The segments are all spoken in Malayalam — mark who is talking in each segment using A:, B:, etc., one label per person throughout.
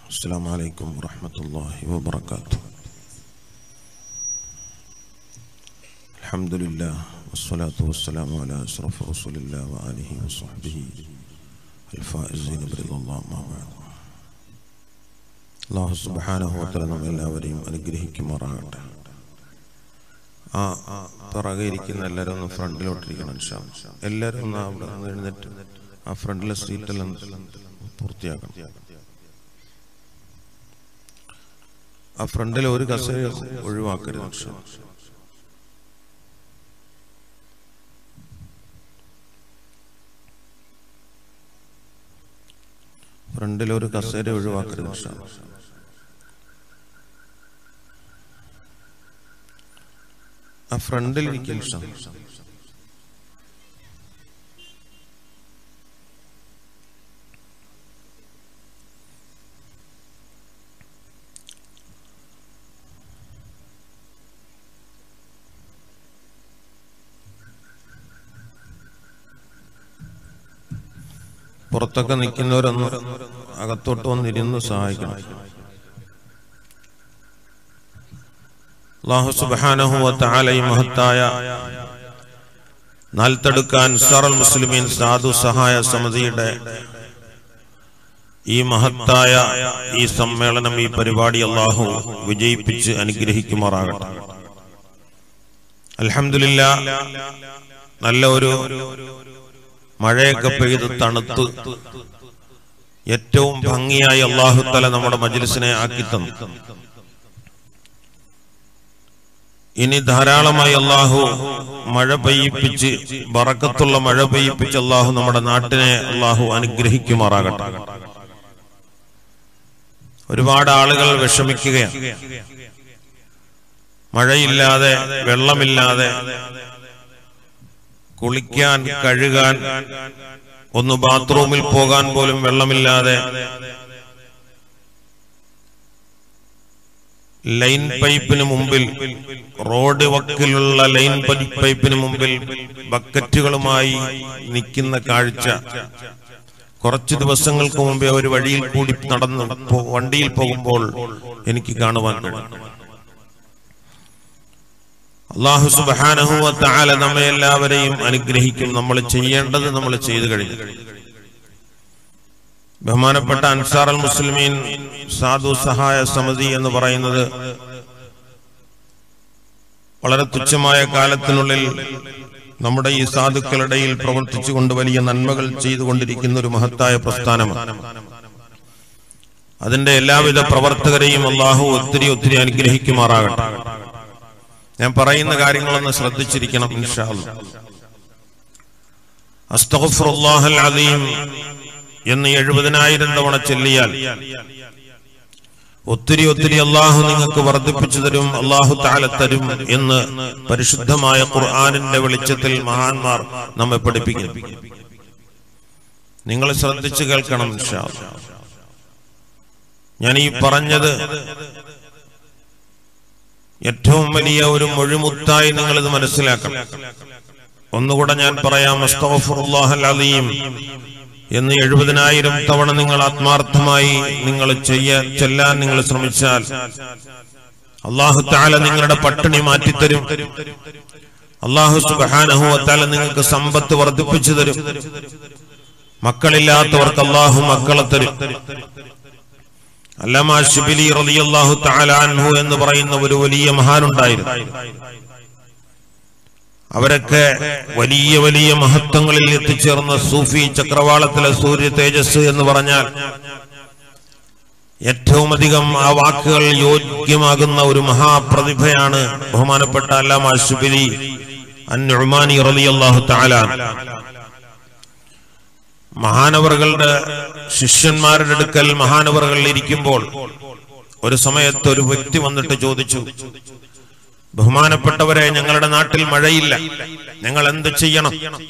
A: السلام عليكم ورحمة الله وبركاته الحمد لله والصلاة والسلام على أشرف رسول الله وآله وصحبه الفائزين برضا الله ما بعد അള്ളാഹു സുബാനഹോത്തല നമ്മ എല്ലാവരെയും അനുഗ്രഹിക്കുമാറാകട്ടെ ആ പിറകെ ഇരിക്കുന്ന എല്ലാവരും ഒന്ന് ഫ്രണ്ടിലോട്ടിരിക്കണം ഇൻഷാ അല്ലാ. എല്ലാവരും ഒന്ന് അവിടെ നിന്ന് എഴുന്നേറ്റ് ആ ഫ്രണ്ടിലെ സീറ്റെല്ലാം പൂർത്തിയാക്കണം ആ ഫ്രണ്ടിൽ ഒരു കസേര ഒഴിവാക്കരുത് ഇൻഷാ അല്ലാ. ഫ്രണ്ടിൽ ഒരു കസേര ഒഴിവാക്കരുത് ഇൻഷാ അല്ലാ. ആ ഫ്രണ്ടിൽ ഇരിക്കും ഇൻഷാ അല്ലാ. പുറത്തൊക്കെ നിൽക്കുന്നവരൊന്ന് അകത്തോട്ട് വന്നിരുന്ന് സഹായിക്കണം അള്ളാഹു സുബ്ഹാനഹു വ തആല ഈ മഹത്തായ നാൽത്തടുക്കാൻ സറൽ മുസ്ലിമീൻ സാധു സഹായ സമിതിയുടെ ഈ മഹത്തായ ഈ സമ്മേളനം ഈ പരിപാടി അള്ളാഹു വിജയിപ്പിച്ച് അനുഗ്രഹിക്കുമാറാകട്ടെ അൽഹംദുലില്ല നല്ല ഒരു മഴയൊക്കെ പെയ്ത് തണുത്ത് ഏറ്റവും ഭംഗിയായി അള്ളാഹു തല നമ്മുടെ മജ്ലിസിനെ ആക്കി തന്നു ഇനി ധാരാളമായി അള്ളാഹു മഴ പെയ്യിപ്പിച്ച് ബറക്കത്തുള്ള മഴ പെയ്യിപ്പിച്ച് അള്ളാഹു നമ്മുടെ നാട്ടിനെ അള്ളാഹു അനുഗ്രഹിക്കുമാറാകട്ടെ ഒരുപാട് ആളുകൾ വിഷമിക്കുകയാണ് മഴയില്ലാതെ വെള്ളമില്ലാതെ കുളിക്കാൻ കഴുകാൻ ഒന്ന് ബാത്റൂമിൽ പോകാൻ പോലും വെള്ളമില്ലാതെ ലൈൻ പൈപ്പിന് മുമ്പിൽ റോഡ് വക്കിലുള്ള ലൈൻ പൈ- പൈപ്പിന് മുമ്പിൽ ബക്കറ്റുകളുമായി നിൽക്കുന്ന കാഴ്ച കുറച്ച് ദിവസങ്ങൾക്ക് മുമ്പേ ഒരു വഴിയിൽ കൂടി നടന്ന് പോ- വണ്ടിയിൽ പോകുമ്പോൾ എനിക്ക് കാണുവാൻ കഴിഞ്ഞു അള്ളാഹു സുബ്ഹാനഹു വ തആല നമ്മെ എല്ലാവരെയും അനുഗ്രഹിക്കും നമ്മൾ ചെയ്യേണ്ടത് നമ്മൾ ചെയ്തു കഴിഞ്ഞു ബഹുമാനപ്പെട്ട അൻസാർ അൽ മുസ്ലിമീൻ സാധു സഹായ സമിതി എന്ന് പറയുന്നത് വളരെ തുച്ഛമായ കാലത്തിനുള്ളിൽ നമ്മുടെ ഈ സാധുക്കളുടെയിൽ പ്രവർത്തിച്ചുകൊണ്ട് വലിയ നന്മകൾ ചെയ്തുകൊണ്ടിരിക്കുന്ന ഒരു മഹത്തായ പ്രസ്ഥാനമാണ് അതിന്റെ എല്ലാവിധ പ്രവർത്തകരെയും അള്ളാഹു ഒത്തിരി ഒത്തിരി അനുഗ്രഹിക്കുമാറാകട്ടെ ഞാൻ പറയുന്ന കാര്യങ്ങളൊന്ന് ശ്രദ്ധിച്ചിരിക്കണം ഇൻഷാ അല്ലാ. അസ്തഗ്ഫിറുല്ലാഹൽ അലീം എന്ന് എഴുപതിനായിരം തവണ ചൊല്ലിയാൽ ഒത്തിരി ഒത്തിരി അള്ളാഹു നിങ്ങൾക്ക് വർദ്ധിപ്പിച്ചു തരും അള്ളാഹു താല തരും എന്ന് പരിശുദ്ധമായ ഖുർആാനിന്റെ വെളിച്ചത്തിൽ മഹാന്മാർ നമ്മെ പഠിപ്പിക്കുന്നു നിങ്ങൾ ശ്രദ്ധിച്ചു കേൾക്കണം ഇൻഷാ അല്ലാ. ഞാൻ ഈ പറഞ്ഞത് ഏറ്റവും വലിയ ഒരു മൊഴിമുത്തായി നിങ്ങൾ ഇത് മനസ്സിലാക്കണം ഒന്നുകൂടെ ഞാൻ പറയാം അസ്തഗ്ഫിറുല്ലാഹൽ അലീം എന്ന് എഴുപതിനായിരം തവണ നിങ്ങൾ ആത്മാർത്ഥമായി നിങ്ങൾ ചെയ്യാൻ ചെല്ലാൻ നിങ്ങൾ ശ്രമിച്ചാൽ അള്ളാഹു താല നിങ്ങളുടെ പട്ടിണി മാറ്റിത്തരും അള്ളാഹു സുബാനഹു താല നിങ്ങൾക്ക് സമ്പത്ത് വർദ്ധിപ്പിച്ചു തരും മക്കളില്ലാത്തവർക്ക് അള്ളാഹു മക്കളെ തരും അല്ലമാ ഷിബിലി റളിയല്ലാഹു തആല അൻഹു എന്ന് പറയുന്ന ഒരു വലിയ മഹാനുണ്ടായിരുന്നു അവരൊക്കെ വലിയ വലിയ മഹത്വങ്ങളിൽ എത്തിച്ചേർന്ന സൂഫി ചക്രവാളത്തിലെ സൂര്യ തേജസ് എന്ന് പറഞ്ഞാൽ ഏറ്റവും അധികം ആ വാക്കുകൾ യോഗ്യമാകുന്ന ഒരു മഹാപ്രതിഭയാണ് ബഹുമാനപ്പെട്ട അല്ലാമ ഷിബിലി അന്നുമാനി റളിയല്ലാഹു തആല അൻഹു. മഹാനവറുകളുടെ ശിഷ്യന്മാരുടെ അടുക്കൽ മഹാനവറുകൾ ഇരിക്കുമ്പോൾ ഒരു സമയത്ത് ഒരു വ്യക്തി വന്നിട്ട് ചോദിച്ചു ബഹുമാനപ്പെട്ടവരെ ഞങ്ങളുടെ നാട്ടിൽ മഴയില്ല ഞങ്ങൾ എന്ത് ചെയ്യണം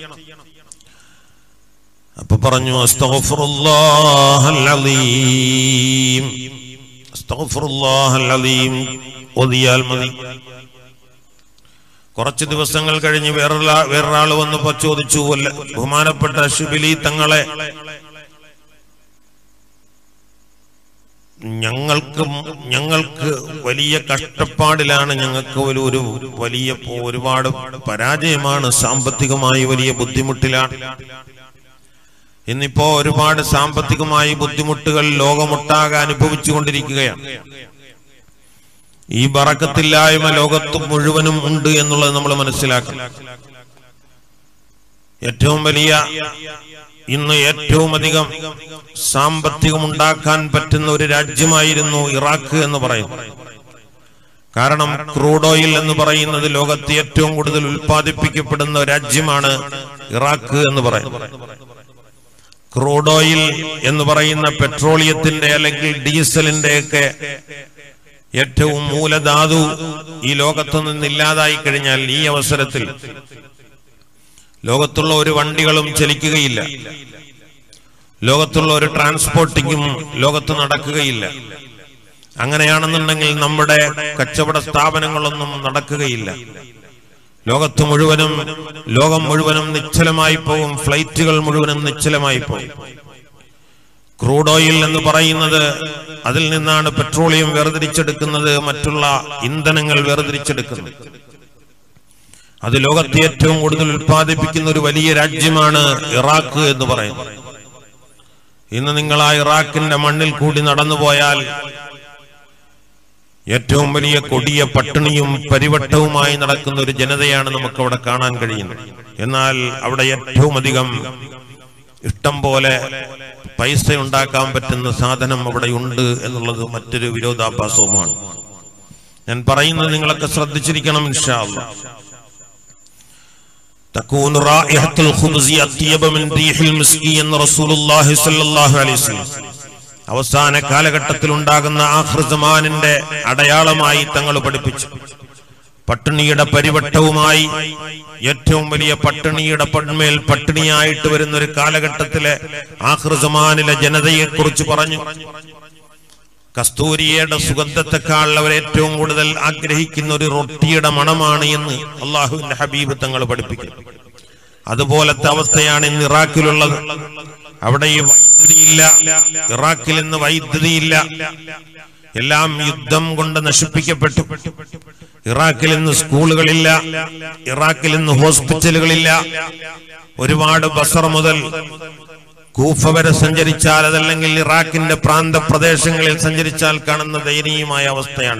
A: അപ്പൊ പറഞ്ഞു അസ്തഗ്ഫിറുല്ലാഹൽ അലീം അസ്തഗ്ഫിറുല്ലാഹൽ അലീം ഓതിയാൽ മതി കുറച്ച് ദിവസങ്ങൾ കഴിഞ്ഞ് വേറൊരാ വേറൊരാൾ വന്ന് പ- ചോദിച്ചു "വല്ല ബഹുമാനപ്പെട്ട ഷിബിലി തങ്ങളെ ഞങ്ങൾക്ക് ഞങ്ങൾക്ക് വലിയ കഷ്ടപ്പാടിലാണ് ഞങ്ങൾക്ക് ഒരു ഒരു വലിയ ഒരുപാട് പരാജയമാണ് സാമ്പത്തികമായി വലിയ ബുദ്ധിമുട്ടിലാണ് ഇന്നിപ്പോ ഒരുപാട് സാമ്പത്തികമായി ബുദ്ധിമുട്ടുകൾ ലോകമൊട്ടാകെ അനുഭവിച്ചു കൊണ്ടിരിക്കുകയാണ് ഈ ബറക്കത്തില്ലായ്മ ലോകത്ത് മുഴുവനും ഉണ്ട് എന്നുള്ളത് നമ്മൾ മനസ്സിലാക്കണം ഏറ്റവും വലിയ ഇന്ന് ഏറ്റവും അധികം സാമ്പത്തികം ഉണ്ടാക്കാൻ പറ്റുന്ന ഒരു രാജ്യമായിരുന്നു ഇറാഖ് എന്ന് പറയും കാരണം ക്രൂഡ് ഓയിൽ എന്ന് പറയുന്നത് ലോകത്ത് ഏറ്റവും കൂടുതൽ ഉൽപ്പാദിപ്പിക്കപ്പെടുന്ന രാജ്യമാണ് ഇറാഖ് എന്ന് പറയും ക്രൂഡ് ഓയിൽ എന്ന് പറയുന്ന പെട്രോളിയത്തിന്റെ അല്ലെങ്കിൽ ഡീസലിന്റെ ഒക്കെ ഏറ്റവും മൂലധാതു ഈ ലോകത്തു നിന്ന് ഇല്ലാതായി കഴിഞ്ഞാൽ ഈ അവസരത്തിൽ ലോകത്തുള്ള ഒരു വണ്ടികളും ചലിക്കുകയില്ല ലോകത്തുള്ള ഒരു ട്രാൻസ്പോർട്ടിങ്ങും ലോകത്ത് നടക്കുകയില്ല അങ്ങനെയാണെന്നുണ്ടെങ്കിൽ നമ്മുടെ കച്ചവട സ്ഥാപനങ്ങളൊന്നും നടക്കുകയില്ല ലോകത്ത് മുഴുവനും ലോകം മുഴുവനും നിശ്ചലമായി പോകും ഫ്ലൈറ്റുകൾ മുഴുവനും നിശ്ചലമായി പോകും ക്രൂഡ് ഓയിൽ എന്ന് പറയുന്നത് അതിൽ നിന്നാണ് പെട്രോളിയം വേർതിരിച്ചെടുക്കുന്നത് മറ്റുള്ള ഇന്ധനങ്ങൾ വേർതിരിച്ചെടുക്കുന്നത് അത് ലോകത്തെ ഏറ്റവും കൂടുതൽ ഉൽപ്പാദിപ്പിക്കുന്ന ഒരു വലിയ രാജ്യമാണ് ഇറാഖ് എന്ന് പറയുന്നത് ഇന്ന് നിങ്ങൾ ആ ഇറാഖിന്റെ മണ്ണിൽ കൂടി നടന്നുപോയാൽ ഏറ്റവും വലിയ കൊടിയ പട്ടിണിയും പരിവട്ടവുമായി നടക്കുന്ന ഒരു ജനതയാണ് നമുക്ക് അവിടെ കാണാൻ കഴിയുന്നത് എന്നാൽ അവിടെ ഏറ്റവും അധികം ഇഷ്ടം പോലെ പൈസ ഉണ്ടാക്കാൻ പറ്റുന്ന സാധനം അവിടെ ഉണ്ട് എന്നുള്ളത് മറ്റൊരു വിരോധാഭാസവുമാണ് ഞാൻ പറയുന്നത് നിങ്ങളൊക്കെ ശ്രദ്ധിച്ചിരിക്കണം ഇൻഷാ അല്ലാഹ് تكون رائحة الخبز أطيب من ريح المسك എന്ന് റസൂലുള്ളാഹി സ്വല്ലല്ലാഹു അലൈഹി വസല്ലം അവസാന കാലഘട്ടത്തിൽ ഉണ്ടാകുന്ന ആഹ്റസമാനിന്റെ അടയാളമായി തങ്ങൾ പഠിപ്പിച്ചു പട്ടിണിയുടെ പരിവട്ടവുമായി ഏറ്റവും വലിയ പട്ടിണിയുടെ പന്മേൽ പട്ടിണിയായിട്ട് വരുന്ന ഒരു കാലഘട്ടത്തിലെ ആഹ്റസമാനിലെ ജനതയെ കുറിച്ച് പറഞ്ഞു കസ്തൂരിയുടെ സുഗന്ധത്തെക്കാൾ അവർ ഏറ്റവും കൂടുതൽ ആഗ്രഹിക്കുന്ന ഒരു റൊട്ടിയുടെ മണമാണ് എന്ന് അള്ളാഹുവിന്റെ ഹബീബ് തങ്ങൾ പഠിപ്പിക്കുന്നു അതുപോലത്തെ അവസ്ഥയാണ് ഇന്ന് ഇറാഖിലുള്ളത് അവിടെ ഈ വൈദ്യുതിയില്ല ഇറാഖിൽ ഇന്ന് വൈദ്യുതിയില്ല എല്ലാം യുദ്ധം കൊണ്ട് നശിപ്പിക്കപ്പെട്ടു ഇറാഖിൽ ഇന്ന് സ്കൂളുകളില്ല ഇറാഖിൽ ഇന്ന് ഹോസ്പിറ്റലുകളില്ല ഒരുപാട് ബസർ മുതൽ കൂഫ വരെ സഞ്ചരിച്ചാൽ അതല്ലെങ്കിൽ ഇറാഖിന്റെ പ്രാന്ത പ്രദേശങ്ങളിൽ സഞ്ചരിച്ചാൽ കാണുന്ന ദയനീയമായ അവസ്ഥയാണ്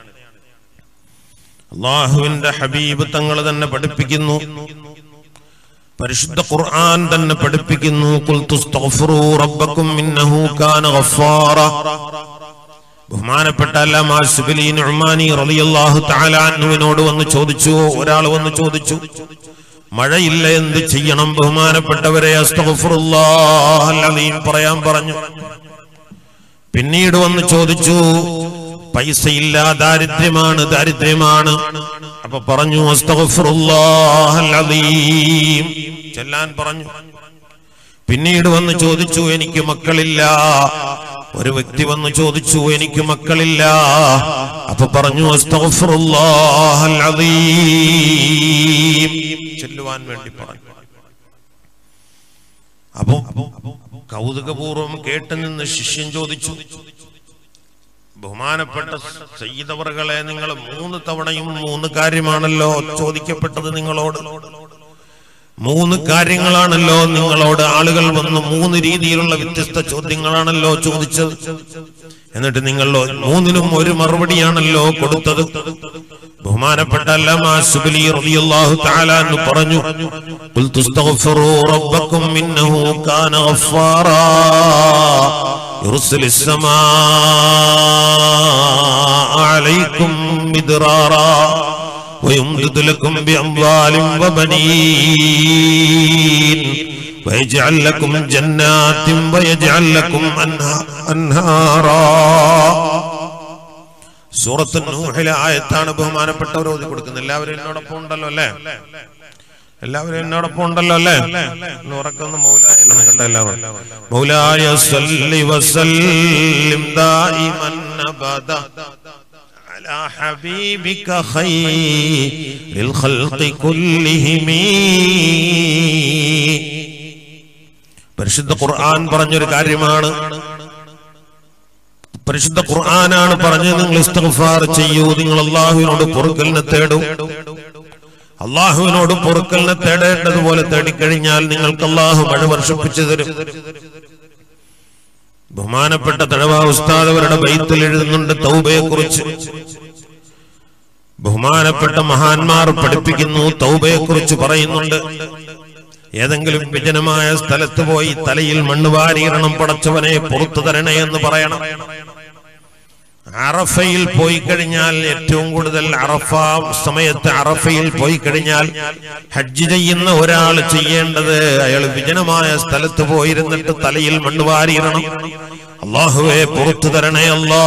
A: അള്ളാഹുവിന്റെ ഹബീബ് തങ്ങൾ തന്നെ പഠിപ്പിക്കുന്നു പരിശുദ്ധ ഖുർആൻ തന്നെ പഠിപ്പിക്കുന്നു ഖുൽതു സ്തഗ്ഫിറൂ റബ്ബക്കും ഇന്നഹു കാന ഗഫാറ ബഹുമാനപ്പെട്ട അല്ലാമ ശിബിലി നുഅ്മാനി റളിയല്ലാഹു തആല അൻഹുവിനോട് വന്ന് ചോദിച്ചു ഒരാൾ വന്ന് ചോദിച്ചു മഴയില്ല എന്ത് ചെയ്യണം ബഹുമാനപ്പെട്ടവരെ അസ്തഗ്ഫിറുല്ലാഹൽ അലീം പറയാൻ പറഞ്ഞു പിന്നീട് വന്ന് ചോദിച്ചു പൈസയില്ല ദാരിദ്ര്യമാണ് ദാരിദ്ര്യമാണ് അപ്പൊ പറഞ്ഞു അസ്തഗ്ഫിറുല്ലാഹൽ അലീം ചെല്ലാൻ പറഞ്ഞു പിന്നീട് വന്ന് ചോദിച്ചു എനിക്ക് മക്കളില്ല ഒരു വ്യക്തി വന്ന് ചോദിച്ചു എനിക്ക് മക്കളില്ല അപ്പൊ പറഞ്ഞു അസ്തഗ്ഫിറുല്ലാഹൽ അലീം ചെല്ലുവാൻ വേണ്ടി പറഞ്ഞു അപ്പൊ കൗതുകപൂർവം കേട്ടു നിന്ന് ശിഷ്യൻ ചോദിച്ചു ബഹുമാനപ്പെട്ട സയ്യിദവറുകളെ നിങ്ങൾ മൂന്ന് തവണയും മൂന്ന് കാര്യമാണല്ലോ ചോദിക്കപ്പെട്ടത് നിങ്ങളോട് മൂന്ന് കാര്യങ്ങളാണല്ലോ നിങ്ങളോട് ആളുകൾ വന്ന് മൂന്ന് രീതിയിലുള്ള വ്യത്യസ്ത ചോദ്യങ്ങളാണല്ലോ ചോദിച്ചത് എന്നിട്ട് നിങ്ങൾ മൂന്നിനും ഒരു മറുപടിയാണല്ലോ കൊടുത്തത് ബഹുമാനപ്പെട്ട അല്ലാമാ സുബലി റളിയല്ലാഹു തആല എന്ന് പറഞ്ഞു ഖുൽ തുസ്തഗ്ഫിറൂ റബ്ബക്കും ഇന്നഹു കാന ഗഫാറാ യുർസിലിസ് സമാ അലൈക്കും മിദ്റാറാ ويمدد لكم بأموال وبنين ويجعل لكم جنات ويجعل لكم أنها- أنهارا സൂറത്ത് നൂഹിലെ ആയത്താണ് ബഹുമാനപ്പെട്ടവർ ഓതി കൊടുക്കുന്നത് എല്ലാവരും എന്നോടൊപ്പം ഉണ്ടല്ലോ അല്ലേ എല്ലാവരും എന്നോടൊപ്പം ഉണ്ടല്ലോ അല്ലേ ഒന്ന് ഉറക്കൊന്ന് മൗലായ എന്ന് കേട്ടോ എല്ലാവരും മൗലായ സല്ലി വസല്ലിം ദായിമൻ അബദ على حبيبك خير الخلق كلهم പരിശുദ്ധ ഖുർആൻ പറഞ്ഞൊരു കാര്യമാണ് പരിശുദ്ധ ഖുർആനാണ് പറഞ്ഞത് നിങ്ങൾ ഇസ്തിഗ്ഫാർ ചെയ്യൂ നിങ്ങൾ അള്ളാഹുവിനോട് പൊറുക്കലിനെ തേടൂ അള്ളാഹുവിനോട് പൊറുക്കലിനെ തേടേണ്ടതുപോലെ തേടിക്കഴിഞ്ഞാൽ നിങ്ങൾക്ക് അള്ളാഹു മഴ വർഷിപ്പിച്ചു തരും ബഹുമാനപ്പെട്ട തഴവ ഉസ്താദ് അവരുടെ ബൈത്തിൽ എഴുതുന്നുണ്ട് തൗബയെ കുറിച്ച് ബഹുമാനപ്പെട്ട മഹാന്മാർ പഠിപ്പിക്കുന്നു തൗബയെ കുറിച്ച് പറയുന്നുണ്ട് ഏതെങ്കിലും വിജനമായ സ്ഥലത്ത് പോയി തലയിൽ മണ്ണ് വാരിയിടണം പടച്ചവനെ പുറത്തു തരണേ എന്ന് പറയണം അറഫയിൽ പോയി കഴിഞ്ഞാൽ ഏറ്റവും കൂടുതൽ അറഫ സമയത്ത് അറഫയിൽ പോയി കഴിഞ്ഞാൽ ഹജ്ജ് ചെയ്യുന്ന ഒരാൾ ചെയ്യേണ്ടത് അയാൾ വിജനമായ സ്ഥലത്ത് പോയിരുന്നിട്ട് തലയിൽ മണ്ണ് വാരിയിടണം അള്ളാഹുവെ പുറത്തു തരണേ അല്ലാ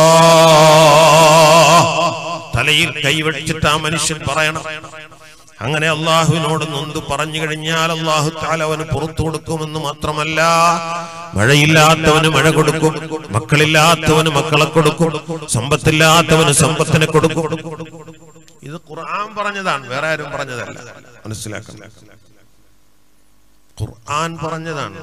A: തലയിൽ കൈവച്ചിട്ട് ആ മനുഷ്യൻ പറയണം അങ്ങനെ അള്ളാഹുവിനോട് നൊന്ത് പറഞ്ഞു കഴിഞ്ഞാൽ അള്ളാഹു താല അവന് പുറത്തു കൊടുക്കുമെന്ന് മാത്രമല്ല മഴയില്ലാത്തവന് മഴ കൊടുക്കും മക്കളില്ലാത്തവന് മക്കളെ കൊടുക്കും സമ്പത്തില്ലാത്തവന് സമ്പത്തിനെ കൊടുക്കും ഇത് ഖുർആൻ പറഞ്ഞതാണ് വേറെ ആരും പറഞ്ഞതല്ല മനസ്സിലാക്കണം ഖുർആൻ പറഞ്ഞതാണ്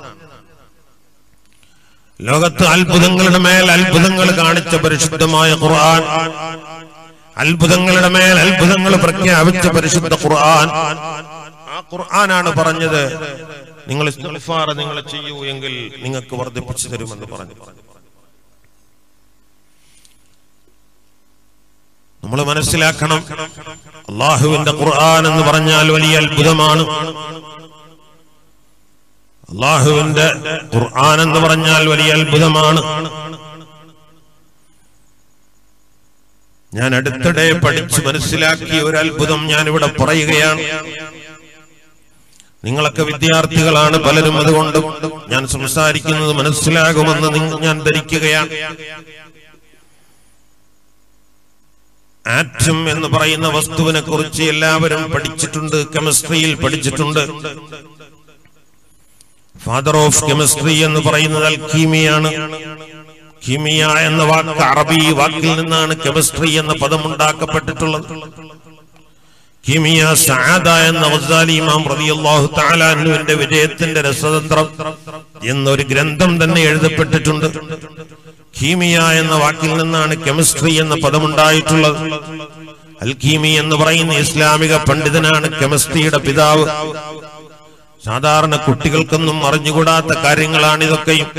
A: ലോകത്ത് അത്ഭുതങ്ങളുടെ മേൽ അത്ഭുതങ്ങൾ കാണിച്ച പരിശുദ്ധമായ ഖുർആൻ അത്ഭുതങ്ങളുടെ മേൽ അത്ഭുതങ്ങൾ പ്രഖ്യാപിച്ച പരിശുദ്ധ ഖുർആൻ ആ ഖുർആനാണ് പറഞ്ഞത് നിങ്ങൾ ഇസ്തിഗ്ഫാർ നിങ്ങൾ ചെയ്യൂ എങ്കിൽ നിങ്ങൾക്ക് വർദ്ധിപ്പിച്ചു തരുമെന്ന് പറഞ്ഞു നമ്മൾ മനസ്സിലാക്കണം അള്ളാഹുവിന്റെ ഖുർആൻ എന്ന് പറഞ്ഞാൽ വലിയ അത്ഭുതമാണ് അള്ളാഹുവിന്റെ ഖുർആൻ എന്ന് പറഞ്ഞാൽ വലിയ അത്ഭുതമാണ് ഞാൻ അടുത്തിടെ പഠിച്ച് മനസ്സിലാക്കിയ ഒരു അത്ഭുതം ഞാൻ ഇവിടെ പറയുകയാണ് നിങ്ങളൊക്കെ വിദ്യാർത്ഥികളാണ് പലരും അതുകൊണ്ട് ഞാൻ സംസാരിക്കുന്നത് മനസ്സിലാകുമെന്ന് നിങ്ങ- ഞാൻ ധരിക്കുകയാണ് ആറ്റം എന്ന് പറയുന്ന വസ്തുവിനെ കുറിച്ച് എല്ലാവരും പഠിച്ചിട്ടുണ്ട് കെമിസ്ട്രിയിൽ പഠിച്ചിട്ടുണ്ട് ഫാദർ ഓഫ് കെമിസ്ട്രി എന്ന് പറയുന്നത് അൽക്കീമിയാണ് കീമിയ എന്ന വാക്ക് അറബി വാക്കിൽ നിന്നാണ് കെമിസ്ട്രി എന്ന പദം ഉണ്ടാക്കപ്പെട്ടിട്ടുള്ളത് കീമിയ സആദ എന്ന ഗസാലി ഇമാം റളിയല്ലാഹു തആല അൻഹുവിന്റെ വിജയത്തിന്റെ രസതന്ത്രം എന്നൊരു ഗ്രന്ഥം തന്നെ എഴുതപ്പെട്ടിട്ടുണ്ട് കീമിയ എന്ന വാക്കിൽ നിന്നാണ് കെമിസ്ട്രി എന്ന പദം ഉണ്ടായിട്ടുള്ളത് അൽ കീമി എന്ന് പറയുന്ന ഇസ്ലാമിക പണ്ഡിതനാണ് കെമിസ്ട്രിയുടെ പിതാവ് സാധാരണ കുട്ടികൾക്കൊന്നും അറിഞ്ഞുകൂടാത്ത കാര്യങ്ങളാണ് ഇതൊക്കെയും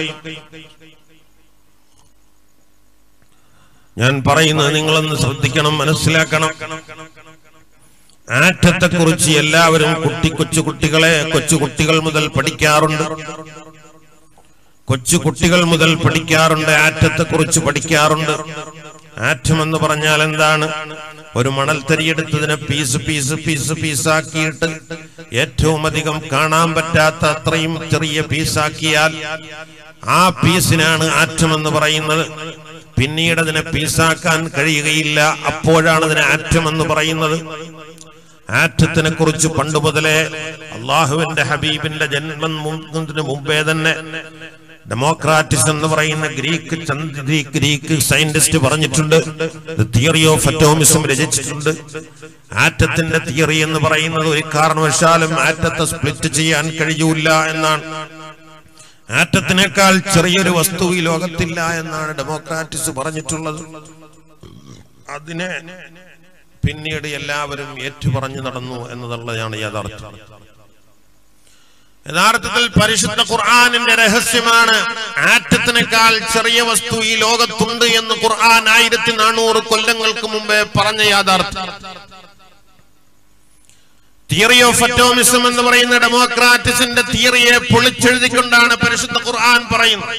A: ഞാൻ പറയുന്നത് നിങ്ങളൊന്ന് ശ്രദ്ധിക്കണം മനസ്സിലാക്കണം ആറ്റത്തെ കുറിച്ച് എല്ലാവരും കുട്ടി കൊച്ചു കുട്ടികളെ കൊച്ചു കുട്ടികൾ മുതൽ പഠിക്കാറുണ്ട് കൊച്ചു കുട്ടികൾ മുതൽ പഠിക്കാറുണ്ട് ആറ്റത്തെ കുറിച്ച് പഠിക്കാറുണ്ട് ആറ്റം എന്ന് പറഞ്ഞാൽ എന്താണ് ഒരു മണൽത്തരിയെടുത്തതിനെ പീസ് പീസ് പീസ് പീസാക്കിയിട്ട് ഏറ്റവും അധികം കാണാൻ പറ്റാത്ത അത്രയും ചെറിയ പീസാക്കിയാൽ ആ പീസിനാണ് ആറ്റം എന്ന് പറയുന്നത് പിന്നീട് അതിനെ പീസാക്കാൻ കഴിയുകയില്ല അപ്പോഴാണ് അതിനെ ആറ്റം എന്ന് പറയുന്നത് ആറ്റത്തിനെ കുറിച്ച് പണ്ട് മുതലേ അള്ളാഹുവിന്റെ ഹബീബിന്റെ ജന്മം മുമ്പതിന് മുമ്പേ തന്നെ ഡെമോക്രാറ്റിസ് എന്ന് പറയുന്ന ഗ്രീക്ക് ചന്ദ് ഗ്രീക്ക് ഗ്രീക്ക് സയന്റിസ്റ്റ് പറഞ്ഞിട്ടുണ്ട് തിയറി ഓഫ് അറ്റോമിസം രചിച്ചിട്ടുണ്ട് ആറ്റത്തിന്റെ തിയറി എന്ന് പറയുന്നത് ഒരു കാരണവശാലും ആറ്റത്തെ സ്പ്ലിറ്റ് ചെയ്യാൻ കഴിയൂല എന്നാണ് ആറ്റത്തിനേക്കാൾ ചെറിയൊരു വസ്തു ഈ ലോകത്തില്ല എന്നാണ് ഡെമോക്രാറ്റിസ് പറഞ്ഞിട്ടുള്ളത് അതിനെ പിന്നീട് എല്ലാവരും ഏറ്റുപറഞ്ഞു നടന്നു എന്നതുള്ളതാണ് യാഥാർത്ഥ്യം യഥാർത്ഥത്തിൽ പരിശുദ്ധ ഖുർആാനിന്റെ രഹസ്യമാണ് ആറ്റത്തിനേക്കാൾ ചെറിയ വസ്തു ഈ ലോകത്തുണ്ട് എന്ന് ഖുർആൻ ആയിരത്തി നാനൂറ് കൊല്ലങ്ങൾക്ക് മുമ്പേ പറഞ്ഞ യാഥാർത്ഥ്യം തിയറി ഓഫ് അറ്റോമിസം എന്ന് പറയുന്ന ഡെമോക്രാറ്റിസിന്റെ തിയറിയെ പൊളിച്ചെഴുതിക്കൊണ്ടാണ് പരിശുദ്ധ ഖുർആൻ പറയുന്നത്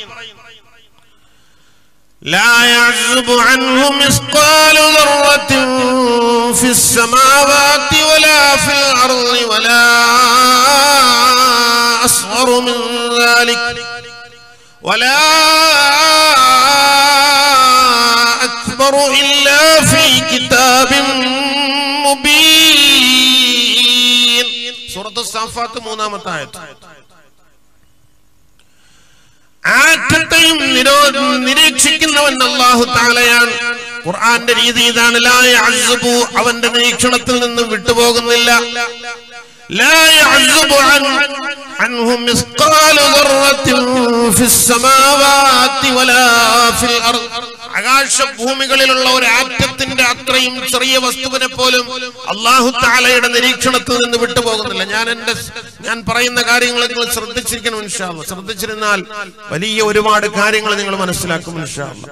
A: لا يعزب عنه مثقال ذرة في السماوات ولا في الأرض ولا أصغر من ذلك ولا أكبر إلا في كتاب مبين سورة الصافات മൂന്നാമത്തെ ആയത്ത് ആറ്റത്തെയും നിരോ- നിരീക്ഷിക്കുന്നവൻ അള്ളാഹു താലയാണ് ഖുർആന്റെ രീതി ഇതാണ് ലാ യഅസ്സുബു അവന്റെ നിരീക്ഷണത്തിൽ നിന്ന് വിട്ടുപോകുന്നില്ല ലാ യഅസ്സുബു അൻ عنه مثقال ذرة في السماوات ولا في الأرض ആകാശഭൂമികളിലുള്ള ഒരു ആറ്റത്തിന്റെ അത്രയും ചെറിയ വസ്തുവിനെ പോലും അള്ളാഹു താലയുടെ നിരീക്ഷണത്തിൽ നിന്ന് വിട്ടുപോകുന്നില്ല ഞാൻ എന്റെ ഞാൻ പറയുന്ന കാര്യങ്ങൾ നിങ്ങൾ ശ്രദ്ധിച്ചിരിക്കണം ഇൻഷാല്ല ശ്രദ്ധിച്ചിരുന്നാൽ വലിയ ഒരുപാട് കാര്യങ്ങൾ നിങ്ങൾ മനസ്സിലാക്കും ഇൻഷാല്ല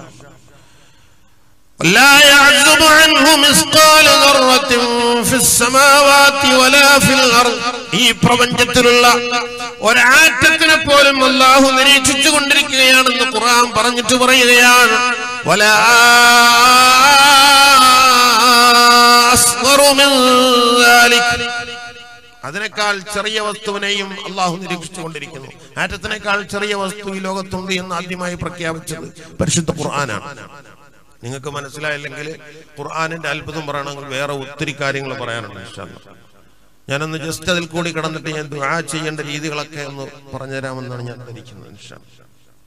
A: لا يعزب عنه مثقال ذرة في السماوات ولا في الأرض ഈ പ്രപഞ്ചത്തിലുള്ള ഒരാറ്റത്തിനെ പോലും അള്ളാഹു നിരീക്ഷിച്ചു കൊണ്ടിരിക്കുകയാണെന്ന് ഖുർആൻ പറഞ്ഞിട്ട് പറയുകയാണ് ولا أصغر من ذلك അതിനേക്കാൾ ചെറിയ വസ്തുവിനെയും അള്ളാഹു നിരീക്ഷിച്ചു കൊണ്ടിരിക്കുന്നു ആറ്റത്തിനേക്കാൾ ചെറിയ വസ്തു ഈ ലോകത്തുണ്ട് എന്ന് ആദ്യമായി പ്രഖ്യാപിച്ചത് പരിശുദ്ധ ഖുർആനാണ് നിങ്ങൾക്ക് മനസ്സിലായില്ലെങ്കിൽ ഖുർആാനിന്റെ അത്ഭുതം പറയണമെങ്കിൽ വേറെ ഒത്തിരി കാര്യങ്ങൾ പറയാനുണ്ട് ഇൻഷാ അല്ലാ. ഞാനൊന്ന് ജസ്റ്റ് അതിൽ കൂടി കടന്നിട്ട് ഞാൻ ദുആ ചെയ്യേണ്ട രീതികളൊക്കെ ഒന്ന് പറഞ്ഞുതരാമെന്നാണ് ഞാൻ ധരിക്കുന്നത് ഇൻഷാ അല്ലാ.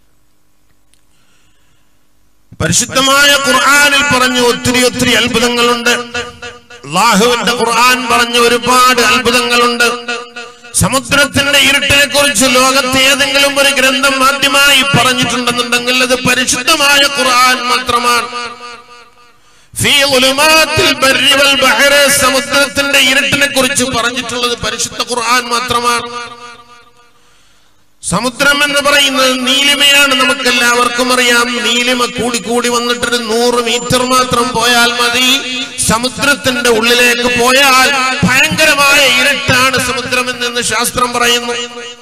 A: പരിശുദ്ധമായ ഖുർആനിൽ പറഞ്ഞു ഒത്തിരി ഒത്തിരി അത്ഭുതങ്ങളുണ്ട് അള്ളാഹുവിന്റെ ഖുർആൻ പറഞ്ഞ ഒരുപാട് അത്ഭുതങ്ങളുണ്ട് സമുദ്രത്തിന്റെ ഇരുട്ടിനെ കുറിച്ച് ലോകത്ത് ഏതെങ്കിലും ഒരു ഗ്രന്ഥം ആദ്യമായി പറഞ്ഞിട്ടുണ്ടെന്നുണ്ടെങ്കിൽ അത് പരിശുദ്ധമായ ഖുർആൻ മാത്രമാണ് ഫീ ഉലുമാത്തിൽ ബർരി വൽ ബഹ്റ് സമുദ്രത്തിന്റെ ഇരുട്ടിനെ കുറിച്ച് പറഞ്ഞിട്ടുള്ളത് പരിശുദ്ധ ഖുർആൻ മാത്രമാണ് സമുദ്രം എന്ന് പറയുന്നത് നീലിമയാണ് നമുക്കെല്ലാവർക്കും അറിയാം നീലിമ കൂടി കൂടി വന്നിട്ടൊരു നൂറ് മീറ്റർ മാത്രം പോയാൽ മതി സമുദ്രത്തിന്റെ ഉള്ളിലേക്ക് പോയാൽ ഭയങ്കരമായ ഇരുട്ടാണ് സമുദ്രം എന്ന് ശാസ്ത്രം പറയുന്നു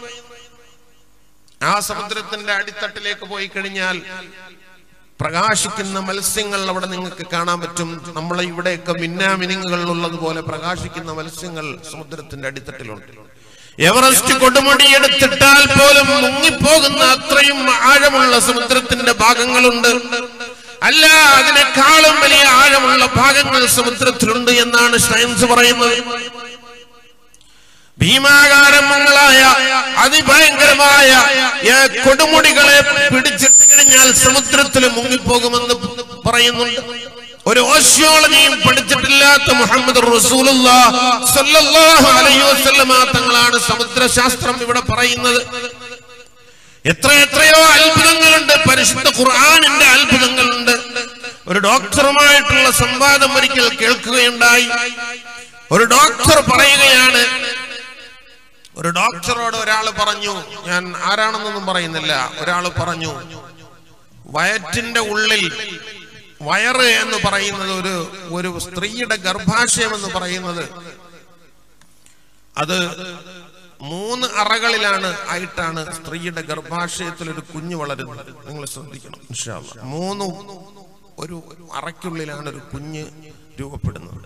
A: ആ സമുദ്രത്തിന്റെ അടിത്തട്ടിലേക്ക് പോയി കഴിഞ്ഞാൽ പ്രകാശിക്കുന്ന മത്സ്യങ്ങൾ അവിടെ നിങ്ങൾക്ക് കാണാൻ പറ്റും നമ്മളെ ഇവിടെയൊക്കെ മിന്നാമിനുങ്ങുകൾ ഉള്ളതുപോലെ പ്രകാശിക്കുന്ന മത്സ്യങ്ങൾ സമുദ്രത്തിന്റെ അടിത്തട്ടിലുണ്ട് എവറസ്റ്റ് കൊടുമുടി എടുത്തിട്ടാൽ പോലും മുങ്ങിപ്പോകുന്ന അത്രയും ആഴമുള്ള സമുദ്രത്തിന്റെ ഭാഗങ്ങളുണ്ട് അല്ല അതിനേക്കാളും വലിയ ആഴമുള്ള ഭാഗങ്ങൾ സമുദ്രത്തിലുണ്ട് എന്നാണ് സയൻസ് പറയുന്നത് ഭീമാകാരങ്ങളായ അതിഭയങ്കരമായ ഏ, കൊടുമുടികളെ പിടിച്ചിട്ട് കഴിഞ്ഞാൽ സമുദ്രത്തിൽ മുങ്ങിപ്പോകുമെന്ന് പറയുന്നുണ്ട് ഒരു ഓഷ്യോളജിയും പഠിച്ചിട്ടില്ലാത്ത മുഹമ്മദ് റസൂലുള്ളാഹ് സ്വല്ലല്ലാഹു അലൈഹി വസല്ലമ തങ്ങളാണ് സമുദ്രശാസ്ത്രം ഇവിടെ പറയുന്നത് എത്ര എത്രയോ അത്ഭുതങ്ങളുണ്ട് പരിശുദ്ധ ഖുർആാനിന്റെ അത്ഭുതങ്ങളുണ്ട് ഒരു ഡോക്ടറുമായിട്ടുള്ള സംവാദം ഒരിക്കൽ കേൾക്കുകയുണ്ടായി ഒരു ഡോക്ടർ പറയുകയാണ് ഒരു ഡോക്ടറോട് ഒരാൾ പറഞ്ഞു ഞാൻ ആരാണെന്നൊന്നും പറയുന്നില്ല ഒരാൾ പറഞ്ഞു വയറ്റിന്റെ ഉള്ളിൽ വയറ് എന്ന് പറയുന്നത് ഒരു ഒരു സ്ത്രീയുടെ ഗർഭാശയം എന്ന് പറയുന്നത് അത് മൂന്ന് അറകളിലാണ് ആയിട്ടാണ് സ്ത്രീയുടെ ഗർഭാശയത്തിൽ ഒരു കുഞ്ഞ് വളരുന്നത് നിങ്ങൾ ശ്രദ്ധിക്കണം ഇൻഷാ അല്ലാ. മൂന്ന് ഒരു അറയ്ക്കുള്ളിലാണ് ഒരു കുഞ്ഞ് രൂപപ്പെടുന്നത്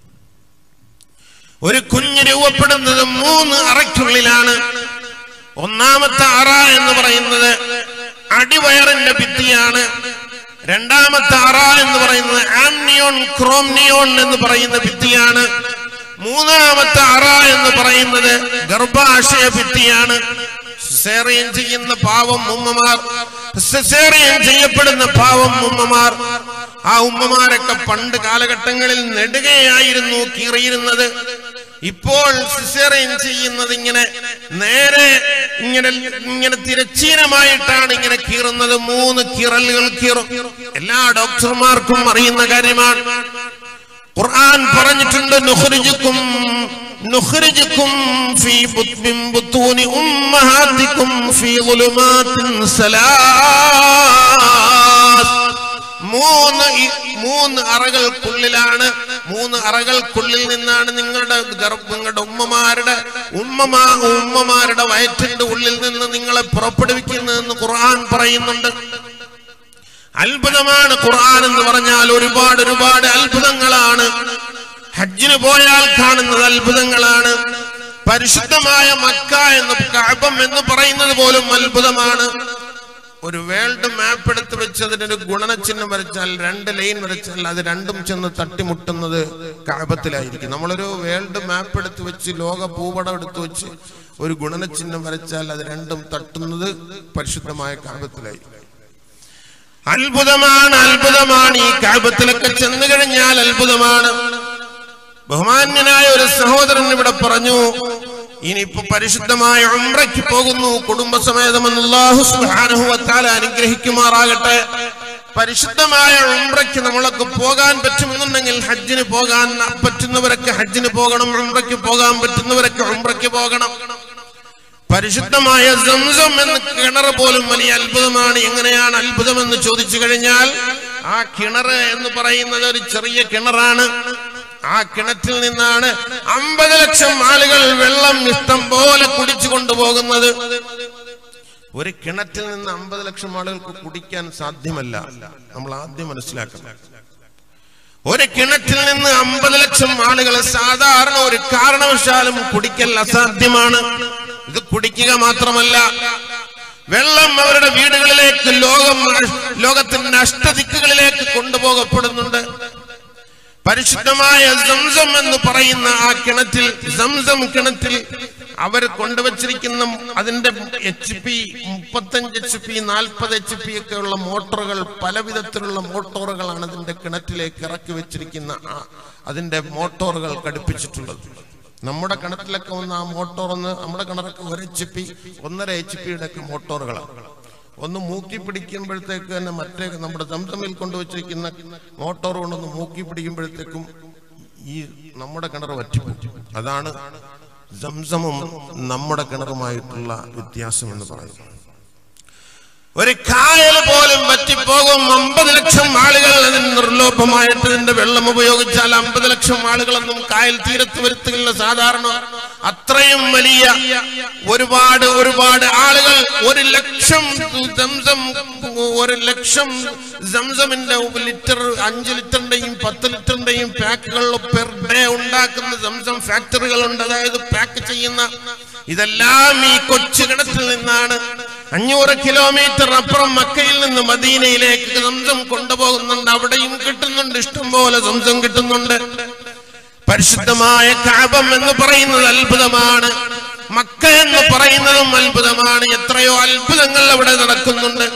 A: ഒരു കുഞ്ഞ് രൂപപ്പെടുന്നത് മൂന്ന് അറയ്ക്കുള്ളിലാണ് ഒന്നാമത്തെ അറ എന്ന് പറയുന്നത് അടിവയറിന്റെ ഭിത്തിയാണ് രണ്ടാമത്തെ അറ എന്ന് പറയുന്നത് ആംനിയോൺ ക്രോംനിയോൺ എന്ന് പറയുന്ന ഭിത്തിയാണ് മൂന്നാമത്തെ അറ എന്ന് പറയുന്നത് ഗർഭാശയ ഭിത്തിയാണ് സിസേറിയൻ ചെയ്യുന്ന പാവം ഉമ്മമാർ സിസേറിയൻ ചെയ്യപ്പെടുന്ന പാവം ഉമ്മമാർ ആ ഉമ്മമാരൊക്കെ പണ്ട് കാലഘട്ടങ്ങളിൽ നെടുകയായിരുന്നു കീറിയിരുന്നത് ഇപ്പോൾ സിസേറിയൻ ചെയ്യുന്നത് ഇങ്ങനെ നേരെ ഇങ്ങനെ ഇങ്ങനെ തിരച്ചീനമായിട്ടാണ് ഇങ്ങനെ കീറുന്നത് മൂന്ന് കീറലുകൾ കീറും എല്ലാ ഡോക്ടർമാർക്കും അറിയുന്ന കാര്യമാണ് ഖുർആൻ പറഞ്ഞിട്ടുണ്ട് നുഖ്രിജുക്കും നുഖ്രിജുക്കും ഫീ ബുത്- മിൻ ബുത്തൂനി ഉമ്മഹാത്തിക്കും ഫീ ളുലുമാത്തിൻ സലാസ് മൂന്ന് ഇ- മൂന്ന് അറകൾക്കുള്ളിലാണ് മൂന്ന് അറകൾക്കുള്ളിൽ നിന്നാണ് നിങ്ങളുടെ ഗർഭ നിങ്ങളുടെ ഉമ്മമാരുടെ ഉമ്മമാ ഉമ്മമാരുടെ വയറ്റിന്റെ ഉള്ളിൽ നിന്ന് നിങ്ങളെ പുറപ്പെടുവിക്കുന്നതെന്ന് ഖുർആൻ പറയുന്നുണ്ട് അത്ഭുതമാണ് ഖുർആൻ എന്ന് പറഞ്ഞാൽ ഒരുപാട് ഒരുപാട് അത്ഭുതങ്ങളാണ് ഹജ്ജിന് പോയാൽ കാണുന്നത് അത്ഭുതങ്ങളാണ് പരിശുദ്ധമായ മക്ക എന്ന് കഅബം എന്ന് പറയുന്നത് പോലും അത്ഭുതമാണ് ഒരു വേൾഡ് മാപ്പ് എടുത്ത് വെച്ച് അതിനൊരു ഗുണനചിഹ്നം വരച്ചാൽ രണ്ട് ലൈൻ വരച്ചാൽ അത് രണ്ടും ചെന്ന് തട്ടിമുട്ടുന്നത് കഅബത്തിലായിരിക്കും നമ്മളൊരു വേൾഡ് മാപ്പ് എടുത്ത് വെച്ച് ലോക ഭൂപടം എടുത്ത് വെച്ച് ഒരു ഗുണനചിഹ്നം വരച്ചാൽ അത് രണ്ടും തട്ടുന്നത് പരിശുദ്ധമായ കഅബത്തിലായിരിക്കും അത്ഭുതമാണ് അത്ഭുതമാണ് ഈ കാപത്തിലൊക്കെ ചെന്നു കഴിഞ്ഞാൽ അത്ഭുതമാണ് ബഹുമാന്യനായ ഒരു സഹോദരൻ ഇവിടെ പറഞ്ഞു ഇനിയിപ്പോ പരിശുദ്ധമായ ഉംറയ്ക്ക് പോകുന്നു കുടുംബസമേതം അല്ലാഹു സുബ്ഹാനഹു വ തആല അനുഗ്രഹിക്കുമാറാകട്ടെ പരിശുദ്ധമായ ഉംറയ്ക്ക് നമ്മളൊക്കെ പോകാൻ പറ്റുമെന്നുണ്ടെങ്കിൽ ഹജ്ജിന് പോകാൻ പറ്റുന്നവരൊക്കെ ഹജ്ജിന് പോകണം ഉംറയ്ക്ക് പോകാൻ പറ്റുന്നവരൊക്കെ ഉംറയ്ക്ക് പോകണം പരിശുദ്ധമായ സംസം എന്ന കിണർ പോലും വലിയ അത്ഭുതമാണ് എങ്ങനെയാണ് അത്ഭുതം എന്ന് ചോദിച്ചു കഴിഞ്ഞാൽ ആ കിണർ എന്ന് പറയുന്നത് ഒരു ചെറിയ കിണറാണ് ആ കിണറ്റിൽ നിന്നാണ് അമ്പത് ലക്ഷം ആളുകൾ വെള്ളം ഇഷ്ടം പോലെ കുടിച്ചു കൊണ്ടുപോകുന്നത് ഒരു കിണറ്റിൽ നിന്ന് അമ്പത് ലക്ഷം ആളുകൾക്ക് കുടിക്കാൻ സാധ്യമല്ല നമ്മൾ ആദ്യം മനസ്സിലാക്കണം ഒരു കിണറ്റിൽ നിന്ന് അമ്പത് ലക്ഷം ആളുകൾ സാധാരണ ഒരു കാരണവശാലും കുടിക്കൽ അസാധ്യമാണ് ഇത് കുടിക്കുക മാത്രമല്ല വെള്ളം അവരുടെ വീടുകളിലേക്ക് ലോകം ലോകത്തിന്റെ അഷ്ടദിക്കുകളിലേക്ക് കൊണ്ടുപോകപ്പെടുന്നുണ്ട് പരിശുദ്ധമായ സംസം എന്ന് പറയുന്ന ആ കിണറ്റിൽ സംസം കിണറ്റിൽ അവർ കൊണ്ടുവച്ചിരിക്കുന്ന അതിന്റെ എച്ച് പി മുപ്പത്തഞ്ച് എച്ച് പി നാൽപ്പത് എച്ച് പി ഒക്കെ ഉള്ള മോട്ടോറുകൾ പല വിധത്തിലുള്ള മോട്ടോറുകളാണ് അതിന്റെ കിണറ്റിലേക്ക് ഇറക്കി വെച്ചിരിക്കുന്ന ആ അതിന്റെ മോട്ടോറുകൾ ഘടിപ്പിച്ചിട്ടുള്ളത് നമ്മുടെ കിണറ്റിലൊക്കെ വന്ന ആ മോട്ടോർ ഒന്ന് നമ്മുടെ കിണറൊക്കെ ഒരു എച്ച് പി ഒന്നര എച്ച് പിയുടെ ഒക്കെ മോട്ടോറുകളാണ് ഒന്ന് മൂക്കി പിടിക്കുമ്പോഴത്തേക്ക് തന്നെ മറ്റേ നമ്മുടെ ദംദമിൽ കൊണ്ടുവച്ചിരിക്കുന്ന മോട്ടോർ കൊണ്ടൊന്ന് മൂക്കി പിടിക്കുമ്പോഴത്തേക്കും ഈ നമ്മുടെ കിണർ വറ്റിപ്പോകും അതാണ് സംസമും നമ്മുടെ കിണറുമായിട്ടുള്ള വ്യത്യാസം എന്ന് പറയുന്നത് ഒരു കായൽ പോലും വറ്റിപ്പോകും അമ്പത് ലക്ഷം ആളുകൾ അതിന് നിർലോഭമായിട്ട് ഇതിന്റെ വെള്ളം ഉപയോഗിച്ചാൽ അമ്പത് ലക്ഷം ആളുകളൊന്നും കായൽ തീരത്ത് വരുത്തുകയില്ല സാധാരണ അത്രയും വലിയ ഒരുപാട് ഒരുപാട് ആളുകൾ ഒരു ലക്ഷം സംസം ഒരു ലക്ഷം സംസമിന്റെ ലിറ്റർ അഞ്ച് ലിറ്ററിന്റെയും പത്ത് ലിറ്ററിന്റെയും പാക്കുകൾ പെർ ഡേ ഉണ്ടാക്കുന്ന സംസം ഫാക്ടറികളുണ്ട് അതായത് പാക്ക് ചെയ്യുന്ന ഇതെല്ലാം ഈ കൊച്ചു കിണറ്റിൽ നിന്നാണ് അഞ്ഞൂറ് കിലോമീറ്റർ അപ്പുറം മക്കയിൽ നിന്ന് മദീനയിലേക്ക് സംസം കൊണ്ടുപോകുന്നുണ്ട് അവിടെയും കിട്ടുന്നുണ്ട് ഇഷ്ടംപോലെ സംസം കിട്ടുന്നുണ്ട് പരിശുദ്ധമായ കാപം എന്ന് പറയുന്നത് അത്ഭുതമാണ് മക്ക എന്ന് പറയുന്നതും അത്ഭുതമാണ് എത്രയോ അത്ഭുതങ്ങൾ അവിടെ നടക്കുന്നുണ്ട്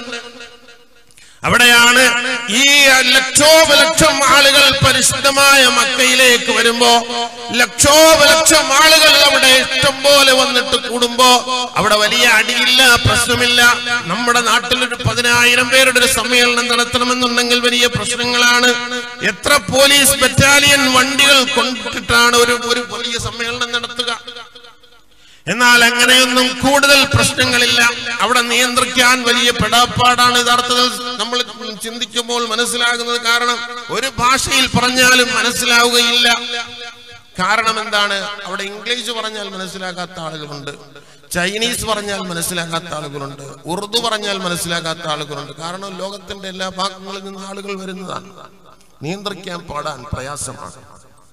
A: അവിടെയാണ് ഈ ലക്ഷോപലക്ഷം ആളുകൾ പരിശുദ്ധമായ മക്കയിലേക്ക് വരുമ്പോ ലക്ഷോപലക്ഷം ആളുകൾ അവിടെ ഇഷ്ടം പോലെ വന്നിട്ട് കൂടുമ്പോ അവിടെ വലിയ അടിയില്ല പ്രശ്നമില്ല നമ്മുടെ നാട്ടിൽ ഒരു പതിനായിരം പേരുടെ ഒരു സമ്മേളനം നടത്തണമെന്നുണ്ടെങ്കിൽ വലിയ പ്രശ്നങ്ങളാണ് എത്ര പോലീസ് ബറ്റാലിയൻ വണ്ടികൾ കൊണ്ടിട്ടാണ് ഒരു ഒരു വലിയ സമ്മേളനം നടത്തുക എന്നാൽ അങ്ങനെയൊന്നും കൂടുതൽ പ്രശ്നങ്ങളില്ല അവിടെ നിയന്ത്രിക്കാൻ വലിയ പെടാപ്പാടാണ് യഥാർത്ഥത്തിൽ നമ്മൾ ചിന്തിക്കുമ്പോൾ മനസ്സിലാകുന്നത് കാരണം ഒരു ഭാഷയിൽ പറഞ്ഞാലും മനസ്സിലാവുകയില്ല കാരണം എന്താണ് അവിടെ ഇംഗ്ലീഷ് പറഞ്ഞാൽ മനസ്സിലാക്കാത്ത ആളുകളുണ്ട് ചൈനീസ് പറഞ്ഞാൽ മനസ്സിലാക്കാത്ത ആളുകളുണ്ട് ഉറുദു പറഞ്ഞാൽ മനസ്സിലാക്കാത്ത ആളുകളുണ്ട് കാരണം ലോകത്തിന്റെ എല്ലാ ഭാഗങ്ങളിൽ നിന്ന് ആളുകൾ വരുന്നതാണ് നിയന്ത്രിക്കാൻ പാടാൻ പ്രയാസമാണ്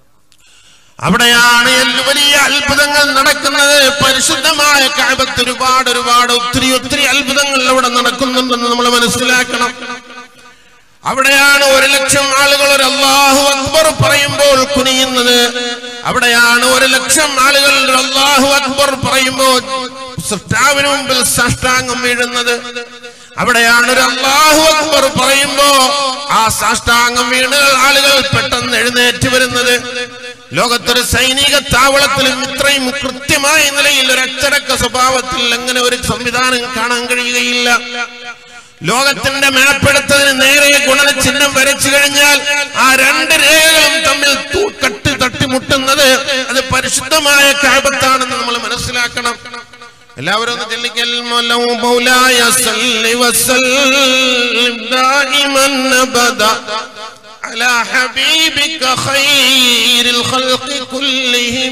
A: അവിടെയാണ് എല്ലു വലിയ അത്ഭുതങ്ങൾ നടക്കുന്നത് പരിശുദ്ധമായ കാബത്ത് ഒരുപാട് ഒരുപാട് ഒത്തിരി ഒത്തിരി അത്ഭുതങ്ങൾ അവിടെ നടക്കുന്നുണ്ടെന്ന് നമ്മൾ മനസ്സിലാക്കണം അവിടെയാണ് ഒരു ലക്ഷം ആളുകൾ ഒരു അള്ളാഹു അക്ബർ പറയുമ്പോൾ കുനിയുന്നത് അവിടെയാണ് ഒരു ലക്ഷം ആളുകൾ ഒരു അള്ളാഹു അക്ബർ പറയുമ്പോൾ സൃഷ്ടാവിന് മുമ്പിൽ സാഷ്ടാംഗം വീഴുന്നത് അവിടെയാണ് ഒരു അള്ളാഹു അക്ബർ പറയുമ്പോ ആ സാഷ്ടാംഗം വീണ് ആളുകൾ പെട്ടെന്ന് എഴുന്നേറ്റ് വരുന്നത് ലോകത്തൊരു സൈനിക താവളത്തിലും ഇത്രയും കൃത്യമായ നിലയിൽ ഒരു അച്ചടക്ക സ്വഭാവത്തിൽ അങ്ങനെ ഒരു സംവിധാനം കാണാൻ കഴിയുകയില്ല ലോകത്തിന്റെ മാപ്പ് എടുത്തതിന് നേരെ ഗുണനചിഹ്നം വരച്ചു കഴിഞ്ഞാൽ ആ രണ്ട് രേഖകളും തമ്മിൽ തൂ- കട്ടി തട്ടിമുട്ടുന്നത് അത് പരിശുദ്ധമായ കാപത്താണെന്ന് നമ്മൾ മനസ്സിലാക്കണം എല്ലാവരും ഒന്ന് ചെല്ലിക്കൽ മൗലൗ മൗലായ സല്ലി വസല്ലിം ദായിമൻ അബദ على حبيبك خير الخلق كلهم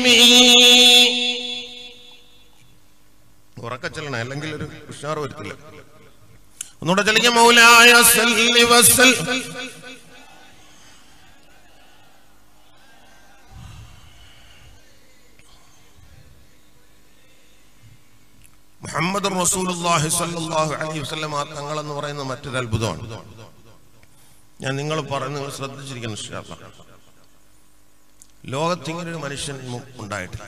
A: ഉറക്ക ചെല്ലണം അല്ലെങ്കിൽ ഒരു ഉഷാർ വരത്തില്ല ഒന്നുകൂടെ ചെല്ലിക്ക മൗലായ സല്ലി വസൽ മുഹമ്മദ് റസൂലുള്ളാഹി സ്വല്ലല്ലാഹു അലൈഹി വസല്ലം തങ്ങൾ എന്ന് പറയുന്ന മറ്റൊരു അത്ഭുതമാണ് ഞാൻ നിങ്ങൾ പറഞ്ഞു നിങ്ങൾ ശ്രദ്ധിച്ചിരിക്കണം ഇൻഷാ അല്ലാ. ലോകത്ത് ഇങ്ങനെ ഒരു മനുഷ്യൻ മു- ഉണ്ടായിട്ടില്ല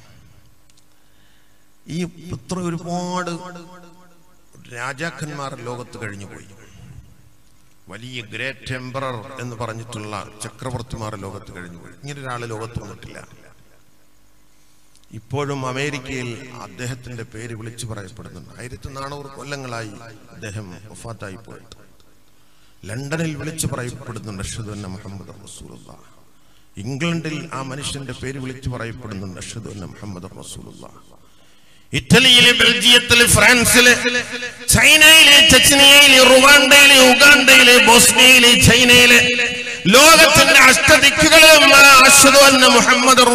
A: ഈ ഇത്ര ഒരുപാട് രാജാക്കന്മാർ ലോകത്ത് കഴിഞ്ഞു പോയി വലിയ ഗ്രേറ്റ് എംബറർ എന്ന് പറഞ്ഞിട്ടുള്ള ചക്രവർത്തിമാർ ലോകത്ത് കഴിഞ്ഞു പോയി ഇങ്ങനെ ഒരാൾ ലോകത്ത് വന്നിട്ടില്ല ഇപ്പോഴും അമേരിക്കയിൽ അദ്ദേഹത്തിന്റെ പേര് വിളിച്ചു പറയപ്പെടുന്നുണ്ട് ആയിരത്തി നാനൂറ് കൊല്ലങ്ങളായി അദ്ദേഹം വഫാത്തായി പോയിട്ട് ലണ്ടനിൽ വിളിച്ചു പറയപ്പെടുന്നുണ്ട് അഷ്ഹദു അന്ന മുഹമ്മദ് റസൂലുള്ള ഇംഗ്ലണ്ടിൽ ആ മനുഷ്യന്റെ പേര് വിളിച്ചു പറയപ്പെടുന്നുണ്ട് അഷ്ഹദു അന്ന മുഹമ്മദ് റസൂലുള്ള ഇറ്റലിയിലെ ബെൽജിയത്തില് ഫ്രാൻസില് ചൈനയിലെ ചെച്ചനിയയിലെ റുവാണ്ടയിലെ ഉഗാണ്ടയിലെ ബോസ്നിയയിലെ ചൈനയിലെ ലോകത്തിന്റെ അഷ്ടദിക്കുകളിലും അഷ്ഹദു അന്ന മുഹമ്മദ്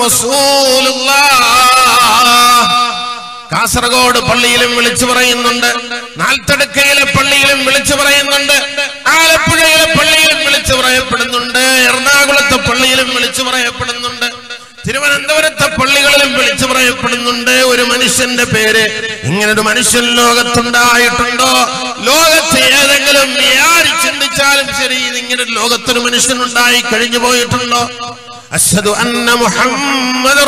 A: കാസർഗോഡ് പള്ളിയിലും വിളിച്ചു പറയുന്നുണ്ട് നാൽത്തടുക്കയിലെ പള്ളിയിലും വിളിച്ചു പറയുന്നുണ്ട് ആലപ്പുഴയിലെ പള്ളിയിലും വിളിച്ചു പറയപ്പെടുന്നുണ്ട് എറണാകുളത്തെ പള്ളിയിലും വിളിച്ചു പറയപ്പെടുന്നുണ്ട് തിരുവനന്തപുരത്തെ പള്ളികളിലും വിളിച്ചു പറയപ്പെടുന്നുണ്ട് ഒരു മനുഷ്യന്റെ പേര് ഇങ്ങനെ ഒരു മനുഷ്യൻ ലോകത്തുണ്ടായിട്ടുണ്ടോ ലോകത്ത് ഏതെങ്കിലും ആര് ചിന്തിച്ചാലും ശരി ഇങ്ങനെ ഒരു ലോകത്തൊരു മനുഷ്യനുണ്ടായി കഴിഞ്ഞു പോയിട്ടുണ്ടോ അഷ്ഹദു അന്ന മുഹമ്മദ്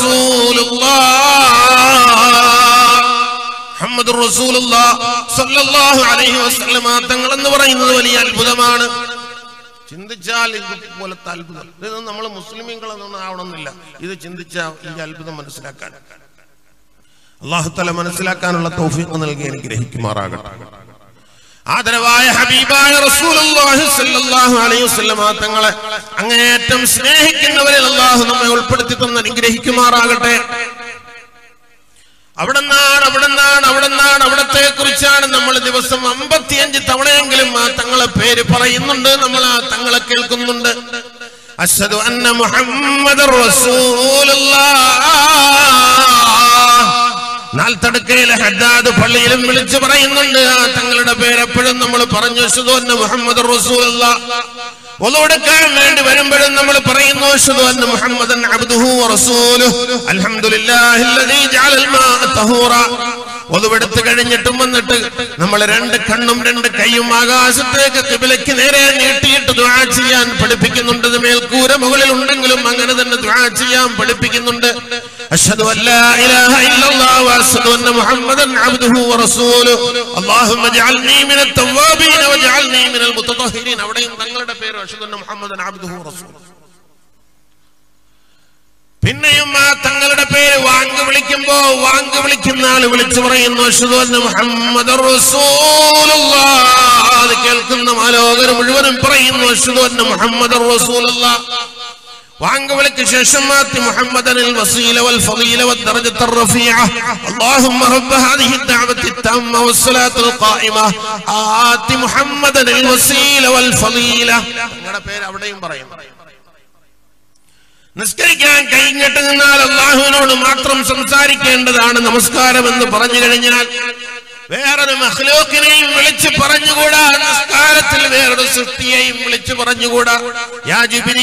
A: മുഹമ്മദ് സല്ലല്ലാഹു അലൈഹി വസല്ലമ തങ്ങൾ എന്ന് പറയുന്നത് വലിയ അത്ഭുതമാണ് ചിന്തിച്ചാൽ ഇതുപോലത്തെ അത്ഭുതം ഇത് നമ്മൾ മുസ്ലിമീങ്ങളൊന്നും ആവണമെന്നില്ല ഇത് ചിന്തിച്ചാൽ ഈ അത്ഭുതം മനസ്സിലാക്കാൻ അള്ളാഹുത്തല മനസ്സിലാക്കാനുള്ള തൗഫീഖ് നൽകി അനുഗ്രഹിക്കുമാറാകട്ടെ ആദരവായ ഹബീബായ റസൂലുള്ളാഹി സ്വല്ലല്ലാഹു അലൈഹി വസല്ലമ തങ്ങളെ അങ്ങേയറ്റം സ്നേഹിക്കുന്നവരിൽ അള്ളാഹു നമ്മെ ഉൾപ്പെടുത്തി തന്ന് അനുഗ്രഹിക്കുമാറാകട്ടെ അവിടെന്നാണ് അവിടെന്നാണ് അവിടെന്നാണ് അവിടത്തെ കുറിച്ചാണ് നമ്മൾ ദിവസം അമ്പത്തിയഞ്ച് തവണയെങ്കിലും ആ തങ്ങളെ പേര് പറയുന്നുണ്ട് നമ്മൾ ആ തങ്ങളെ കേൾക്കുന്നുണ്ട് അഷ്ഹദു അന്ന മുഹമ്മദ് നാൽത്തടുക്കയിലെ ഹദ്ദാദ് പള്ളിയിലും വിളിച്ചു പറയുന്നുണ്ട് ആ തങ്ങളുടെ പേര് എപ്പോഴും നമ്മൾ പറഞ്ഞു അഷ്ഹദു അന്ന മുഹമ്മദ് റസൂലുള്ള ഒന്നുകൊടുക്കാൻ വേണ്ടി വരുമ്പോഴും നമ്മൾ പറയുന്നു അഷ്ഹദു അന്ന മുഹമ്മദൻ അബ്ദുഹു വറസൂലുഹു അൽഹംദുലില്ലാഹില്ലദീ ജഅലൽ മാഅ തഹൂറ ഒതുവെടുത്ത് കഴിഞ്ഞിട്ടും വന്നിട്ട് നമ്മൾ രണ്ട് കണ്ണും രണ്ട് കൈയും ആകാശത്തേക്ക് കിബിലയ്ക്ക് നേരെ നീട്ടിയിട്ട് ദുആ ചെയ്യാൻ പഠിപ്പിക്കുന്നുണ്ട് ഇത് മേൽക്കൂര മുകളിൽ ഉണ്ടെങ്കിലും അങ്ങനെ തന്നെ ദുആ ചെയ്യാൻ പഠിപ്പിക്കുന്നുണ്ട് അഷ്ഹദു അല്ലാ ഇലാഹ ഇല്ലല്ലാഹു വഅഷ്ഹദു അന്ന മുഹമ്മദൻ അബ്ദുഹു വറസൂലുഹു അല്ലാഹുമ്മ ജഅൽനീ മിനൽ തവ്വാബീന വജഅൽനീ മിനൽ മുതതഹിരീൻ അവിടെയും തങ്ങളുടെ പേര് അഷ്ഹദു അന്ന മുഹമ്മദൻ അബ്ദുഹു വറസൂലുഹു പിന്നെയും ആ തങ്ങളുടെ പേര് വാങ്ക് വിളിക്കുമ്പോ വാങ്ക് വിളിക്കുന്ന ആള് വിളിച്ചു പറയുന്നു അഷ്ഹദു അന്ന മുഹമ്മദ് അത് കേൾക്കുന്ന മാലോകർ മുഴുവനും പറയുന്നു അഷ്ഹദു അന്ന മുഹമ്മദ് വാങ്ക് വിളിക്ക് ശേഷം മാറ്റി മുഹമ്മദൻ الوسيلة والفضيلة والدرجة الرفيعة اللهم رب هذه الدعوة التامة والصلاة القائمة آت محمدا الوسيلة والفضيلة നിങ്ങളുടെ പേര് അവിടെയും പറയും നിസ്കരിക്കാൻ കഴിഞ്ഞിട്ട് നിന്നാൽ അള്ളാഹുവിനോട് മാത്രം സംസാരിക്കേണ്ടതാണ് നമസ്കാരം എന്ന് പറഞ്ഞു കഴിഞ്ഞാൽ വേറൊരു മഹ്ലൂക്കിനെയും വിളിച്ചു പറഞ്ഞുകൂടാ നമസ്കാരത്തിൽ വേറൊരു സൃഷ്ടിയെയും വിളിച്ചു പറഞ്ഞുകൂടാ യാ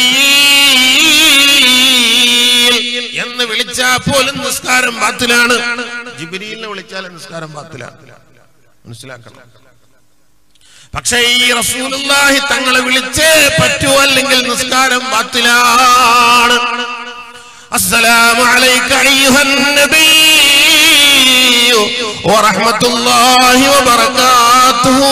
A: ജിബ്രീൽ എന്ന് വിളിച്ചാൽ പോലും നിസ്കാരം ബാത്തിലാണ് ജിബിരിയിലിനെ വിളിച്ചാൽ നിസ്കാരം ബാത്തിലാണ് മനസ്സിലാക്കണം പക്ഷേ ഈ റസൂലുള്ളാഹി തങ്ങളെ വിളിച്ചേ പറ്റൂ അല്ലെങ്കിൽ നിസ്കാരം ബാത്തിലാണ് അസ്സലാമു അലൈക അയ്യുഹൻ നബി വറഹ്മത്തുള്ളാഹി വബറകാതുഹു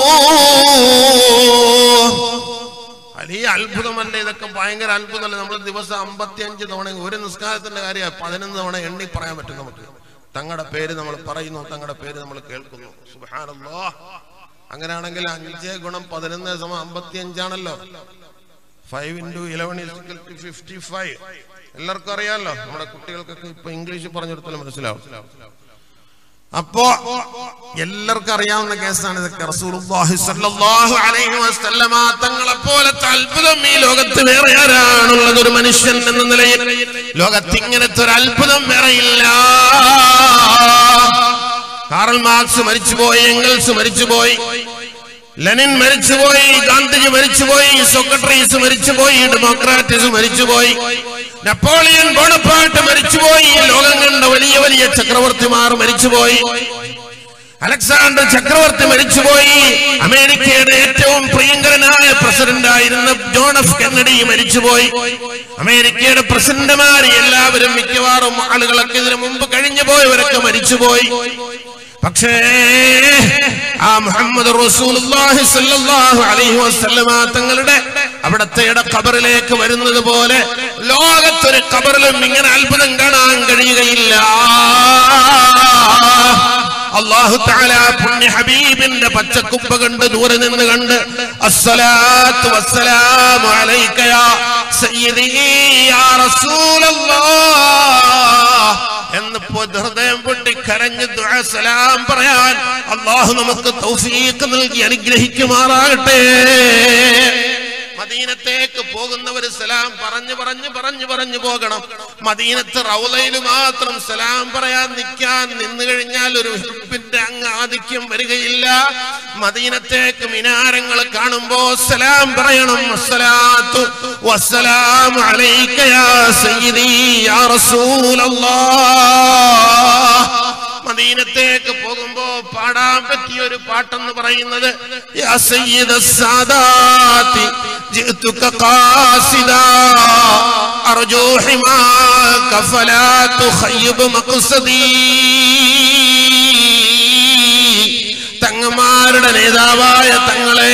A: വലിയ അത്ഭുതമല്ലേ ഇതൊക്കെ ഭയങ്കര അത്ഭുതമല്ലേ നമ്മൾ ദിവസം അമ്പത്തിയഞ്ച് തവണ ഒരു നിസ്കാരത്തിന്റെ കാര്യം പതിനൊന്ന് തവണ എണ്ണി പറയാൻ പറ്റും നമുക്ക് തങ്ങളുടെ പേര് നമ്മൾ പറയുന്നു തങ്ങളുടെ പേര് നമ്മൾ കേൾക്കുന്നു സുബ്ഹാനല്ലാഹ് അങ്ങനെയാണെങ്കിൽ അഞ്ച് ഗുണം പതിനൊന്ന് സമം അമ്പത്തി അഞ്ചാണല്ലോ five into eleven fifty five എല്ലാവർക്കും അറിയാമല്ലോ നമ്മുടെ കുട്ടികൾക്കൊക്കെ ഇപ്പൊ ഇംഗ്ലീഷ് പറഞ്ഞു കൊടുത്താലും മനസ്സിലാവും അപ്പോ എല്ലാവർക്കും അറിയാവുന്ന കേസാണ് ഇതൊക്കെ റസൂലുള്ളാഹി സ്വല്ലല്ലാഹു അലൈഹി വസല്ലമ തങ്ങളെ പോലത്തെ അത്ഭുതം ഈ ലോകത്ത് വേറെ ആരാണുള്ളത് ഒരു മനുഷ്യൻ എന്ന നിലയിൽ ലോകത്ത് ഇങ്ങനത്തെ ഒരു അത്ഭുതം വേറെ ഇല്ല കാറൽ മാർക്സ് മരിച്ചുപോയി എംഗൽസ് മരിച്ചുപോയി ലെനിൻ മരിച്ചുപോയി ഗാന്ധിജി മരിച്ചുപോയി സോക്രട്ടറീസ് മരിച്ചുപോയി ഡെമോക്രാറ്റിസ് മരിച്ചുപോയി നെപ്പോളിയൻ ബോണപ്പാട്ട് മരിച്ചുപോയി ലോകം കണ്ട വലിയ വലിയ ചക്രവർത്തിമാർ മരിച്ചുപോയി അലക്സാണ്ടർ ചക്രവർത്തി മരിച്ചുപോയി അമേരിക്കയുടെ ഏറ്റവും പ്രിയങ്കരനായ പ്രസിഡന്റ് ആയിരുന്ന ജോൺ എഫ് കെന്നഡി മരിച്ചുപോയി അമേരിക്കയുടെ പ്രസിഡന്റുമാർ എല്ലാവരും മിക്കവാറും ആളുകളൊക്കെ ഇതിനു മുമ്പ് കഴിഞ്ഞു പോയവരൊക്കെ മരിച്ചുപോയി പക്ഷേ ആ മുഹമ്മദ് റസൂലുള്ളാഹി സ്വല്ലല്ലാഹു അലൈഹി വസല്ലമ തങ്ങളുടെ അവിടത്തെ ഖബറിലേക്ക് വരുന്നത് പോലെ ലോകത്തൊരു ഖബറിലും ഇങ്ങനെ അത്ഭുതം കാണാൻ കഴിയുകയില്ല അള്ളാഹു താല പുണ്യ ഹബീബിന്റെ പച്ചക്കുപ്പ കണ്ട് ദൂരെ നിന്ന് കണ്ട് അസ്സലാത്തു വസ്സലാമു അലൈക യാ സയ്യിദി യാ റസൂലല്ലാഹ് എന്ന് പൊ- ഹൃദയം പൊട്ടി കരഞ്ഞ് ദുആ സലാം പറയാൻ അള്ളാഹു നമുക്ക് തൗഫീഖ് നൽകി അനുഗ്രഹിക്കുമാറാകട്ടെ മദീനത്തേക്ക് പോകുന്നവർ സലാം പറഞ്ഞു പറഞ്ഞു പറഞ്ഞു പറഞ്ഞു പോകണം മദീനത്ത് റൗലയിൽ മാത്രം സലാം പറയാൻ നിൽക്കാൻ നിന്നു കഴിഞ്ഞാൽ ഒരു ഹിബിന്റെ അങ്ങ് ആധിക്യം വരികയില്ല മദീനത്തേക്ക് മിനാരങ്ങൾ കാണുമ്പോ സലാം പറയണം അസ്സലാത്തു വസ്സലാമു അലൈക യാ സയ്യിദി യാ റസൂലല്ലാഹ് മദീനത്തേക്ക് പോകുമ്പോ പാടാൻ പറ്റിയ ഒരു പാട്ടെന്ന് പറയുന്നത് യാ സയ്യിദ സാദാതി ജിഅ്തുക ഖാസിദാ അർജു ഹിമാക ഫലാ തുഖയ്യിബ് മഖ്സദീ തങ്ങന്മാരുടെ നേതാവായ തങ്ങളെ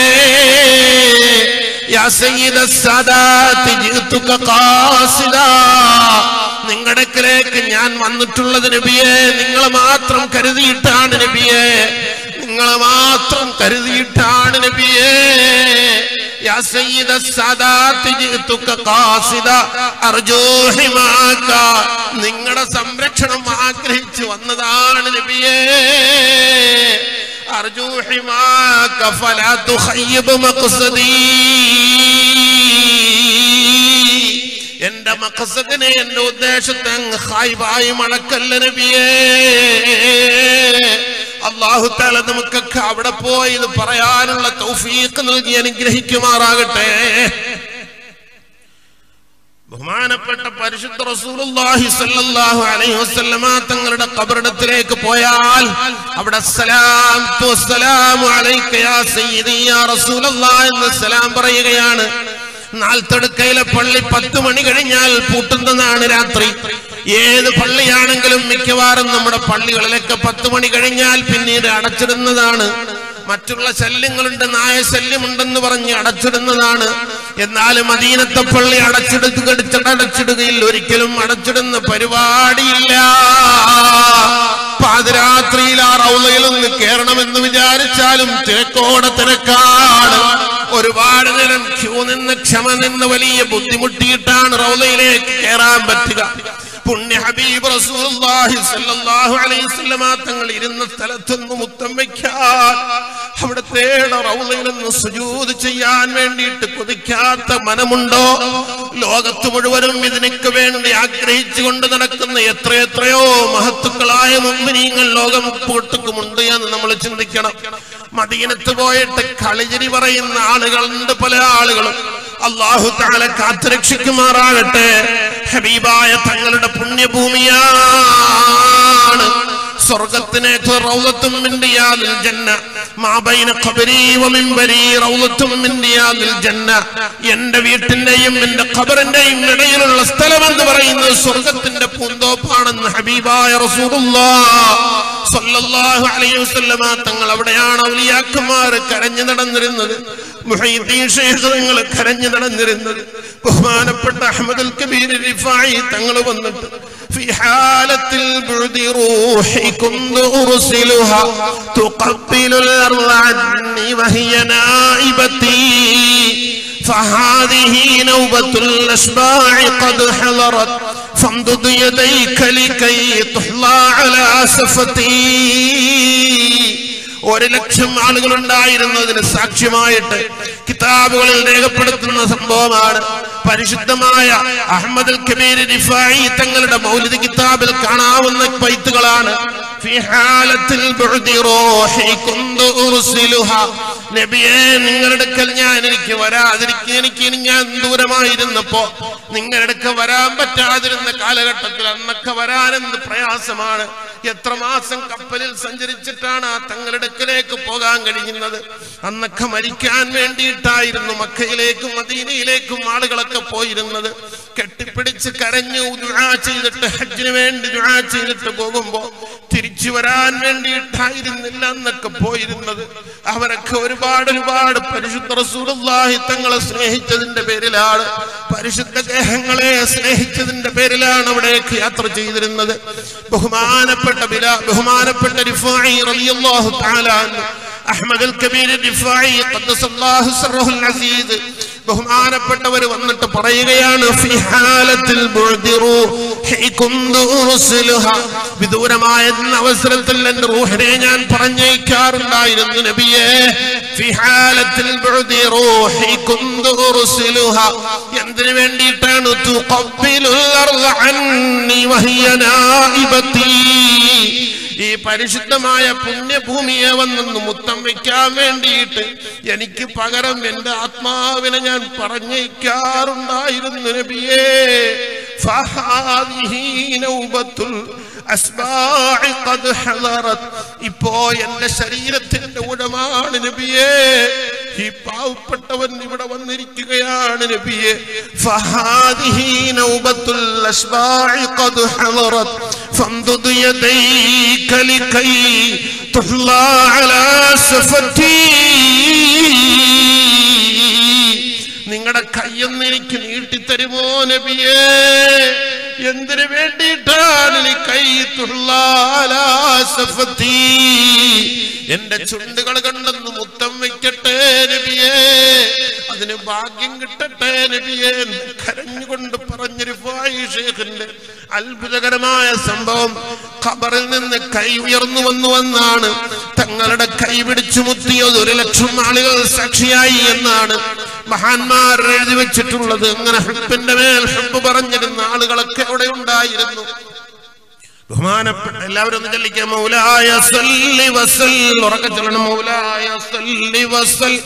A: യാ സയ്യിദ സാദാതി ജിഅ്തുക ഖാസിദാ നിങ്ങടക്കിലേക്ക് ഞാൻ വന്നിട്ടുള്ളത് നബിയെ നിങ്ങൾ മാത്രം കരുതിയിട്ടാണ് നബിയെ നിങ്ങൾ മാത്രം കരുതിയിട്ടാണ് നബിയെ യാ സയ്യിദ സാദാത്തി ജിഅ്തുക ഖാസിദ അർജൂ ഹിമാക നിങ്ങളുടെ സംരക്ഷണം ആഗ്രഹിച്ചു വന്നതാണ് നബിയെ അർജൂ ഹിമാക ഫലാ തുഖയ്യിബ് മഖ്സദീ എന്റെ മഖസദിനെ എന്റെ ഉദ്ദേശത്തെ അങ്ങ് ഹായിബായി മണക്കല്ല നബിയേ അള്ളാഹു താല നമുക്കൊക്കെ അവിടെ പോയി ഇത് പറയാനുള്ള തൗഫീഖ് നൽകി അനുഗ്രഹിക്കുമാറാകട്ടെ ബഹുമാനപ്പെട്ട പരിശുദ്ധ റസൂലുള്ളാഹി സ്വല്ലല്ലാഹു അലൈഹി വസല്ലമ തങ്ങളുടെ ഖബറിടത്തിലേക്ക് പോയാൽ അവിടെ സലാം വസ്സലാമു അലൈക യാ സയ്യിദി യാ റസൂലല്ലാഹ് എന്ന് സലാം പറയുകയാണ് നാൽത്തടുക്കയിലെ പള്ളി പത്ത് മണി കഴിഞ്ഞാൽ പൂട്ടുന്നതാണ് രാത്രി ഏത് പള്ളിയാണെങ്കിലും മിക്കവാറും നമ്മുടെ പള്ളികളിലൊക്കെ പത്ത് മണി കഴിഞ്ഞാൽ പിന്നീട് അടച്ചിടുന്നതാണ് മറ്റുള്ള ശല്യങ്ങളുണ്ട് നായ ശല്യമുണ്ടെന്ന് പറഞ്ഞ് അടച്ചിടുന്നതാണ് എന്നാൽ മദീനത്തെ പള്ളി അടച്ചിടുക അടച്ചിടുകയിൽ ഒരിക്കലും അടച്ചിടുന്ന പരിപാടിയില്ല പാതിരാത്രിയിൽ ആ റൗലയിൽ ഒന്ന് കയറണമെന്ന് വിചാരിച്ചാലും തിരക്കോടെ തിരക്കാണ് ഒരുപാട് നേരം ക്യൂ നിന്ന് ക്ഷമ നിന്ന് വലിയ ബുദ്ധിമുട്ടിയിട്ടാണ് റൗലയിലേക്ക് കയറാൻ പറ്റുക പുണ്യ ഹബീബ് റസൂലുള്ളാഹി സ്വല്ലല്ലാഹു അലൈഹി വസല്ലമ തങ്ങൾ ഇരുന്ന സ്ഥലത്തുനിന്ന് മുത്തം വയ്ക്കാൻ അവിടുത്തെ റൗലയിൽ നിന്ന് സുജൂദ് ചെയ്യാൻ വേണ്ടിയിട്ട് കൊതിക്കാത്ത മനമുണ്ടോ ലോകത്ത് മുഴുവനും ഇതിനൊക്കെ വേണ്ടി ആഗ്രഹിച്ചുകൊണ്ട് നടക്കുന്ന എത്രയെത്രയോ മഹത്തുക്കളായ മുമ്പിനീങ്ങൾ ലോകം പൂട്ടുക്കുമുണ്ട് എന്ന് നമ്മൾ ചിന്തിക്കണം മദീനത്ത് പോയിട്ട് കളിചിരി പറയുന്ന ആളുകളുണ്ട് പല ആളുകളും അള്ളാഹു താല കാത്തുരക്ഷിക്കുമാറാകട്ടെ ഹബീബായ തങ്ങളുടെ പുണ്യഭൂമിയാണ് സ്വർഗത്തിനേക്ക് റൗലത്തും മിൻ റിയാദിൽ ജന്ന മാ ബൈന ഖബരി വ മിൻബരി റൗലത്തും മിൻ റിയാദിൽ ജന്ന എന്റെ വീട്ടിന്റെയും എന്റെ ഖബറിന്റെയും ഇടയിലുള്ള സ്ഥലം എന്ന് പറയുന്നത് സ്വർഗത്തിന്റെ പൂന്തോപ്പാണെന്ന് ഹബീബായ റസൂലുള്ളാഹ് സ്വല്ലല്ലാഹു അലൈഹി വസല്ലമ തങ്ങൾ അവിടെയാണ് ഔലിയാക്കന്മാർ കരഞ്ഞു നടന്നിരുന്നത് മുഹൈദ്ദീൻ ശൈഖ് തങ്ങൾ കരഞ്ഞു നടന്നിരുന്നത് ബഹുമാനപ്പെട്ട അഹമ്മദുൽ കബീർ റിഫായി തങ്ങൾ വന്നിട്ട് في حالة البعد روحي كنت أرسلها تقبل الأرض عني وهي نائبتي فهذه نوبة الأشباع قد حضرت فامدد يديك لكي تحلى على سفتي ഒരു ലക്ഷം ആളുകൾ ഉണ്ടായിരുന്നതിന് സാക്ഷ്യമായിട്ട് കിതാബുകളിൽ രേഖപ്പെടുത്തുന്ന സംഭവമാണ് പരിശുദ്ധമായ അഹമ്മദ് കബീർ റിഫായി തങ്ങളുടെ മൗലിക കിതാബിൽ കാണാവുന്ന പൈത്തുകളാണ് في حالة البعد روحي كنت أرسلها നബിയെ നിങ്ങളുടെ അടുക്കൽ ഞാൻ എനിക്ക് വരാതിരിക്കുക എനിക്ക് ഇനി ഞാൻ ദൂരമായിരുന്നപ്പോ നിങ്ങളുടെ അടുക്ക വരാൻ പറ്റാതിരുന്ന കാലഘട്ടത്തിൽ അന്നൊക്കെ വരാനെന്ന് പ്രയാസമാണ് എത്ര മാസം കപ്പലിൽ സഞ്ചരിച്ചിട്ടാണ് ആ തങ്ങളുടെ അടുക്കലേക്ക് പോകാൻ കഴിയുന്നത് അന്നൊക്കെ മരിക്കാൻ വേണ്ടിയിട്ടായിരുന്നു മക്കയിലേക്കും മദീനയിലേക്കും ആളുകളൊക്കെ പോയിരുന്നത് കെട്ടിപ്പിടിച്ച് കരഞ്ഞു ദുആ ചെയ്തിട്ട് ഹജ്ജിന് വേണ്ടി ദുആ ചെയ്തിട്ട് പോകുമ്പോ തിരിച്ചു വരാൻ വേണ്ടിയിട്ടായിരുന്നില്ല എന്നൊക്കെ പോയിരുന്നത് അവരൊക്കെ ഒരുപാട് ഒരുപാട് പരിശുദ്ധ റസൂലുള്ളാഹി തങ്ങളെ സ്നേഹിച്ചതിന്റെ പേരിലാണ്
B: പരിശുദ്ധ ഗ്രഹങ്ങളെ സ്നേഹിച്ചതിന്റെ പേരിലാണ് അവിടേക്ക് യാത്ര ചെയ്തിരുന്നത് ബഹുമാനപ്പെട്ട ബില ബഹുമാനപ്പെട്ട റിഫായി റളിയല്ലാഹു തആല അൻഹു അഹ്മദ് അൽ കബീർ റിഫായി ഖദ്ദസല്ലാഹു സർറഹുൽ അസീസ് ബഹുമാനപ്പെട്ടവർ വന്നിട്ട് പറയുകയാണ് ഫി ഹാലത്തിൽ ബുഅദി റൂഹി കുന്തു ഉർസിലുഹ. വിദൂരമായ അവസരത്തിൽ എന്റെ റൂഹിനെ ഞാൻ പറഞ്ഞേക്കാറുണ്ടായിരുന്നു നബിയെ ഫി ഹാലത്തിൽ ബുഅദി റൂഹി കുന്തു ഉർസിലുഹ. എന്തിനു വേണ്ടിയിട്ടാണ് തുഖബ്ബിലുൽ അർള അന്നി വഹിയ നായിബത്തി ഈ പരിശുദ്ധമായ പുണ്യഭൂമിയെ വന്നൊന്ന് മുത്തം വെക്കാൻ വേണ്ടിയിട്ട് എനിക്ക് പകരം എന്റെ ആത്മാവിനെ ഞാൻ പറഞ്ഞേക്കാറുണ്ടായിരുന്നു നബിയേ ഫഹാദിഹി നൗബത്തുൽ അസ്ബാഇ ഖദ് ഹദറത് ഇപ്പോ എന്റെ ശരീരത്തിന്റെ ഉടമാണ് നബിയേ ഈ പാവപ്പെട്ടവൻ ഇവിടെ വന്നിരിക്കുകയാണ് നബിയെ ഫഹാദിഹി നൗബത്തുൽ അസ്ബാഇ ഖദ് ഹദറത് ഫംദുദ് യദൈക ലകൈ തുഹ്ലാ അലാ സഫതി നിങ്ങളുടെ കയ്യൊന്ന് എനിക്ക് നീട്ടിത്തരുമോ നബിയേ എന്തിനു വേണ്ടിയിട്ടാണ് നീ കൈ തുള്ളാലാസഫത്തി എന്റെ ചുണ്ടുകൾ കണ്ടെന്ന് മുത്തം വെക്കട്ടെ നബിയേ അതിന് ഭാഗ്യം കിട്ടട്ടെ നബിയേ എന്ന് കരഞ്ഞുകൊണ്ട് പറഞ്ഞൊരു ഷേഖിന്റെ അത്ഭുതകരമായ സംഭവം ഖബറിൽ നിന്ന് കൈ ഉയർന്നു വന്നു എന്നാണ് തങ്ങളുടെ കൈ പിടിച്ചു മുത്തിയത് ഒരു ലക്ഷം ആളുകൾ സാക്ഷിയായി എന്നാണ് മഹാന്മാർ എഴുതി വെച്ചിട്ടുള്ളത് അങ്ങനെ ഹുബിന്റെ മേൽ ഹുബ് പറഞ്ഞിരുന്ന ആളുകളൊക്കെ അവിടെ ഉണ്ടായിരുന്നു ബഹുമാനപ്പെട്ട എല്ലാവരും ഒന്ന് ചൊല്ലിക്കാം മൗലായ സല്ലി വസൽ ഉറക്കെ ചൊല്ലണം മൗലായ സല്ലി വസൽ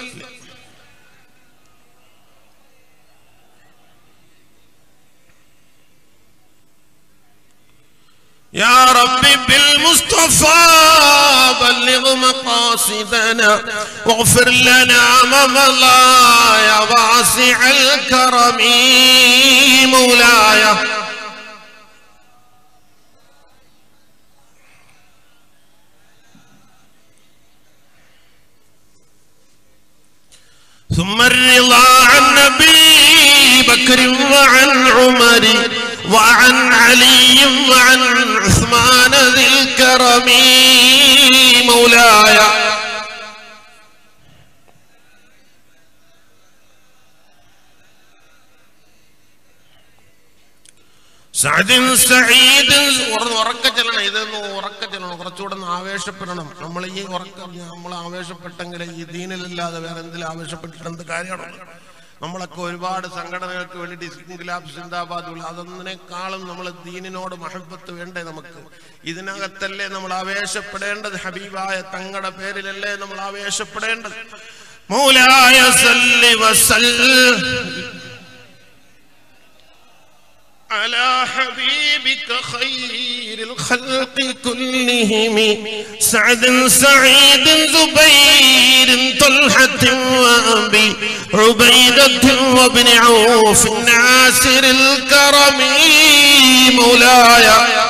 B: يا ربي بالمصطفى بلغ مقاصدنا واغفر لنا ما مضى يا واسع الكرم مولاي ثم الرضا عن نبي بكر وعن عمر وعن علي وعن عثمان ذي الكرم مولاي സഅദിൻ സഈദിൻ ഉറ- ഉറക്കെ ചെല്ലണം ഇതൊന്ന് ഉറക്കെ ചെല്ലണം കുറച്ചുകൂടെ ഒന്ന് ആവേശപ്പെടണം നമ്മൾ ഈ ഉറക്ക നമ്മൾ ആവേശപ്പെട്ടെങ്കിൽ ഈ ദീനിലല്ലാതെ വേറെ എന്തിലും ആവേശപ്പെട്ടിട്ട് എന്ത് കാര്യമാണ് നമ്മളൊക്കെ ഒരുപാട് സംഘടനകൾക്ക് വേണ്ടി ഡിസ്ട്രിക്ട് ലാബ് സിന്ദാബാദ് അതൊന്നിനേക്കാളും നമ്മൾ ദീനിനോട് മഹബത്ത് വേണ്ടേ നമുക്ക് ഇതിനകത്തല്ലേ നമ്മൾ ആവേശപ്പെടേണ്ടത് ഹബീബായ തങ്ങളുടെ പേരിലല്ലേ നമ്മൾ ആവേശപ്പെടേണ്ടത് മൗലായ സല്ലി വസൽ على حبيبك خير الخلق كلهم سعد سعيد زبير طلحة وأبي عبيدة وابن عوف ناصر الكرم مولاي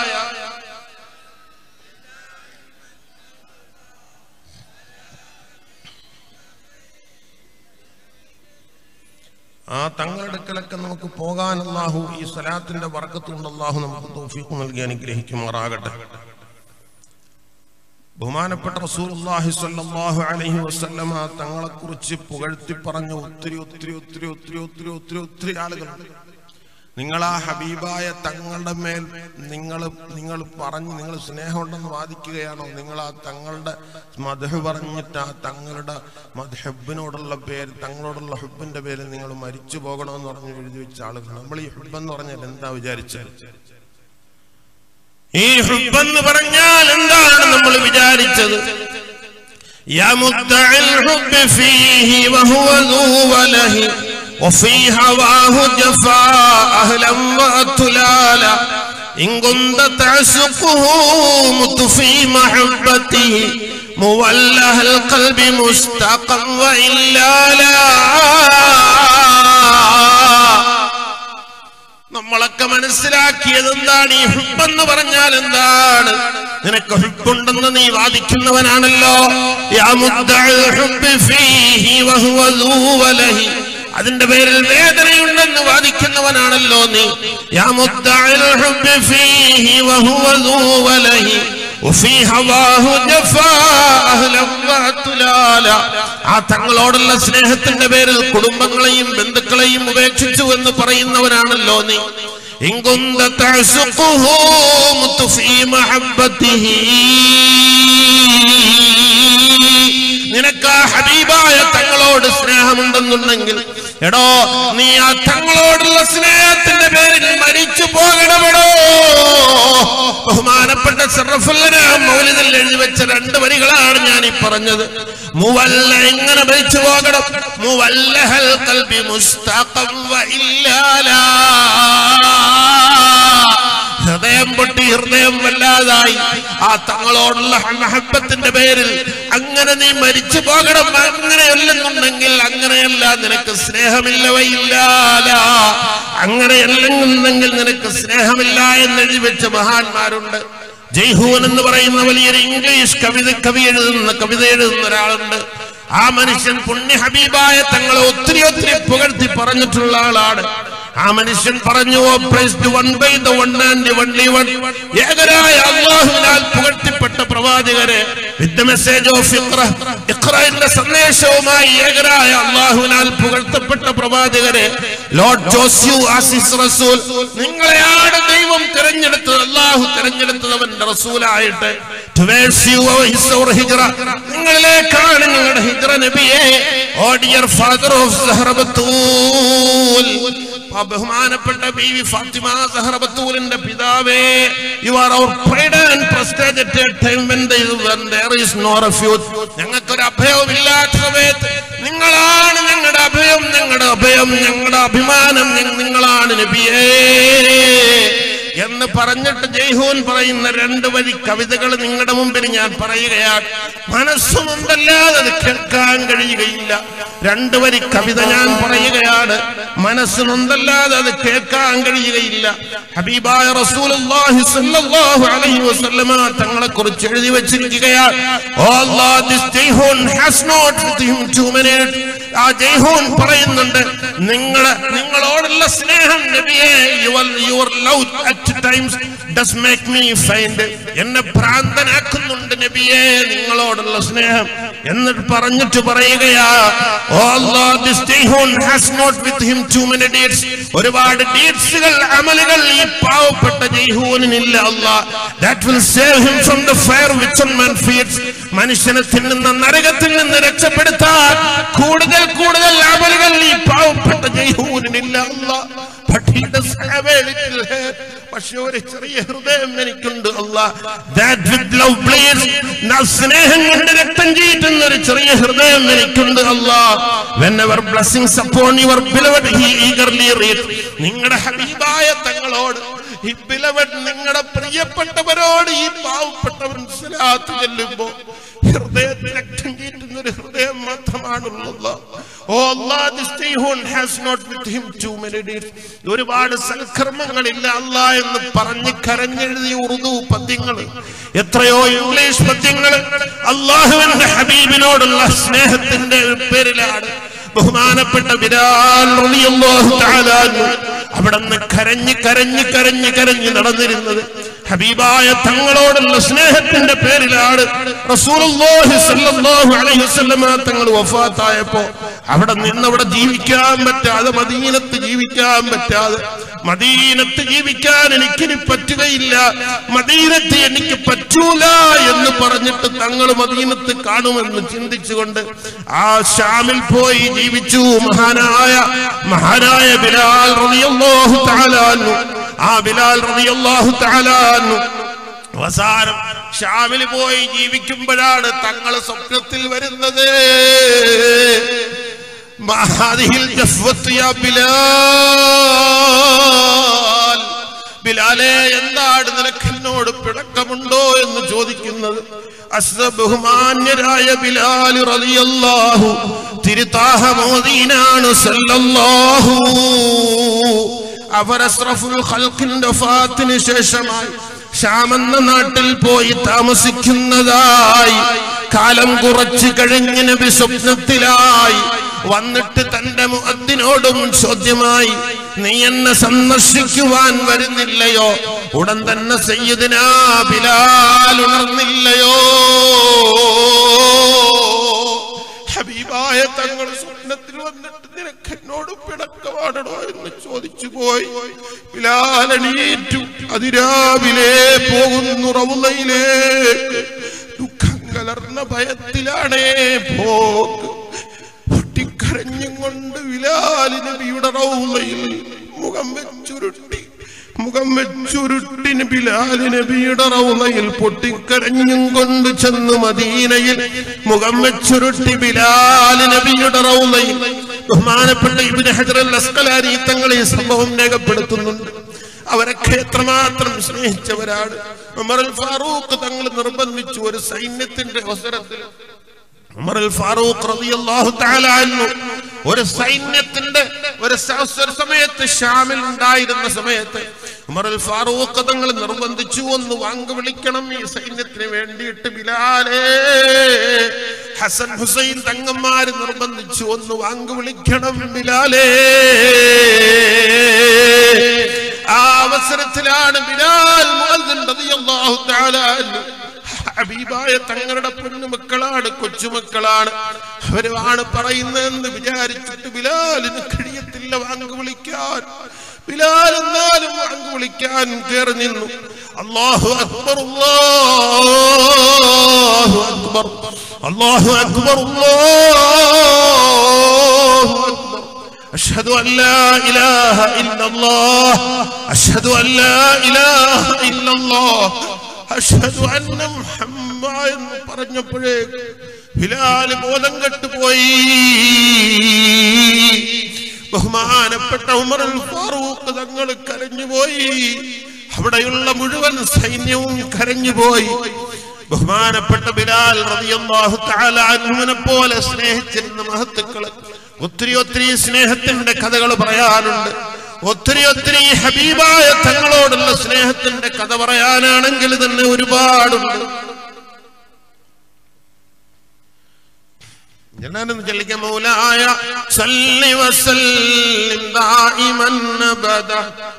B: ആ തങ്ങളെടുക്കലൊക്കെ നമുക്ക് പോകാൻ അള്ളാഹു ഈ സ്വലാത്തിന്റെ വർക്കത്തുകൊണ്ട് അള്ളാഹു നമുക്ക് തൗഫീഖ് നൽകി അനുഗ്രഹിക്കുമാറാകട്ടെ ബഹുമാനപ്പെട്ട റസൂലുള്ളാഹി സ്വല്ലല്ലാഹു അലൈഹി വസല്ലമ തങ്ങളെ കുറിച്ച് പുകഴ്ത്തി പറഞ്ഞ ഒത്തിരി ഒത്തിരി ഒത്തിരി ഒത്തിരി ഒത്തിരി ഒത്തിരി ഒത്തിരി ആളുകളുണ്ട് നിങ്ങൾ ആ ഹബീബായ തങ്ങളുടെ മേൽ നിങ്ങൾ നിങ്ങൾ പറഞ്ഞ് നിങ്ങൾ സ്നേഹമുണ്ടെന്ന് വാദിക്കുകയാണോ നിങ്ങൾ ആ തങ്ങളുടെ മധു പറഞ്ഞിട്ട് ആ തങ്ങളുടെ മധുഹബിനോടുള്ള പേര് തങ്ങളോടുള്ള ഹുബിന്റെ പേര് നിങ്ങൾ മരിച്ചു പോകണമെന്ന് പറഞ്ഞ് എഴുതി വെച്ച ആളുകൾ നമ്മൾ ഈ ഹുബെന്ന് പറഞ്ഞാൽ എന്താ വിചാരിച്ചത് ഈ ഹുബെന്ന് പറഞ്ഞാൽ എന്താണ് നമ്മൾ വിചാരിച്ചത് يا مدعي الحب فيه وهو ذو وله وفي هواه جفا أهلا وأتلالا إن كنت تعشقه مت في محبته مولها القلب مشتاقا وإلا لا നമ്മളൊക്കെ മനസ്സിലാക്കിയത് എന്താണ് ഈ ഹുബെന്ന് പറഞ്ഞാൽ എന്താണ് നിനക്ക് ഹുബുണ്ടെന്ന് നീ വാദിക്കുന്നവനാണല്ലോ യാ മുദ്ദഅൽ ഹുബ്ബി ഫീഹി വഹുവ ذو വലഹി. അതിന്റെ പേരിൽ വേദനയുണ്ടെന്ന് വാദിക്കുന്നവനാണല്ലോ നീ യാ മുദ്ദഅൽ ഹുബ്ബി ഫീഹി വഹുവ ദൂ വലഹി وفي هواه جفاء أهلا وأتلالا. ആ തങ്ങളോടുള്ള സ്നേഹത്തിന്റെ പേരിൽ കുടുംബങ്ങളെയും ബന്ധുക്കളെയും ഉപേക്ഷിച്ചു എന്ന് പറയുന്നവനാണല്ലോ നീ إن كنت تعشقه مت في محبته നിനക്ക് ആ ഹബീബായ തങ്ങളോട് സ്നേഹമുണ്ടെന്നുണ്ടെങ്കിൽ എടോ നീ ആ തങ്ങളോടുള്ള സ്നേഹത്തിന്റെ പേരിൽ മരിച്ചു പോകണമെടോ ബഹുമാനപ്പെട്ട സറഫുല്ലന മൗലിദിൽ എഴുതി വെച്ച രണ്ട് വരികളാണ് ഞാൻ ഈ പറഞ്ഞത് മുവല്ല എങ്ങനെ മരിച്ചു പോകണം മുവല്ലഹൽ കൽബി മുസ്തഖം വ ഇല്ലാലാ ഹൃദയം പൊട്ടി ഹൃദയം വല്ലാതായി ആ തങ്ങളോടുള്ള മഹബത്തിന്റെ പേരിൽ അങ്ങനെ നീ മരിച്ചു പോകണം അങ്ങനെയല്ലെന്നുണ്ടെങ്കിൽ അങ്ങനെയല്ല നിനക്ക് സ്നേഹമില്ലവയില്ല അങ്ങനെയല്ലെന്നുണ്ടെങ്കിൽ നിനക്ക് സ്നേഹമില്ല എന്ന് എഴുതി വെച്ച മഹാന്മാരുണ്ട് ജയ്ഹൂൻ എന്ന് പറയുന്ന വലിയൊരു ഇംഗ്ലീഷ് കവിത കവി എഴുതുന്ന കവിത എഴുതുന്ന ഒരാളുണ്ട് ആ മനുഷ്യൻ പുണ്യ ഹബീബായ തങ്ങളെ ഒത്തിരി ഒത്തിരി പുകഴ്ത്തി പറഞ്ഞിട്ടുള്ള ആളാണ് ആ മനുഷ്യൻ പറഞ്ഞു "O praised one by the one and the only one." ഏകരായ അള്ളാഹുവിനാൽ പുകഴ്ത്തിപ്പെട്ട പ്രവാചകരെ വിത്ത് ദ മെസ്സേജ് ഓഫ് ഇഖ്റ ഇഖ്റയുടെ സന്ദേശവുമായി ഏകരായ അള്ളാഹുവിനാൽ പുകഴ്ത്തപ്പെട്ട പ്രവാചകരെ ലോർഡ് ജോസ്യു ആസിസ് റസൂൽ നിങ്ങളെയാണ് ദൈവം തിരഞ്ഞെടുത്തത് അള്ളാഹു തിരഞ്ഞെടുത്തത് അവന്റെ റസൂലായിട്ട് Towards you, our his our hijra. നിങ്ങളിലേക്കാണ് നിങ്ങളുടെ ഹിജ്റ നബിയെ ഓ ഡിയർ ഫാദർ ഓഫ് സഹറബത്തൂൽ ആ ബഹുമാനപ്പെട്ട ബീവി ഫാത്തിമ സഹറബത്തൂലിന്റെ പിതാവേ you are our pride and prestige at a time when there is- when there is no refuge ഞങ്ങൾക്കൊരു അഭയവുമില്ലാത്ത സമയത്ത് നിങ്ങളാണ് ഞങ്ങളുടെ അഭയം ഞങ്ങളുടെ അഭയം ഞങ്ങളുടെ അഭിമാനം ഞ- നിങ്ങളാണ് നബിയേ എന്ന് പറഞ്ഞിട്ട് ജയ്ഹൂൻ പറയുന്ന രണ്ട് വരി കവിതകൾ നിങ്ങളുടെ മുമ്പിൽ ഞാൻ പറയുകയാണ് മനസ്സുമുണ്ടല്ലാതെ അത് കേൾക്കാൻ കഴിയുകയില്ല രണ്ട് വരി കവിത ഞാൻ പറയുകയാണ് മനസ്സിനൊന്തല്ലാതെ അത് കേൾക്കാൻ കഴിയുകയില്ല ഹബീബായ റസൂലുള്ളാഹി സ്വല്ലല്ലാഹു അലൈഹി വസല്ലമ തങ്ങളെ കുറിച്ച് എഴുതി വെച്ചിരിക്കുകയാണ് oh Allah this Jayhun has not with him too minute ആ ജയ്ഹൂൻ പറയുന്നുണ്ട് നിങ്ങളെ നിങ്ങളോടുള്ള സ്നേഹം നബിയെ your your love at times does make me find എന്നെ ഭ്രാന്തനാക്കുന്നുണ്ട് നബിയെ നിങ്ങളോടുള്ള സ്നേഹം എന്നിട്ട് പറഞ്ഞിട്ട് പറയുകയാ oh Allah this Jayhun has not with him too many deeds ഒരുപാട് ഡീഡ്സുകൾ അമലുകൾ ഈ പാവപ്പെട്ട ജയ്ഹൂനില്ല Allah that will save him from the fire which man feeds മനുഷ്യനെ തിന്നുന്ന നരകത്തിൽ നിന്ന് രക്ഷപ്പെടുത്താൻ കൂടുതൽ കൂടുതൽ അമലുകൾ ഈ പാവപ്പെട്ട ജയ്ഹൂനില്ല അല്ലാഹ് But he does have a little head. പക്ഷെ ഒരു ചെറിയ ഹൃദയം എനിക്കുണ്ട് അല്ലാ That with love bleeds. ന- സ്നേഹം കൊണ്ട് രക്തം ചീറ്റുന്ന ഒരു ചെറിയ ഹൃദയം എനിക്കുണ്ട് അല്ലാ Whenever blessings upon your beloved he eagerly reads. നിങ്ങളുടെ ഹബീബായ തങ്ങളോട് ഈ beloved നിങ്ങളുടെ പ്രിയപ്പെട്ടവരോട് ഈ പാവപ്പെട്ടവൻ സ്വലാത്ത് ചെല്ലുമ്പോ ഹൃദയത്തിൽ രക്തം ചീറ്റുന്ന ഒരു ഹൃദയം മാത്രമാണുള്ളത് oh Allah this Jayhun has not with him too many deeds ഒരുപാട് സൽക്കർമ്മങ്ങളില്ല അല്ല എന്ന് പറഞ്ഞ് കരഞ്ഞെഴുതിയ ഉറുദു പദ്യങ്ങൾ എത്രയോ ഇംഗ്ലീഷ് പദ്യങ്ങൾ അള്ളാഹുവിന്റെ ഹബീബിനോടുള്ള സ്നേഹത്തിന്റെ പേരിലാണ് ബഹുമാനപ്പെട്ട ബിലാൽ റളിയല്ലാഹു തആല അൻഹു അവിടുന്ന് കരഞ്ഞ് കരഞ്ഞ് കരഞ്ഞ് കരഞ്ഞ് നടന്നിരുന്നത് ഹബീബായ തങ്ങളോടുള്ള സ്നേഹത്തിന്റെ പേരിലാണ് റസൂലുള്ളാഹി സ്വല്ലല്ലാഹു അലൈഹി വസല്ലമ തങ്ങൾ വഫാത്തായപ്പോ അവിടെ നിന്ന് അവിടെ ജീവിക്കാൻ പറ്റാതെ മദീനത്ത് ജീവിക്കാൻ പറ്റാതെ മദീനത്ത് ജീവിക്കാൻ എനിക്കിനി പറ്റുകയില്ല മദീനത്ത് എനിക്ക് പറ്റൂല എന്ന് പറഞ്ഞിട്ട് തങ്ങൾ മദീനത്ത് കാണുമെന്ന് ചിന്തിച്ചുകൊണ്ട് ആ ഷാമിൽ പോയി ജീവിച്ചു മഹാനായ മഹാനായ ബിലാൽ റളിയല്ലാഹു തആല അൻഹു ആ ബിലാൽ റളിയല്ലാഹു തആല അൻഹു അവസാനം ഷാമിൽ പോയി ജീവിക്കുമ്പോഴാണ് തങ്ങൾ സ്വപ്നത്തിൽ വരുന്നത് ما هذه الجفوة يا بلال ബിലാലെ എന്താണ് നിനക്ക് എന്നോട് പിണക്കമുണ്ടോ എന്ന് ചോദിക്കുന്നത് അസ്ര ബഹുമാന്യരായ ബിലാൽ റളിയല്ലാഹു തിരുത്താഹ മോദീനാണ് സല്ലല്ലാഹു അവർ അസ്രഫുൽ ഖൽഖിന്റെ വഫാത്തിന് ശേഷമായി ഷാമെന്ന നാട്ടിൽ പോയി താമസിക്കുന്നതായി കാലം കുറച്ച് കഴിഞ്ഞ് നബി സ്വപ്നത്തിലായി വന്നിട്ട് തന്റെ മുഅദ്ദിനോടും ചോദ്യമായി നീ എന്നെ സന്ദർശിക്കുവാൻ വരുന്നില്ലയോ ഉടൻ തന്നെ സയ്യിദിനാ ബിലാൽ ഉണർന്നില്ലയോ ഹബീബായ തങ്ങൾ സ്വപ്നത്തിൽ വന്നിട്ട് നിനക്ക് എന്നോട് പിണക്കമാണോ എന്ന് ചോദിച്ചു പോയി ബിലാലണീറ്റു അതിരാവിലെ പോകുന്നു റൗലയിലേക്ക് ദുഃഖം കലർന്ന ഭയത്തിലാണേ പോക്ക് പൊട്ടിക്കരഞ്ഞും കൊണ്ട് ബിലാൽ നബിയുടെ റൗലയിൽ മുഖം വെച്ചുരുട്ടി മുഖം വെച്ചുരുട്ടിന് ബിലാൽ നബിയുടെ റൗലയിൽ പൊട്ടിക്കരഞ്ഞും കൊണ്ട് ചെന്ന് മദീനയിൽ മുഖം വെച്ചുരുട്ടി ബിലാൽ നബിയുടെ റൗലയിൽ ബഹുമാനപ്പെട്ട ഇബ്നു ഹജർ അൽ അസ്കലാനി തങ്ങൾ ഈ സംഭവം രേഖപ്പെടുത്തുന്നുണ്ട് അവരൊക്കെ എത്രമാത്രം സ്നേഹിച്ചവരാണ് ഉമർ അൽ ഫാറൂഖ് തങ്ങൾ നിർബന്ധിച്ചു ഒരു സൈന്യത്തിന്റെ അവസരത്തിൽ ഉമർ അൽ ഫാറൂഖ് റളിയല്ലാഹു തആല അൻഹു ഒരു സൈന്യത്തിന്റെ ഒരു സ- ഒരു സമയത്ത് ഷാമിൽ ഉണ്ടായിരുന്ന സമയത്ത് ഉമർ അൽ ഫാറൂഖ് തങ്ങൾ നിർബന്ധിച്ചു ഒന്ന് വാങ്ക് വിളിക്കണം ഈ സൈന്യത്തിന് വേണ്ടിയിട്ട് ബിലാലേ ഹസൻ ഹുസൈൻ തങ്ങന്മാര് നിർബന്ധിച്ചു ഒന്ന് വാങ്ക് വിളിക്കണം ബിലാലേ ആ അവസരത്തിലാണ് ബിലാൽ മുഅദ്ദിൻ റളിയല്ലാഹു തആല അൻഹു ഹബീബായ തങ്ങളുടെ പൊന്നുമക്കളാണ് കൊച്ചുമക്കളാണ് അവരാണ് പറയുന്നതെന്ന് വിചാരിച്ചിട്ട് ബിലാലിന് കഴിയത്തില്ല വാങ്ങ് വിളിക്കാൻ ബിലാൽ എന്നാലും വാങ്ങ് വിളിക്കാൻ കയറി നിന്നു അള്ളാഹു അക്ബർ അല്ലാഹു അക്ബർ അള്ളാഹു അക്ബർ അല്ലാഹു അക്ബർ أشهد أن لا إله إلا الله أشهد أن لا إله إلا الله أشهد أن محمد എന്ന് പറഞ്ഞപ്പോഴേ ബിലാല് ബോധം കെട്ടുപോയി ബഹുമാനപ്പെട്ട ഉമർ അൽ ഫാറൂഖ് തങ്ങൾ കരഞ്ഞുപോയി അവിടെയുള്ള മുഴുവൻ സൈന്യവും കരഞ്ഞുപോയി ബഹുമാനപ്പെട്ട ബിലാൽ റളിയല്ലാഹു തആല അൻഹുവിനെ പോലെ സ്നേഹിച്ചിരുന്ന മഹത്തുക്കള് ഒത്തിരി ഒത്തിരി സ്നേഹത്തിന്റെ കഥകൾ പറയാനുണ്ട് ഒത്തിരി ഒത്തിരി ഹബീബായ തങ്ങളോടുള്ള സ്നേഹത്തിന്റെ കഥ പറയാനാണെങ്കിൽ തന്നെ ഒരുപാടുണ്ട് ഞാനൊന്ന് ചൊല്ലിക്കാം മൗലായ സല്ലി വസല്ലിം ദായിമൻ അബദ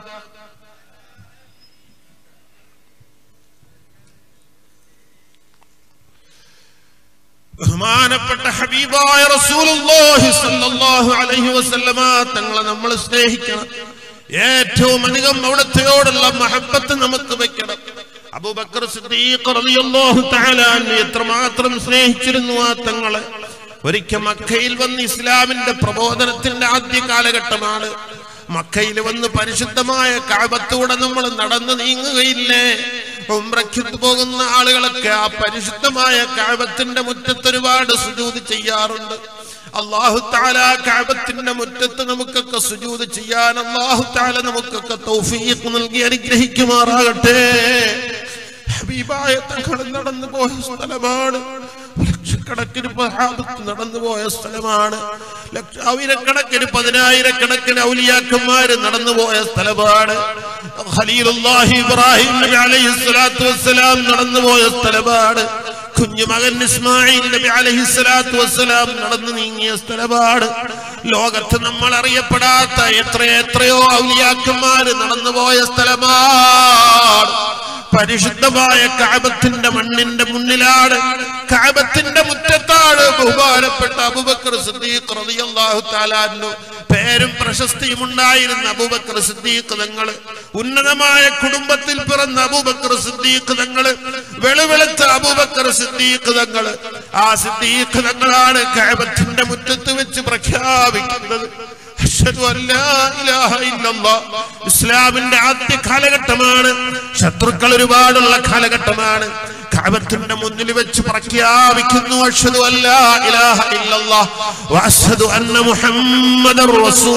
B: ബഹുമാനപ്പെട്ട ഹബീബായ റസൂലുള്ളാഹി സ്വല്ലല്ലാഹു അലൈഹി വസല്ലമ തങ്ങളെ നമ്മൾ സ്നേഹിക്കണം ഏറ്റവും അധികം അവിടത്തെയോടുള്ള മഹബത്ത് നമുക്ക് വെക്കണം അബൂബക്കർ സിദ്ദീഖ് റളിയല്ലാഹു തആല അൻഹു എത്രമാത്രം സ്നേഹിച്ചിരുന്നു ആ തങ്ങളെ ഒരിക്കൽ മക്കയിൽ വന്ന് ഇസ്ലാമിന്റെ പ്രബോധനത്തിന്റെ ആദ്യ കാലഘട്ടമാണ് മക്കയിൽ വന്ന് പരിശുദ്ധമായ കാബത്തൂടെ നമ്മൾ നടന്നു നീങ്ങുകയില്ലേ ഉംറയ്ക്ക് പോകുന്ന ആളുകളൊക്കെ ആ പരിശുദ്ധമായ കാബത്തിന്റെ മുറ്റത്ത് ഒരുപാട് സുജൂത് ചെയ്യാറുണ്ട് അള്ളാഹു താല കാബത്തിന്റെ മുറ്റത്ത് നമുക്കൊക്കെ സുജൂത് ചെയ്യാൻ അള്ളാഹു താല നമുക്കൊക്കെ തൗഫീഖ് നൽകി അനുഗ്രഹിക്കുമാറാകട്ടെ ഹബീബായ തങ്ങൾ നടന്നു പോയ സ്ഥലമാണ് ലക്ഷക്കണക്കിന് സഹാബത്ത് നടന്നു പോയ സ്ഥലമാണ് ലക്ഷ ആയിരക്കണക്കിന് പതിനായിരക്കണക്കിന് ഔലിയാക്കന്മാര് നടന്നു പോയ സ്ഥലമാണ് ഖലീലുല്ലാഹി ഇബ്രാഹിം നബി അലൈഹി സ്വലാത്തു വസ്സലാം നടന്നു പോയ സ്ഥലമാണ് കുഞ്ഞു മകൻ ഇസ്മായിൽ നബി അലൈഹി സ്വലാത്തു വസ്സലാം നടന്നു നീങ്ങിയ സ്ഥലമാണ് ലോകത്ത് നമ്മൾ അറിയപ്പെടാത്ത എത്ര എത്രയോ ഔലിയാക്കന്മാര് നടന്നുപോയ സ്ഥലമാണ് പരിശുദ്ധമായ കാബത്തിന്റെ മണ്ണിന്റെ മുന്നിലാണ് കാബത്തിന്റെ മുറ്റത്താണ് ബഹുമാനപ്പെട്ട അബൂബക്കർ സിദ്ദീഖ് റളിയല്ലാഹു തആല അൻഹു പേരും പ്രശസ്തിയും ഉണ്ടായിരുന്ന അബൂബക്കർ സിദ്ദീഖ് തങ്ങള് ഉന്നതമായ കുടുംബത്തിൽ പിറന്ന അബൂബക്കർ സിദ്ദീഖ് തങ്ങള് വെളുവെളുത്ത അബൂബക്കർ സിദ്ദീഖ് തങ്ങള് ആ സിദ്ദീഖ് തങ്ങളാണ് കാബത്തിന്റെ മുറ്റത്ത് വെച്ച് പ്രഖ്യാപിക്കുന്നത് അഷ്ഹദു അൻ ലാ ഇലാഹ ഇല്ലല്ലാഹ്. ഇസ്ലാമിന്റെ ആദ്യ കാലഘട്ടമാണ് ശത്രുക്കൾ ഒരുപാടുള്ള കാലഘട്ടമാണ് കാബത്തിന്റെ മുന്നിൽ വെച്ച് പ്രഖ്യാപിക്കുന്നു അഷ്ഹദു അൻ ലാ ഇലാഹ ഇല്ലല്ലാഹ് വഅഷ്ഹദു അന്ന മുഹമ്മദർ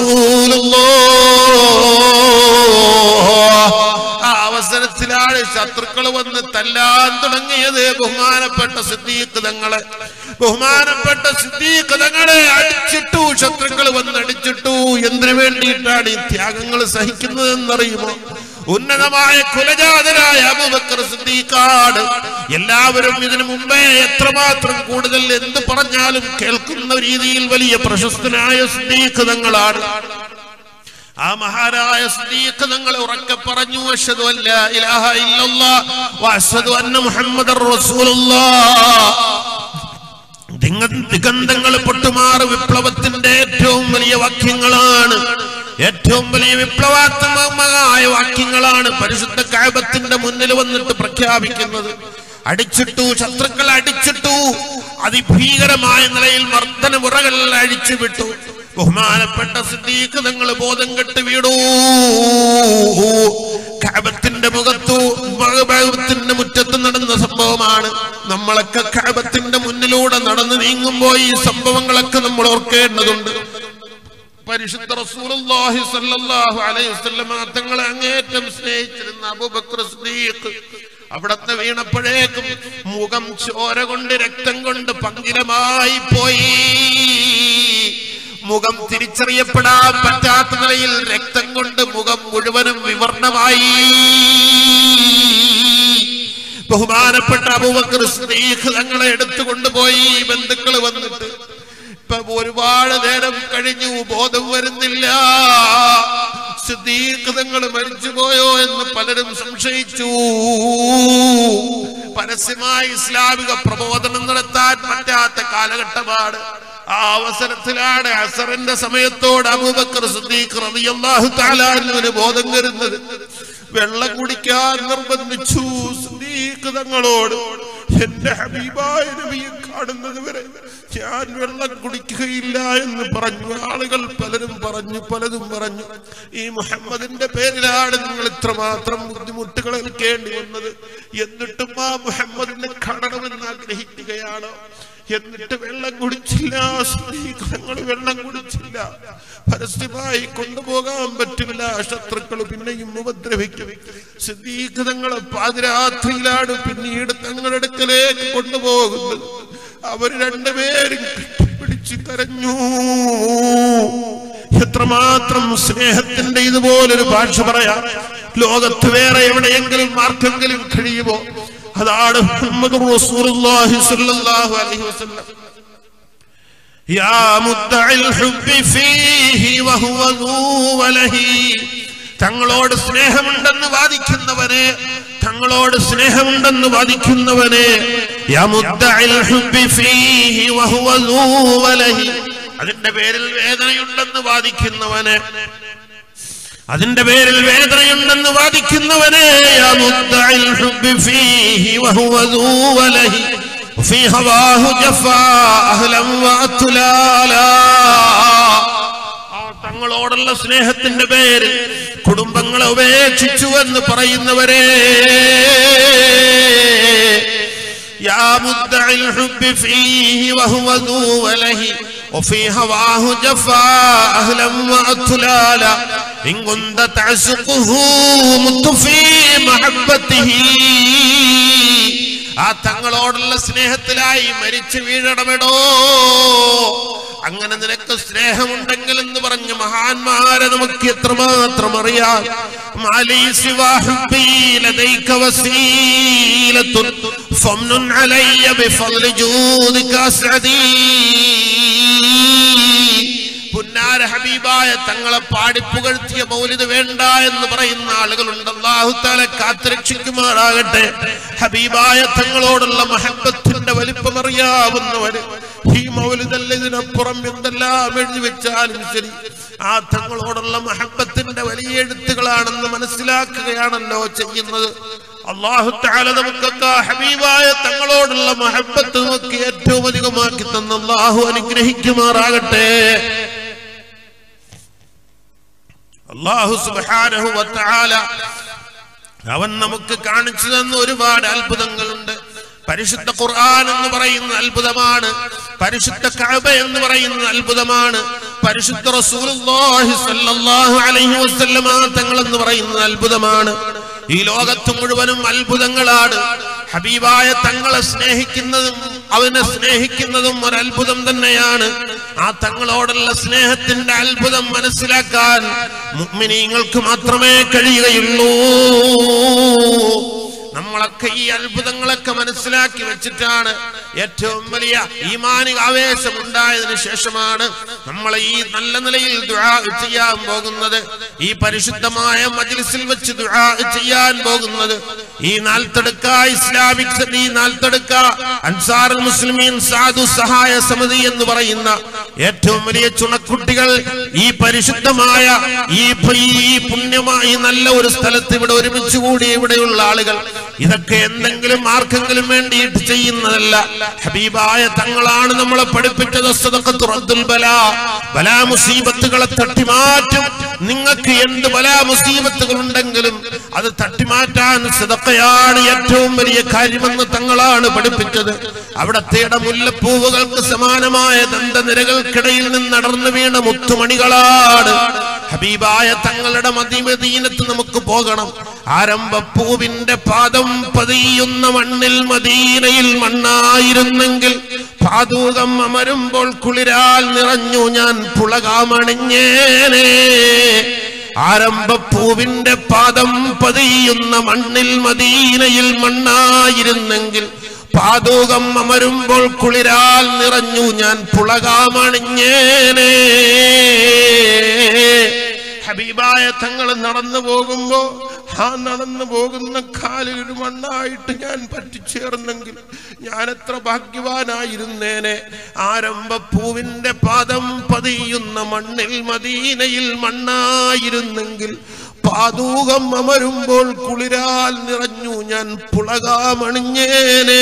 B: റസൂലുള്ളാഹ് ആ അവസരത്തിലാണ് ശത്രുക്കൾ വന്ന് തല്ലാൻ തുടങ്ങിയത് ബഹുമാനപ്പെട്ട സിദ്ദീഖ് തങ്ങളെ ബഹുമാനപ്പെട്ട സിദ്ദീഖ് തങ്ങളെ അടിച്ചിട്ടു ശത്രുക്കൾ വന്ന് അടിച്ചിട്ടു എന്തിനു വേണ്ടിയിട്ടാണ് ഈ ത്യാഗങ്ങൾ സഹിക്കുന്നത് എന്നറിയുമോ ഉന്നതമായ കുലജാതരായ അബൂബക്കർ സിദ്ദീഖാണ് എല്ലാവരും ഇതിനു മുമ്പേ എത്രമാത്രം കൂടുതൽ എന്ത് പറഞ്ഞാലും കേൾക്കുന്ന രീതിയിൽ വലിയ പ്രശസ്തനായ സിദ്ദീഖ് തങ്ങളാണ് ആ മഹാരായ സ്ത്രീക്ക് നിങ്ങൾ ഉറക്കെ പറഞ്ഞു അഷ്ഹദു അല്ലാ ഇലാഹ ഇല്ലല്ലാഹ് വഅഷ്ഹദു അന്ന മുഹമ്മദർ റസൂലുള്ളാഹ് ദിങ്ങ- ദിഗന്ധങ്ങൾ പൊട്ടുമാറ് വിപ്ലവത്തിന്റെ ഏറ്റവും വലിയ വാക്യങ്ങളാണ് ഏറ്റവും വലിയ വിപ്ലവാത്മകമായ വാക്യങ്ങളാണ് പരിശുദ്ധ കായബത്തിന്റെ മുന്നിൽ വന്നിട്ട് പ്രഖ്യാപിക്കുന്നത് അടിച്ചിട്ടു ശത്രുക്കൾ അടിച്ചിട്ടു അതിഭീകരമായ നിലയിൽ മർദ്ദനമുറകൾ അഴിച്ചുവിട്ടു ബഹുമാനപ്പെട്ട സിദ്ദീഖ് നിങ്ങൾ ബോധം കെട്ട് വീടൂ കഅബത്തിന്റെ മുഖത്തു കഅബത്തിന്റെ മുറ്റത്ത് നടന്ന സംഭവമാണ് നമ്മളൊക്കെ കഅബത്തിന്റെ മുന്നിലൂടെ നടന്നു നീങ്ങുമ്പോൾ ഈ സംഭവങ്ങളൊക്കെ നമ്മൾ ഓർക്കേണ്ടതുണ്ട് പരിശുദ്ധ റസൂലുള്ളാഹി സ്വല്ലല്ലാഹു അലൈഹി വസല്ലമ തങ്ങളെ അങ്ങേറ്റം സ്നേഹിച്ചിരുന്ന അബൂബക്കർ സിദ്ദീഖ് അവിടത്തെ വീണപ്പോഴേക്കും മുഖം ചോര കൊണ്ട് രക്തം കൊണ്ട് പങ്കിലമായി പോയി മുഖം തിരിച്ചറിയപ്പെടാൻ പറ്റാത്ത നിലയിൽ രക്തം കൊണ്ട് മുഖം മുഴുവനും വിവർണമായി ബഹുമാനപ്പെട്ട അബൂബക്കർ സിദ്ദീഖ് തങ്ങളെ എടുത്തുകൊണ്ടുപോയി ബന്ധുക്കൾ വന്നിട്ട് ഇപ്പൊ ഒരുപാട് നേരം കഴിഞ്ഞു ബോധം വരുന്നില്ല സിദ്ദീഖ് തങ്ങൾ മരിച്ചുപോയോ എന്ന് പലരും സംശയിച്ചു പരസ്യമായി ഇസ്ലാമിക പ്രബോധനം നടത്താൻ പറ്റാത്ത കാലഘട്ടമാണ് ആ അവസരത്തിലാണ് അസറിന്റെ സമയത്തോട് അബൂബക്കർ സിദ്ദീഖ് റളിയല്ലാഹു തആല അൻഹുവിന് ബോധം വരുന്നത് വെള്ളം കുടിക്കാൻ നിർബന്ധിച്ചു സിദ്ദീഖ് തങ്ങളോട് എന്റെ ഹബീബായ നബിയെ കാണുന്നത് വരെ ഞാൻ വെള്ളം കുടിക്കുകയില്ല എന്ന് പറഞ്ഞു ആളുകൾ പലരും പറഞ്ഞു പലതും പറഞ്ഞു ഈ മുഹമ്മദിന്റെ പേരിലാണ് നിങ്ങൾ ഇത്രമാത്രം ബുദ്ധിമുട്ടുകൾ ഏൽക്കേണ്ടി വന്നത് എന്നിട്ടും ആ മുഹമ്മദിനെ കാണണമെന്ന് ആഗ്രഹിക്കുകയാണോ എന്നിട്ട് വെള്ളം കുടിച്ചില്ല സ്ത്രീകൾ വെള്ളം കുടിച്ചില്ല പരസ്യമായി കൊണ്ടുപോകാൻ പറ്റില്ല ശത്രുക്കൾ പിന്നെയും ഉപദ്രവിക്കും സിദ്ധീകൃതങ്ങളെ പാതിരാത്രിയിലാണ് പിന്നീട് തങ്ങളുടെ അടുക്കലേക്ക് കൊണ്ടുപോകുന്നത് അവർ രണ്ടുപേരും പിടിച്ചു കരഞ്ഞു എത്രമാത്രം സ്നേഹത്തിന്റെ ഇതുപോലൊരു ഭാഷ പറയാം ലോകത്ത് വേറെ എവിടെയെങ്കിലും ആർക്കെങ്കിലും കഴിയുമോ അതാണ് മുഹമ്മദ് റസൂലുള്ളാഹി സ്വല്ലല്ലാഹു അലൈഹി വസല്ലം യാ മുദ്ദഇൽ ഹുബ്ബി ഫീഹി വഹുവ ദൂ വലഹി തങ്ങളോട് സ്നേഹമുണ്ടെന്ന് വാദിക്കുന്നവനെ തങ്ങളോട് സ്നേഹമുണ്ടെന്ന് വാദിക്കുന്നവനെ യാ മുദ്ദഇൽ ഹുബ്ബി ഫീഹി വഹുവ ദൂ വലഹി അതിന്റെ പേരിൽ വേദനയുണ്ടെന്ന് വാദിക്കുന്നവനെ അതിന്റെ പേരിൽ വേദനയുണ്ടെന്ന് വാദിക്കുന്നവനെ യാ മുദ്ദഇൽ ഹുബ്ബി ഫീഹി വഹുവ ദൂ വലഹി وفي هواه جفا أهلا وأتلالا ആ തങ്ങളോടുള്ള സ്നേഹത്തിന്റെ പേരിൽ കുടുംബങ്ങളെ ഉപേക്ഷിച്ചു എന്ന് പറയുന്നവരെ يا مدعي الحب فيه وهو ذو وله وفي هواه جفا أهلا وأتلالا إن كنت تعشقه مت في محبته ആ തങ്ങളോടുള്ള സ്നേഹത്തിലായി മരിച്ചു വീഴണമെടോ അങ്ങനെ നിനക്ക് സ്നേഹമുണ്ടെങ്കിൽ എന്ന് പറഞ്ഞ മഹാന്മാരെ നമുക്ക് എത്രമാത്രം അറിയാം മാലി സിവാ ഹുബ്ബി ലദൈക വസീലത്തുൻ ഫംനുൻ അലയ്യ ബിഫضل ജൂദിക അസ്അദീ പുന്നാര ഹബീബായ തങ്ങളെ പാടിപ്പുകഴ്ത്തിയ മൗലിദ് വേണ്ട എന്ന് പറയുന്ന ആളുകളുണ്ട് അള്ളാഹുത്താല കാത്തുരക്ഷിക്കുമാറാകട്ടെ ഹബീബായ തങ്ങളോടുള്ള മഹബത്തിന്റെ വലിപ്പം അറിയാവുന്നവര് ഈ മൗലിദല്ല ഇതിനപ്പുറം എന്തെല്ലാം എഴുതി വെച്ചാലും ശരി ആ തങ്ങളോടുള്ള മഹബത്തിന്റെ വലിയ എഴുത്തുകളാണെന്ന് മനസ്സിലാക്കുകയാണല്ലോ ചെയ്യുന്നത് അള്ളാഹു താല നമുക്കൊക്കെ ഹബീബായ തങ്ങളോടുള്ള മഹബത്ത് നമുക്ക് ഏറ്റവും അധികമാക്കി തന്ന അള്ളാഹു അനുഗ്രഹിക്കുമാറാകട്ടെ അള്ളാഹു സുബ്ഹാനഹു വതആല അവൻ നമുക്ക് കാണിച്ചു തന്ന ഒരുപാട് അത്ഭുതങ്ങളുണ്ട് പരിശുദ്ധ ഖുർആൻ എന്ന് പറയുന്ന അത്ഭുതമാണ് പരിശുദ്ധ കഅബ എന്ന് പറയുന്ന അത്ഭുതമാണ് പരിശുദ്ധ റസൂലുള്ളാഹി സ്വല്ലല്ലാഹു അലൈഹി വസല്ലമ തങ്ങൾ എന്ന് പറയുന്ന അത്ഭുതമാണ് ഈ ലോകത്ത് മുഴുവനും അത്ഭുതങ്ങളാണ് ഹബീബായ തങ്ങളെ സ്നേഹിക്കുന്നതും അവനെ സ്നേഹിക്കുന്നതും ഒരു അത്ഭുതം തന്നെയാണ് ആ തങ്ങളോടുള്ള സ്നേഹത്തിന്റെ അത്ഭുതം മനസ്സിലാക്കാൻ മുഅ്മിനീങ്ങൾക്ക് മാത്രമേ കഴിയുകയുള്ളൂ നമ്മളൊക്കെ ഈ അത്ഭുതങ്ങളൊക്കെ മനസ്സിലാക്കി വെച്ചിട്ടാണ് ഏറ്റവും വലിയ ഈമാനിക ആവേശം ഉണ്ടായതിനു ശേഷമാണ് നമ്മൾ ഈ നല്ല നിലയിൽ ദുആ ചെയ്യാൻ പോകുന്നത് ഈ പരിശുദ്ധമായ മജ്ലിസിൽ വെച്ച് ദുആ ചെയ്യാൻ പോകുന്നത് ഈ നാൽത്തടുക്ക ഇസ്ലാമിക് സ- ഈ നാൽത്തടുക്ക അൻസാർ മുസ്ലിമീൻ സാധു സഹായ സമിതി എന്ന് പറയുന്ന ഏറ്റവും വലിയ ചുണക്കുട്ടികൾ ഈ പരിശുദ്ധമായ ഈ പ- ഈ പുണ്യമായ നല്ല ഒരു സ്ഥലത്ത് ഇവിടെ ഒരുമിച്ച് കൂടി ഇവിടെയുള്ള ആളുകൾ ഇതൊക്കെ എന്തെങ്കിലും ആർക്കെങ്കിലും വേണ്ടിയിട്ട് ചെയ്യുന്നതല്ല ഹബീബായ തങ്ങളാണ് നമ്മളെ പഠിപ്പിച്ചത് സദഖത്തു റദ്ദുൽ ബലാ ബലാ മുസീബത്തുകളെ തട്ടിമാറ്റും നിങ്ങൾക്ക് എന്ത് ബലാ മുസീബത്തുകൾ ഉണ്ടെങ്കിലും അത് തട്ടിമാറ്റാൻ സദക്കയാണ് ഏറ്റവും വലിയ കാര്യമെന്ന് തങ്ങളാണ് പഠിപ്പിച്ചത് അവിടത്തെ മുല്ലപ്പൂവുകൾക്ക് സമാനമായ ദന്തനിരകൾക്കിടയിൽ നിന്ന് നടന്നു വീണ മുത്തുമണികളാണ് ഹബീബായ തങ്ങളുടെ മതിമദീനത്ത് നമുക്ക് പോകണം ആരംഭപ്പൂവിന്റെ പാദം പതിയുന്ന മണ്ണിൽ മദീനയിൽ മണ്ണായിരുന്നെങ്കിൽ പാതൂകം അമരുമ്പോൾ കുളിരാൽ നിറഞ്ഞു ഞാൻ പുളകാമണിഞ്ഞേനേ ആരംഭപ്പൂവിന്റെ പാദം പതിയുന്ന മണ്ണിൽ മദീനയിൽ മണ്ണായിരുന്നെങ്കിൽ പാതൂകം അമരുമ്പോൾ കുളിരാൽ നിറഞ്ഞു ഞാൻ പുളകാമണിഞ്ഞേനേ ഹബീബായ തങ്ങൾ നടന്നു പോകുമ്പോ ആ നടന്നു പോകുന്ന കാലിൽ ഒരു മണ്ണായിട്ട് ഞാൻ പറ്റിച്ചേർന്നെങ്കിൽ ഞാൻ എത്ര ഭാഗ്യവാനായിരുന്നേനെ ആരംഭപ്പൂവിന്റെ പാദം പതിയുന്ന മണ്ണിൽ മദീനയിൽ മണ്ണായിരുന്നെങ്കിൽ പാതൂകം അമരുമ്പോൾ കുളിരാൽ നിറഞ്ഞു ഞാൻ പുളകാമണിഞ്ഞേനേ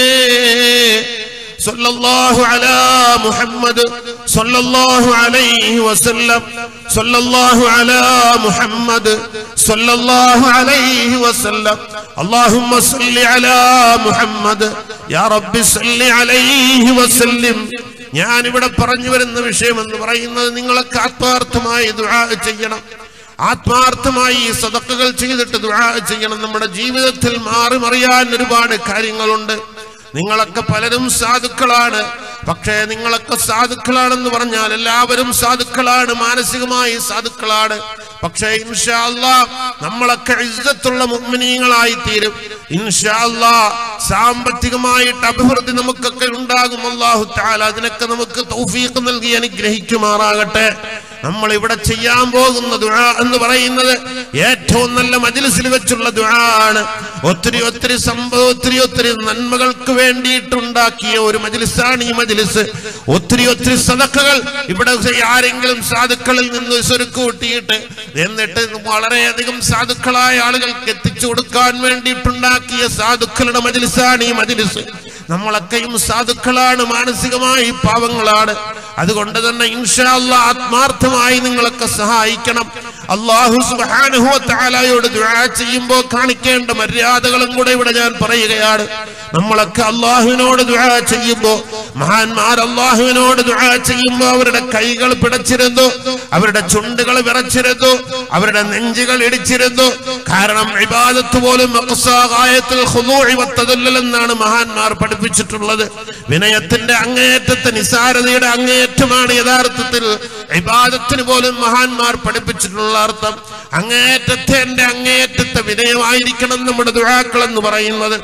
B: സല്ലല്ലാഹു അലാ മുഹമ്മദ് സല്ലല്ലാഹു അലൈഹി വസല്ലം സല്ലല്ലാഹു അലാ മുഹമ്മദ് സല്ലല്ലാഹു അലൈഹി വസല്ലം അല്ലാഹുമ്മ സല്ലി അലാ മുഹമ്മദ് യാ റബ്ബി സല്ലി അലൈഹി വസല്ലം ഞാൻ ഇവിടെ പറഞ്ഞു വരുന്ന വിഷയം എന്ന് പറയുന്നത് നിങ്ങളൊക്കെ ആത്മാർത്ഥമായി ദുആ ചെയ്യണം ആത്മാർത്ഥമായി ഈ സദക്കുകൾ ചെയ്തിട്ട് ദുആ ചെയ്യണം നമ്മുടെ ജീവിതത്തിൽ മാറി മറിയാൻ ഒരുപാട് കാര്യങ്ങളുണ്ട് നിങ്ങളൊക്കെ പലരും സാധുക്കളാണ് പക്ഷേ നിങ്ങളൊക്കെ സാധുക്കളാണെന്ന് പറഞ്ഞാൽ എല്ലാവരും സാധുക്കളാണ് മാനസികമായി സാധുക്കളാണ് പക്ഷേ ഇൻഷാ അല്ലാ നമ്മളൊക്കെ ഇജ്ജത്തുള്ള മുഅ്മിനീങ്ങളായി തീരും ഇൻഷാ അല്ലാ സാമ്പത്തികമായിട്ട് അഭിവൃദ്ധി നമുക്കൊക്കെ ഉണ്ടാകും അല്ലാഹു തആല അതിനൊക്കെ നമുക്ക് തൗഫീഖ് നൽകി അനുഗ്രഹിക്കുമാറാകട്ടെ നമ്മൾ ഇവിടെ ചെയ്യാൻ പോകുന്ന ദുആ എന്ന് പറയുന്നത് ഏറ്റവും നല്ല മജ്ലിസിൽ വെച്ചുള്ള ദുആ ആണ് ഒത്തിരി ഒത്തിരി സംഭവം ഒത്തിരി ഒത്തിരി നന്മകൾക്ക് വേണ്ടിയിട്ടുണ്ടാക്കിയ ഒരു മജ്ലിസാണ് ഈ മജ്ലിസ് ഒത്തിരി ഒത്തിരി സദക്കകൾ ഇവിടെ ആരെങ്കിലും സാധുക്കളിൽ നിന്ന് സ്വരുക്ക് കൂട്ടിയിട്ട് എന്നിട്ട് വളരെയധികം സാധുക്കളായ ആളുകൾക്ക് എത്തിച്ചു കൊടുക്കാൻ വേണ്ടിയിട്ടുണ്ടാക്കിയ സാധുക്കളുടെ മജ്ലിസാണ് ഈ മജ്ലിസ് നമ്മളൊക്കെയും സാധുക്കളാണ് മാനസികമായി പാവങ്ങളാണ് അതുകൊണ്ട് തന്നെ ഇൻഷാ അല്ലാ ആത്മാർത്ഥമായി നിങ്ങളൊക്കെ സഹായിക്കണം അള്ളാഹു സുബ്ഹാനഹു വ തആലയോട് ദുആ ചെയ്യുമ്പോൾ കാണിക്കേണ്ട മര്യാദകളും കൂടെ ഇവിടെ ഞാൻ പറയുകയാണ് നമ്മളൊക്കെ അള്ളാഹുവിനോട് ദുആ ചെയ്യുമ്പോൾ മഹാന്മാർ അള്ളാഹുവിനോട് ദുആ ചെയ്യുമ്പോൾ അവരുടെ കൈകൾ പിടച്ചിരുന്നു അവരുടെ ചുണ്ടുകൾ വിറച്ചിരുന്നു അവരുടെ നെഞ്ചുകൾ ഇടിച്ചിരുന്നു കാരണം ഇബാദത്ത് പോലും അഖ്സാഗായത്തുൽ ഖുദൂഇ വത്തദല്ലൽ എന്നാണ് മഹാന്മാർ പഠിപ്പിച്ചിട്ടുള്ളത് വിനയത്തിന്റെ അങ്ങേയറ്റത്തെ നിസാരതയുടെ അങ്ങേയറ്റമാണ് യഥാർത്ഥത്തിൽ ഇബാദത്തിന് പോലും മഹാന്മാർ പഠിപ്പിച്ചിട്ടുള്ള അർത്ഥം അങ്ങേയറ്റത്തെ എന്റെ അങ്ങേയറ്റത്തെ വിനയമായിരിക്കണം നമ്മുടെ ദുഴാക്കൾ എന്ന് പറയുന്നത്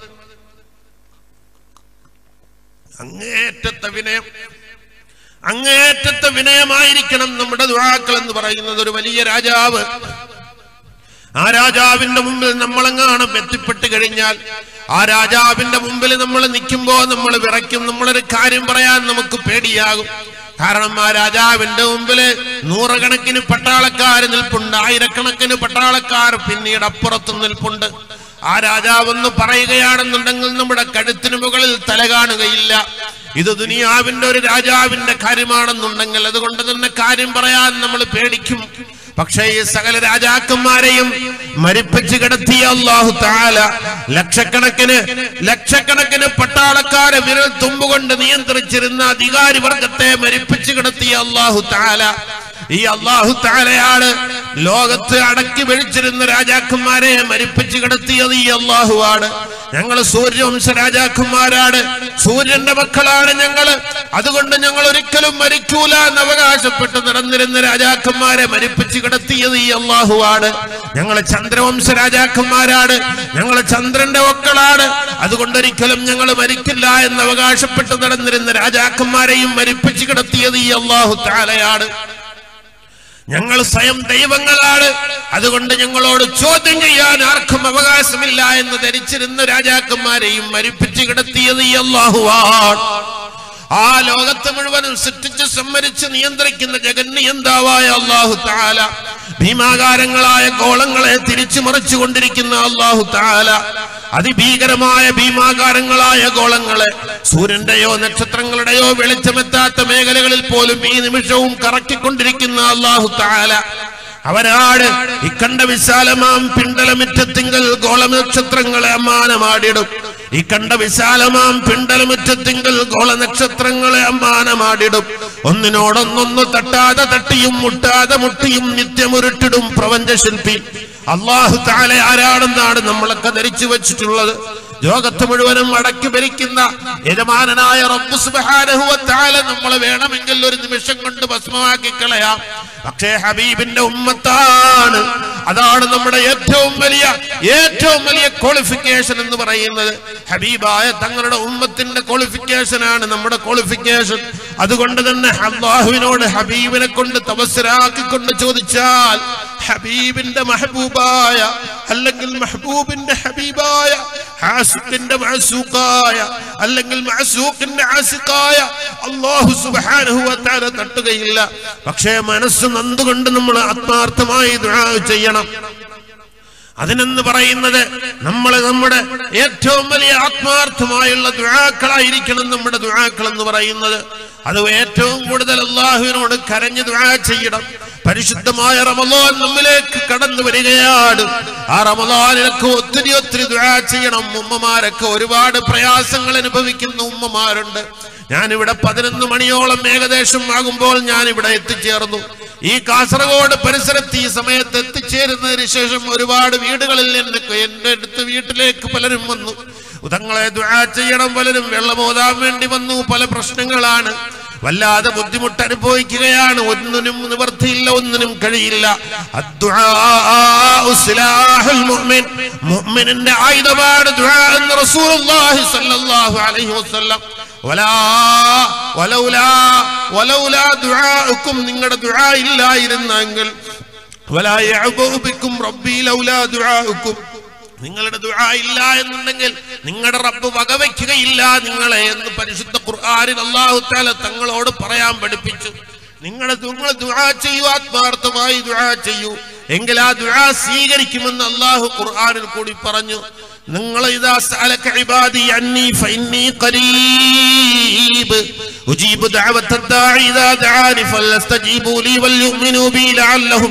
B: അങ്ങേയറ്റത്തെ വിനയം അങ്ങേയറ്റത്തെ വിനയമായിരിക്കണം നമ്മുടെ ദുഴാക്കൾ എന്ന് പറയുന്നത് ഒരു വലിയ രാജാവ് ആ രാജാവിന്റെ മുമ്പിൽ നമ്മളെങ്ങാനും എത്തിപ്പെട്ട് കഴിഞ്ഞാൽ ആ രാജാവിന്റെ മുമ്പിൽ നമ്മൾ നിൽക്കുമ്പോ നമ്മൾ വിറയ്ക്കും നമ്മളൊരു കാര്യം പറയാൻ നമുക്ക് പേടിയാകും കാരണം ആ രാജാവിന്റെ മുമ്പില് നൂറുകണക്കിന് പട്ടാളക്കാർ നിൽപ്പുണ്ട് ആയിരക്കണക്കിന് പട്ടാളക്കാർ പിന്നീട് അപ്പുറത്തും നിൽപ്പുണ്ട് ആ രാജാവെന്ന് പറയുകയാണെന്നുണ്ടെങ്കിൽ നമ്മുടെ കഴുത്തിന് മുകളിൽ തല കാണുകയില്ല ഇത് ദുനിയാവിന്റെ ഒരു രാജാവിന്റെ കാര്യമാണെന്നുണ്ടെങ്കിൽ അതുകൊണ്ട് തന്നെ കാര്യം പറയാൻ നമ്മൾ പേടിക്കും പക്ഷേ ഈ സകല രാജാക്കന്മാരെയും മരിപ്പിച്ച് കിടത്തിയ അള്ളാഹു താല ലക്ഷക്കണക്കിന് ലക്ഷക്കണക്കിന് പട്ടാളക്കാരെ വിരൽ തുമ്പുകൊണ്ട് നിയന്ത്രിച്ചിരുന്ന അധികാരി വർഗത്തെ മരിപ്പിച്ച് കിടത്തിയ അള്ളാഹു താല ഈ അള്ളാഹു താലയാണ് ലോകത്ത് അടക്കി വെളിച്ചിരുന്ന രാജാക്കന്മാരെ മരിപ്പിച്ച് കിടത്തിയത് ഈ അള്ളാഹുവാണ് ഞങ്ങൾ സൂര്യവംശ രാജാക്കന്മാരാണ് സൂര്യന്റെ മക്കളാണ് ഞങ്ങള് അതുകൊണ്ട് ഞങ്ങൾ ഒരിക്കലും മരിക്കൂല എന്ന് അവകാശപ്പെട്ട് നടന്നിരുന്ന രാജാക്കന്മാരെ മരിപ്പിച്ച് കിടത്തിയത് ഈ അള്ളാഹുവാണ് ഞങ്ങൾ ചന്ദ്രവംശ രാജാക്കന്മാരാണ് ഞങ്ങൾ ചന്ദ്രന്റെ മക്കളാണ് അതുകൊണ്ട് ഒരിക്കലും ഞങ്ങൾ മരിക്കില്ല എന്ന് അവകാശപ്പെട്ട് നടന്നിരുന്ന രാജാക്കന്മാരെയും മരിപ്പിച്ച് കിടത്തിയത് ഈ അള്ളാഹു താലയാണ് ഞങ്ങൾ സ്വയം ദൈവങ്ങളാണ് അതുകൊണ്ട് ഞങ്ങളോട് ചോദ്യം ചെയ്യാൻ ആർക്കും അവകാശമില്ല എന്ന് ധരിച്ചിരുന്ന രാജാക്കന്മാരെയും മരിപ്പിച്ചു കിടത്തിയത് ഈ അള്ളാഹുവാണ് ആ ലോകത്ത് മുഴുവനും സൃഷ്ടിച്ച് സമ്മരിച്ച് നിയന്ത്രിക്കുന്ന ജഗന്നിയന്താവായ അള്ളാഹു താല ഭീമാകാരങ്ങളായ ഗോളങ്ങളെ തിരിച്ചു മറിച്ചുകൊണ്ടിരിക്കുന്ന അള്ളാഹു താല അതിഭീകരമായ ഭീമാകാരങ്ങളായ ഗോളങ്ങളെ സൂര്യന്റെയോ നക്ഷത്രങ്ങളുടെയോ വെളിച്ചമെത്താത്ത മേഖലകളിൽ പോലും ഈ നിമിഷവും കറക്കിക്കൊണ്ടിരിക്കുന്ന അള്ളാഹു താല അവരാട് ഇക്കണ്ട വിശാലമാം പിണ്ടലമിറ്റത്തിങ്കൽ ഗോളനക്ഷത്രങ്ങളെ അമ്മാനമാടിടും ഇക്കണ്ട വിശാലമാം പിണ്ടലമിറ്റത്തിങ്കൽ ഗോളനക്ഷത്രങ്ങളെ അമ്മാനമാടിടും ഒന്നിനോടൊന്നൊന്ന് തട്ടാതെ തട്ടിയും മുട്ടാതെ മുട്ടിയും നിത്യമുരുട്ടിടും പ്രപഞ്ചശില്പി അള്ളാഹു താലെ ആരാണെന്നാണ് നമ്മളൊക്കെ ധരിച്ചു വെച്ചിട്ടുള്ളത് ലോകത്ത് മുഴുവനും അടക്കി ഭരിക്കുന്ന യജമാനനായ റബ്ബ് സുബ്ഹാനഹു വ തആല നമ്മൾ വേണമെങ്കിൽ ഒരു നിമിഷം കൊണ്ട് ഭസ്മമാക്കി കളയാം പക്ഷേ ഹബീബിന്റെ ഉമ്മത്താണ് അതാണ് നമ്മുടെ ഏറ്റവും വലിയ ഏറ്റവും വലിയ ക്വാളിഫിക്കേഷൻ എന്ന് പറയുന്നത് ഹബീബായ തങ്ങളുടെ ഉമ്മത്തിന്റെ ക്വാളിഫിക്കേഷൻ ആണ് നമ്മുടെ ക്വാളിഫിക്കേഷൻ അതുകൊണ്ട് തന്നെ അള്ളാഹുവിനോട് ഹബീബിനെ കൊണ്ട് തപസ്സരാക്കിക്കൊണ്ട് ചോദിച്ചാൽ ഹബീബിന്റെ മഹബൂബായ അല്ലെങ്കിൽ മഹബൂബിന്റെ ഹബീബായ ഹാസിഖിന്റെ മഅസൂഖായ അല്ലെങ്കിൽ മഅസൂഖിന്റെ ആസിഖായ അല്ലാഹു സുബ്ഹാനഹു വ തആല തട്ടുകയില്ല പക്ഷേ മനസ്സ് നന്ദുകൊണ്ട് നമ്മൾ ആത്മാർത്ഥമായി ദുആ ചെയ്യണം അതിനെന്ന് പറയുന്നത് നമ്മൾ നമ്മുടെ ഏറ്റവും വലിയ ആത്മാർത്ഥമായുള്ള ദുആക്കളായിരിക്കണം നമ്മുടെ ദുആക്കൾ എന്ന് പറയുന്നത് അത് ഏറ്റവും കൂടുതൽ അള്ളാഹുവിനോട് കരഞ്ഞ് ദുആ ചെയ്യണം പരിശുദ്ധമായ റമദാൻ നമ്മിലേക്ക് കടന്നു വരികയാണ് ആ റമദാനിലൊക്കെ ഒത്തിരി ഒത്തിരി ദുആ ചെയ്യണം ഉമ്മമാരൊക്കെ ഒരുപാട് പ്രയാസങ്ങൾ അനുഭവിക്കുന്ന ഉമ്മമാരുണ്ട് ഞാനിവിടെ പതിനൊന്ന് മണിയോളം ഏകദേശം ആകുമ്പോൾ ഞാൻ ഇവിടെ എത്തിച്ചേർന്നു ഈ കാസർഗോഡ് പരിസരത്ത് ഈ സമയത്ത് എത്തിച്ചേരുന്നതിന് ശേഷം ഒരുപാട് വീടുകളിൽ എന്നെ എന്റെ അടുത്ത് വീട്ടിലേക്ക് പലരും വന്നു തങ്ങളെ ദുആ ചെയ്യണം പലരും വെള്ളമോതാൻ വേണ്ടി വന്നു പല പ്രശ്നങ്ങളാണ് വല്ലാതെ ബുദ്ധിമുട്ട് അനുഭവിക്കുകയാണ് ഒന്നിനും നിവർത്തിയില്ല ഒന്നിനും കഴിയില്ല അദ്ദുആഉ സിലാഹുൽ മുഅ്മിൻ മുഅ്മിനിന്റെ ആയുധമാണ് ദുആ എന്ന് റസൂലുള്ളാഹി സ്വല്ലല്ലാഹു അലൈഹി വസല്ലം വലാ വലൗലാ വലൗലാ ദുആഉക്കും നിങ്ങളുടെ ദുആ ഇല്ലായിരുന്നെങ്കിൽ വലാ യഅബു ബിക്കും റബ്ബി ലൗലാ ദുആഉക്കും നിങ്ങളുടെ ദുആ ഇല്ല എന്നുണ്ടെങ്കിൽ നിങ്ങളുടെ റബ്ബ് വകവയ്ക്കുകയില്ല നിങ്ങളെ എന്ന് പരിശുദ്ധ ഖുർആനിൽ അല്ലാഹു തആല തങ്ങളോട് പറയാൻ പഠിപ്പിച്ചു നിങ്ങളെ നിങ്ങൾ ദുആ ചെയ്യൂ ആത്മാർത്ഥമായി ദുആ ചെയ്യൂ എങ്കിൽ ആ ദുആ സ്വീകരിക്കുമെന്ന് അല്ലാഹു ഖുർആനിൽ കൂടി പറഞ്ഞു നിങ്ങൾ ഇതാ സഅലക ഇബാദി അന്നി ഫഇന്നി ഖരീബ് ഉജീബു ദഅവത ദാഇ ഇദാ ദആനി ഫലസ്തജീബു ലി വൽയുമിനു ബി ലഅല്ലഹും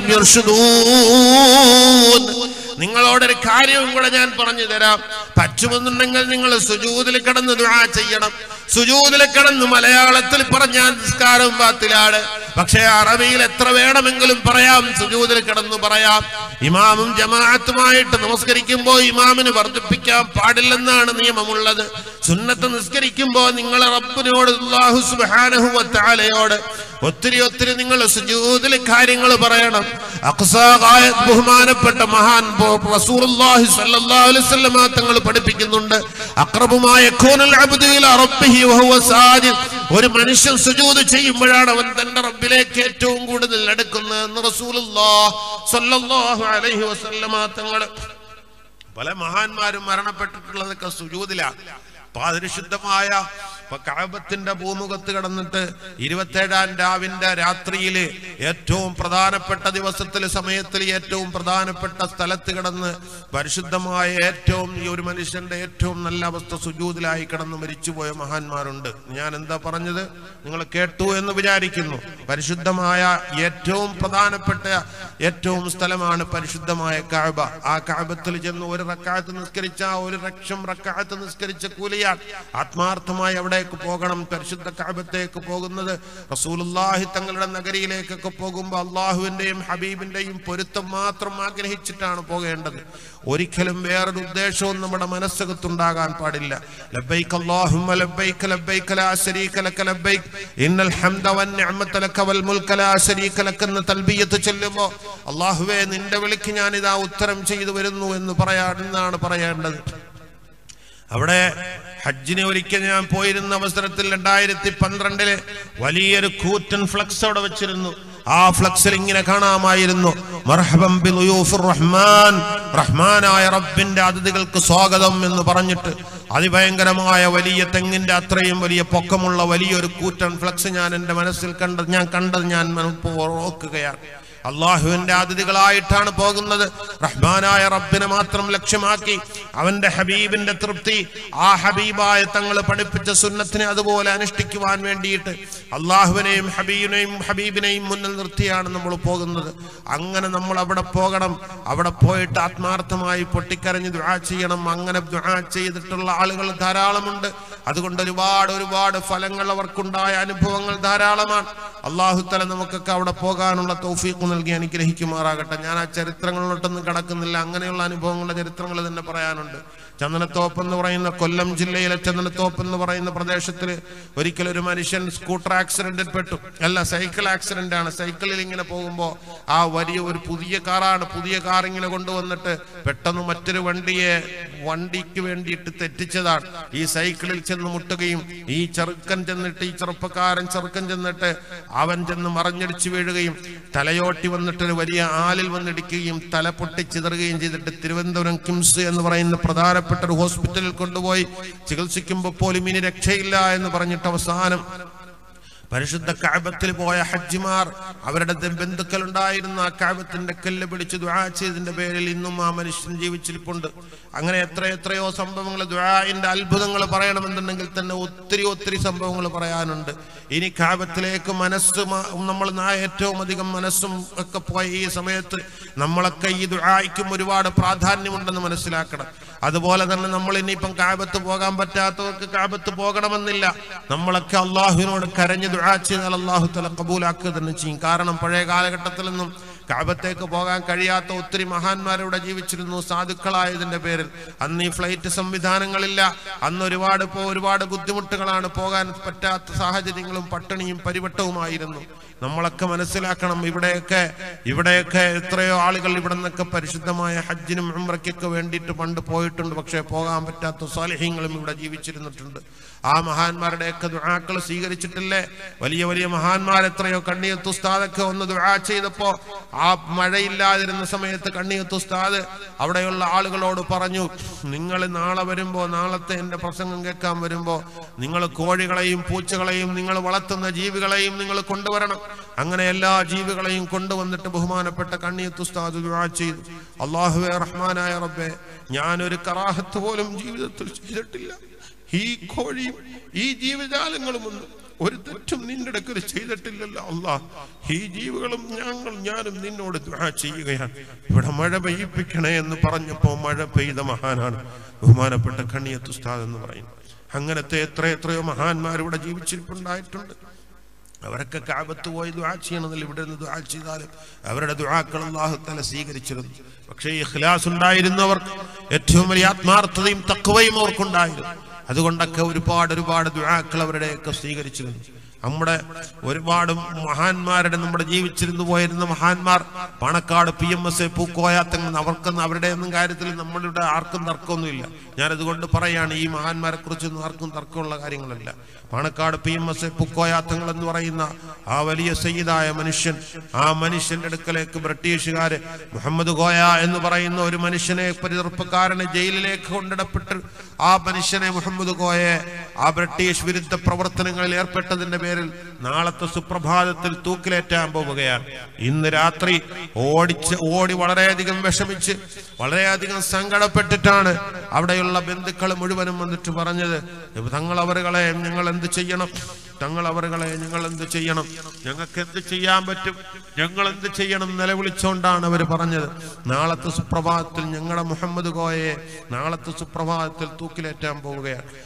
B: യർഷുദൂൻ നിങ്ങളോടൊരു കാര്യവും കൂടെ ഞാൻ പറഞ്ഞു തരാം പറ്റുമെന്നുണ്ടെങ്കിൽ നിങ്ങൾ സുജൂതിൽ കിടന്ന് ദുആ ചെയ്യണം സുജൂതിൽ കിടന്ന് മലയാളത്തിൽ പറഞ്ഞാൽ നിസ്കാരം പാത്തിലാണ് പക്ഷേ അറബിയിൽ എത്ര വേണമെങ്കിലും പറയാം സുജൂതിൽ കിടന്ന് പറയാം ഇമാമും ജമാഅത്തുമായിട്ട് നമസ്കരിക്കുമ്പോൾ ഇമാമിന് വർദ്ധിപ്പിക്കാൻ പാടില്ലെന്നാണ് നിയമമുള്ളത് സുന്നത്ത് നിസ്കരിക്കുമ്പോൾ നിങ്ങൾ റബ്ബിനോട് അല്ലാഹു സുബ്ഹാനഹു വ തആലയോട് ഒത്തിരി ഒത്തിരി നിങ്ങൾ സുജൂദിൽ കാര്യങ്ങൾ പറയണം അഖ്സാഖായ ബഹുമാനപ്പെട്ട മഹാൻ റസൂലുള്ളാഹി സ്വല്ലല്ലാഹു അലൈഹി വസല്ലമ തങ്ങൾ പഠിപ്പിക്കുന്നുണ്ട് അഖ്റബുമായ യകൂനുൽ അബ്ദു ഇലാ റബ്ബിഹി വഹുവ സാജിദ് ഒരു മനുഷ്യൻ സുജൂദ് ചെയ്യുമ്പോഴാണ് അവൻ തന്റെ റബ്ബിലേക്ക് ഏറ്റവും കൂടുതൽ അടുക്കുന്നത് എന്ന് റസൂലുള്ളാഹി സ്വല്ലല്ലാഹു അലൈഹി വസല്ലമ തങ്ങൾ പല മഹാന്മാരും മരണപ്പെട്ടിട്ടുള്ളതൊക്കെ സുജൂദിലാണ് പാതിരിശുദ്ധമായ കഅബത്തിന്റെ ഭൂമുഖത്ത് കിടന്നിട്ട് ഇരുപത്തേഴാം രാവിന്റെ രാത്രിയില് ഏറ്റവും പ്രധാനപ്പെട്ട ദിവസത്തിൽ സമയത്തിൽ ഏറ്റവും പ്രധാനപ്പെട്ട സ്ഥലത്ത് കിടന്ന് പരിശുദ്ധമായ ഏറ്റവും ഈ ഒരു മനുഷ്യന്റെ ഏറ്റവും നല്ല അവസ്ഥ സുജൂതിലായി കിടന്ന് മരിച്ചുപോയ മഹാന്മാരുണ്ട് ഞാൻ എന്താ പറഞ്ഞത് നിങ്ങൾ കേട്ടു എന്ന് വിചാരിക്കുന്നു പരിശുദ്ധമായ ഏറ്റവും പ്രധാനപ്പെട്ട ഏറ്റവും സ്ഥലമാണ് പരിശുദ്ധമായ കഅബ ആ കഅബത്തിൽ ചെന്ന് ഒരു റക്കായത്ത് നിസ്കരിച്ച ആ ഒരു ലക്ഷം റക്കായത്ത് നിസ്കരിച്ച കൂലിയാണ് ആത്മാർത്ഥമായി അവിടെ എവിടേക്ക് പോകണം പരിശുദ്ധ കാബത്തേക്ക് പോകുന്നത് റസൂലുള്ളാഹി തങ്ങളുടെ നഗരിയിലേക്കൊക്കെ പോകുമ്പോൾ അള്ളാഹുവിന്റെയും ഹബീബിന്റെയും പൊരുത്തം മാത്രം ആഗ്രഹിച്ചിട്ടാണ് പോകേണ്ടത് ഒരിക്കലും വേറൊരു ഉദ്ദേശവും നമ്മുടെ മനസ്സകത്തുണ്ടാകാൻ പാടില്ല ലബ്ബൈക അല്ലാഹുമ്മ ലബ്ബൈക ലബ്ബൈക ലാ ശരീക ലക ലബ്ബൈക ഇന്നൽ ഹംദ വൻ നിഅമത ലക വൽ മുൽക ലാ ശരീക ലക എന്ന തൽബിയത്ത് ചൊല്ലുമ്പോൾ അല്ലാഹുവേ നിന്റെ വിളിക്ക് ഞാൻ ഇതാ ഉത്തരം ചെയ്തു വരുന്നു എന്ന് പറയാണെന്നാണ് പറയേണ്ടത് അവിടെ ഹജ്ജിനെ ഒരിക്കൽ ഞാൻ പോയിരുന്ന അവസരത്തിൽ രണ്ടായിരത്തി പന്ത്രണ്ടില് വലിയൊരു കൂറ്റൻ ഫ്ലക്സ് അവിടെ വെച്ചിരുന്നു ആ ഫ്ലക്സിൽ ഇങ്ങനെ കാണാമായിരുന്നു മർഹബം ബിളുയൂഫിർ റഹ്മാൻ റഹ്മാനായ റബ്ബിന്റെ അതിഥികൾക്ക് സ്വാഗതം എന്ന് പറഞ്ഞിട്ട് അതിഭയങ്കരമായ വലിയ തെങ്ങിന്റെ അത്രയും വലിയ പൊക്കമുള്ള വലിയൊരു കൂറ്റൻ ഫ്ലക്സ് ഞാൻ എൻ്റെ മനസ്സിൽ കണ്ടത് ഞാൻ കണ്ടത് ഞാൻ ഓർക്കുകയാണ് അള്ളാഹുവിന്റെ അതിഥികളായിട്ടാണ് പോകുന്നത് റഹ്മാനായ റബ്ബിനെ മാത്രം ലക്ഷ്യമാക്കി അവന്റെ ഹബീബിന്റെ തൃപ്തി ആ ഹബീബായ തങ്ങൾ പഠിപ്പിച്ച സുന്നത്തിനെ അതുപോലെ അനുഷ്ഠിക്കുവാൻ വേണ്ടിയിട്ട് അള്ളാഹുവിനെയും ഹബീബിനെയും ഹബീബിനെയും മുന്നിൽ നിർത്തിയാണ് നമ്മൾ പോകുന്നത് അങ്ങനെ നമ്മൾ അവിടെ പോകണം അവിടെ പോയിട്ട് ആത്മാർത്ഥമായി പൊട്ടിക്കരഞ്ഞ് ദുആ ചെയ്യണം അങ്ങനെ ദുആ ചെയ്തിട്ടുള്ള ആളുകൾ ധാരാളമുണ്ട് അതുകൊണ്ട് ഒരുപാട് ഒരുപാട് ഫലങ്ങൾ അവർക്കുണ്ടായ അനുഭവങ്ങൾ ധാരാളമാണ് അള്ളാഹുത്തല നമുക്കൊക്കെ അവിടെ പോകാനുള്ള തൗഫീഖ് നൽകി അനുഗ്രഹിക്കുമാറാകട്ടെ ഞാൻ ആ ചരിത്രങ്ങളിലോട്ടൊന്നും കടക്കുന്നില്ല അങ്ങനെയുള്ള അനുഭവങ്ങളുടെ ചരിത്രങ്ങൾ തന്നെ പറയാനുണ്ട് ചന്ദനത്തോപ്പ് എന്ന് പറയുന്ന കൊല്ലം ജില്ലയിലെ ചന്ദനത്തോപ്പ് എന്ന് പറയുന്ന പ്രദേശത്തിൽ ഒരിക്കലും ഒരു മനുഷ്യൻ സ്കൂട്ടർ ആക്സിഡന്റിൽ പെട്ടു അല്ല സൈക്കിൾ ആക്സിഡന്റ് ആണ് സൈക്കിളിൽ ഇങ്ങനെ പോകുമ്പോൾ ആ വലിയ ഒരു പുതിയ കാറാണ് പുതിയ കാർ ഇങ്ങനെ കൊണ്ടുവന്നിട്ട് പെട്ടെന്ന് മറ്റൊരു വണ്ടിയെ വണ്ടിക്ക് വേണ്ടിയിട്ട് തെറ്റിച്ചതാണ് ഈ സൈക്കിളിൽ ചെന്ന് മുട്ടുകയും ഈ ചെറുക്കൻ ചെന്നിട്ട് ഈ ചെറുപ്പക്കാരൻ ചെറുക്കൻ ചെന്നിട്ട് അവൻ ചെന്ന് മറഞ്ഞടിച്ചു വീഴുകയും തലയോട്ടി വന്നിട്ട് ഒരു വലിയ ആലിൽ വന്നിടിക്കുകയും തല പൊട്ടിച്ചിതറുകയും ചെയ്തിട്ട് തിരുവനന്തപുരം കിംസ് എന്ന് പറയുന്ന പ്രധാനപ്പെട്ട ഒരു ഹോസ്പിറ്റലിൽ കൊണ്ടുപോയി ചികിത്സിക്കുമ്പോൾ പോലും ഇനി രക്ഷയില്ല എന്ന് പറഞ്ഞിട്ട് അവസാനം പരിശുദ്ധ കാബത്തിൽ പോയ ഹജ്ജിമാർ അവരുടെ ദ- ബന്ധുക്കൾ ഉണ്ടായിരുന്ന ആ കാബത്തിന്റെ കല്ല് പിടിച്ച് ദുആ ചെയ്തതിന്റെ പേരിൽ ഇന്നും ആ മനുഷ്യൻ ജീവിച്ചിരിപ്പുണ്ട് അങ്ങനെ എത്ര എത്രയോ സംഭവങ്ങൾ ദുആന്റെ അത്ഭുതങ്ങൾ പറയണമെന്നുണ്ടെങ്കിൽ തന്നെ ഒത്തിരി ഒത്തിരി സംഭവങ്ങൾ പറയാനുണ്ട് ഇനി കാബത്തിലേക്ക് മനസ്സ് മ- നമ്മൾ നാ- ഏറ്റവും അധികം മനസ്സും ഒക്കെ പോയ ഈ സമയത്ത് നമ്മളൊക്കെ ഈ ദുആയ്ക്കും ഒരുപാട് പ്രാധാന്യമുണ്ടെന്ന് മനസ്സിലാക്കണം അതുപോലെ തന്നെ നമ്മൾ ഇനിയിപ്പം കാബത്ത് പോകാൻ പറ്റാത്തവർക്ക് കാബത്ത് പോകണമെന്നില്ല നമ്മളൊക്കെ അള്ളാഹുവിനോട് കരഞ്ഞ് ദുആ ചെയ്താൽ അള്ളാഹു തല കബൂലാക്കുക തന്നെ ചെയ്യും കാരണം പഴയ കാലഘട്ടത്തിലൊന്നും കാബത്തേക്ക് പോകാൻ കഴിയാത്ത ഒത്തിരി മഹാന്മാരിവിടെ ജീവിച്ചിരുന്നു സാധുക്കളായതിന്റെ പേരിൽ അന്ന് ഈ ഫ്ലൈറ്റ് സംവിധാനങ്ങളില്ല അന്ന് ഒരുപാട് ഇപ്പോൾ ഒരുപാട് ബുദ്ധിമുട്ടുകളാണ് പോകാൻ പറ്റാത്ത സാഹചര്യങ്ങളും പട്ടിണിയും പരിവട്ടവുമായിരുന്നു നമ്മളൊക്കെ മനസ്സിലാക്കണം ഇവിടെയൊക്കെ ഇവിടെയൊക്കെ എത്രയോ ആളുകൾ ഇവിടെ നിന്നൊക്കെ പരിശുദ്ധമായ ഹജ്ജിനും ഉംറയ്ക്കൊക്കെ വേണ്ടിയിട്ട് പണ്ട് പോയിട്ടുണ്ട് പക്ഷേ പോകാൻ പറ്റാത്ത സ്വാലിഹ്യങ്ങളും ഇവിടെ ജീവിച്ചിരുന്നിട്ടുണ്ട് ആ മഹാന്മാരുടെയൊക്കെ ദുആക്കൾ സ്വീകരിച്ചിട്ടില്ലേ വലിയ വലിയ മഹാന്മാർ എത്രയോ കണ്ണിയത്ത് ഉസ്താദൊക്കെ ഒന്ന് ദുആ ചെയ്തപ്പോ ആ മഴയില്ലാതിരുന്ന സമയത്ത് കണ്ണിയത്ത് ഉസ്താദ് അവിടെയുള്ള ആളുകളോട് പറഞ്ഞു നിങ്ങൾ നാളെ വരുമ്പോ നാളത്തെ എന്റെ പ്രസംഗം കേൾക്കാൻ വരുമ്പോ നിങ്ങൾ കോഴികളെയും പൂച്ചകളെയും നിങ്ങൾ വളർത്തുന്ന ജീവികളെയും നിങ്ങൾ കൊണ്ടുവരണം അങ്ങനെ എല്ലാ ജീവികളെയും കൊണ്ടുവന്നിട്ട് ബഹുമാനപ്പെട്ട കണ്ണിയത്ത് ഉസ്താദ് ദുആ ചെയ്തു അള്ളാഹുവെ റഹ്മാനായ റബ്ബെ ഞാനൊരു കറാഹത്ത് പോലും ജീവിതത്തിൽ ചെയ്തിട്ടില്ല ഈ കോഴിയും ഈ ജീവജാലങ്ങളും ഒന്നും ഒരു തെറ്റും നിന്റെ അടുക്കൽ ചെയ്തിട്ടില്ലല്ലോ അല്ലാ ഈ ജീവികളും ഞങ്ങൾ ഞാനും നിന്നോട് ദുആ ചെയ്യുകയാണ് ഇവിടെ മഴ പെയ്യിപ്പിക്കണേ എന്ന് പറഞ്ഞപ്പോ മഴ പെയ്ത മഹാനാണ് ബഹുമാനപ്പെട്ട കണ്ണിയത്ത് ഉസ്താദ് എന്ന് പറയുന്നത് അങ്ങനത്തെ എത്ര എത്രയോ മഹാന്മാർ ഇവിടെ ജീവിച്ചിരിപ്പുണ്ടായിട്ടുണ്ട് അവരൊക്കെ കാബത്ത് പോയി ദുആ ചെയ്യണമെന്നില്ല ഇവിടെ നിന്ന് ദുആ ചെയ്താലും അവരുടെ ദുആക്കൾ അല്ലാഹു തആല സ്വീകരിച്ചിരുന്നു പക്ഷേ ഈ ഇഖ്ലാസ് ഉണ്ടായിരുന്നവർക്ക് ഏറ്റവും വലിയ ആത്മാർത്ഥതയും തക്വയും അവർക്കുണ്ടായിരുന്നു അതുകൊണ്ടൊക്കെ ഒരുപാട് ഒരുപാട് ദുആക്കൾ അവരുടെയൊക്കെ സ്വീകരിച്ചിരുന്നു നമ്മുടെ ഒരുപാട് മഹാന്മാരുടെ നമ്മുടെ ജീവിച്ചിരുന്നു പോയിരുന്ന മഹാന്മാർ Panakkad P M S A പൂക്കോയാത്തങ്ങൾ അവർക്കൊന്നും അവരുടെ ഒന്നും കാര്യത്തിൽ നമ്മളിവിടെ ആർക്കും തർക്കമൊന്നുമില്ല ഞാനതുകൊണ്ട് പറയാണ് ഈ മഹാന്മാരെ കുറിച്ചൊന്നും ആർക്കും തർക്കമുള്ള കാര്യങ്ങളല്ല Panakkad P M S A പൂക്കോയാത്തങ്ങൾ എന്ന് പറയുന്ന ആ വലിയ സയ്യിദായ മനുഷ്യൻ ആ മനുഷ്യന്റെ അടുക്കലേക്ക് ബ്രിട്ടീഷുകാര് മുഹമ്മദ് കോയ എന്ന് പറയുന്ന ഒരു മനുഷ്യനെ ചെറുപ്പക്കാരനെ ജയിലിലേക്ക് കൊണ്ടിടപ്പെട്ട് ആ മനുഷ്യനെ മുഹമ്മദ് കോയെ ആ ബ്രിട്ടീഷ് വിരുദ്ധ പ്രവർത്തനങ്ങളിൽ ഏർപ്പെട്ടതിന്റെ പേരിൽ നാളത്തെ സുപ്രഭാതത്തിൽ തൂക്കിലേറ്റാൻ പോവുകയാണ് ഇന്ന് രാത്രി ഓടിച്ച് ഓടി വളരെയധികം വിഷമിച്ച് വളരെയധികം സങ്കടപ്പെട്ടിട്ടാണ് അവിടെയുള്ള ബന്ധുക്കൾ മുഴുവനും വന്നിട്ട് പറഞ്ഞത് തങ്ങൾ അവരുകളെ ഞങ്ങൾ എന്ത് ചെയ്യണം തങ്ങൾ അവരുകളെ ഞങ്ങൾ എന്ത് ചെയ്യണം ഞങ്ങൾക്ക് എന്ത് ചെയ്യാൻ പറ്റും ഞങ്ങൾ എന്ത് ചെയ്യണം നിലവിളിച്ചുകൊണ്ടാണ് അവർ പറഞ്ഞത് നാളത്തെ സുപ്രഭാതത്തിൽ ഞങ്ങളുടെ മുഹമ്മദ് കോയയെ നാളത്തെ സുപ്രഭാതത്തിൽ തൂക്കിലേറ്റാൻ പോവുകയാണ്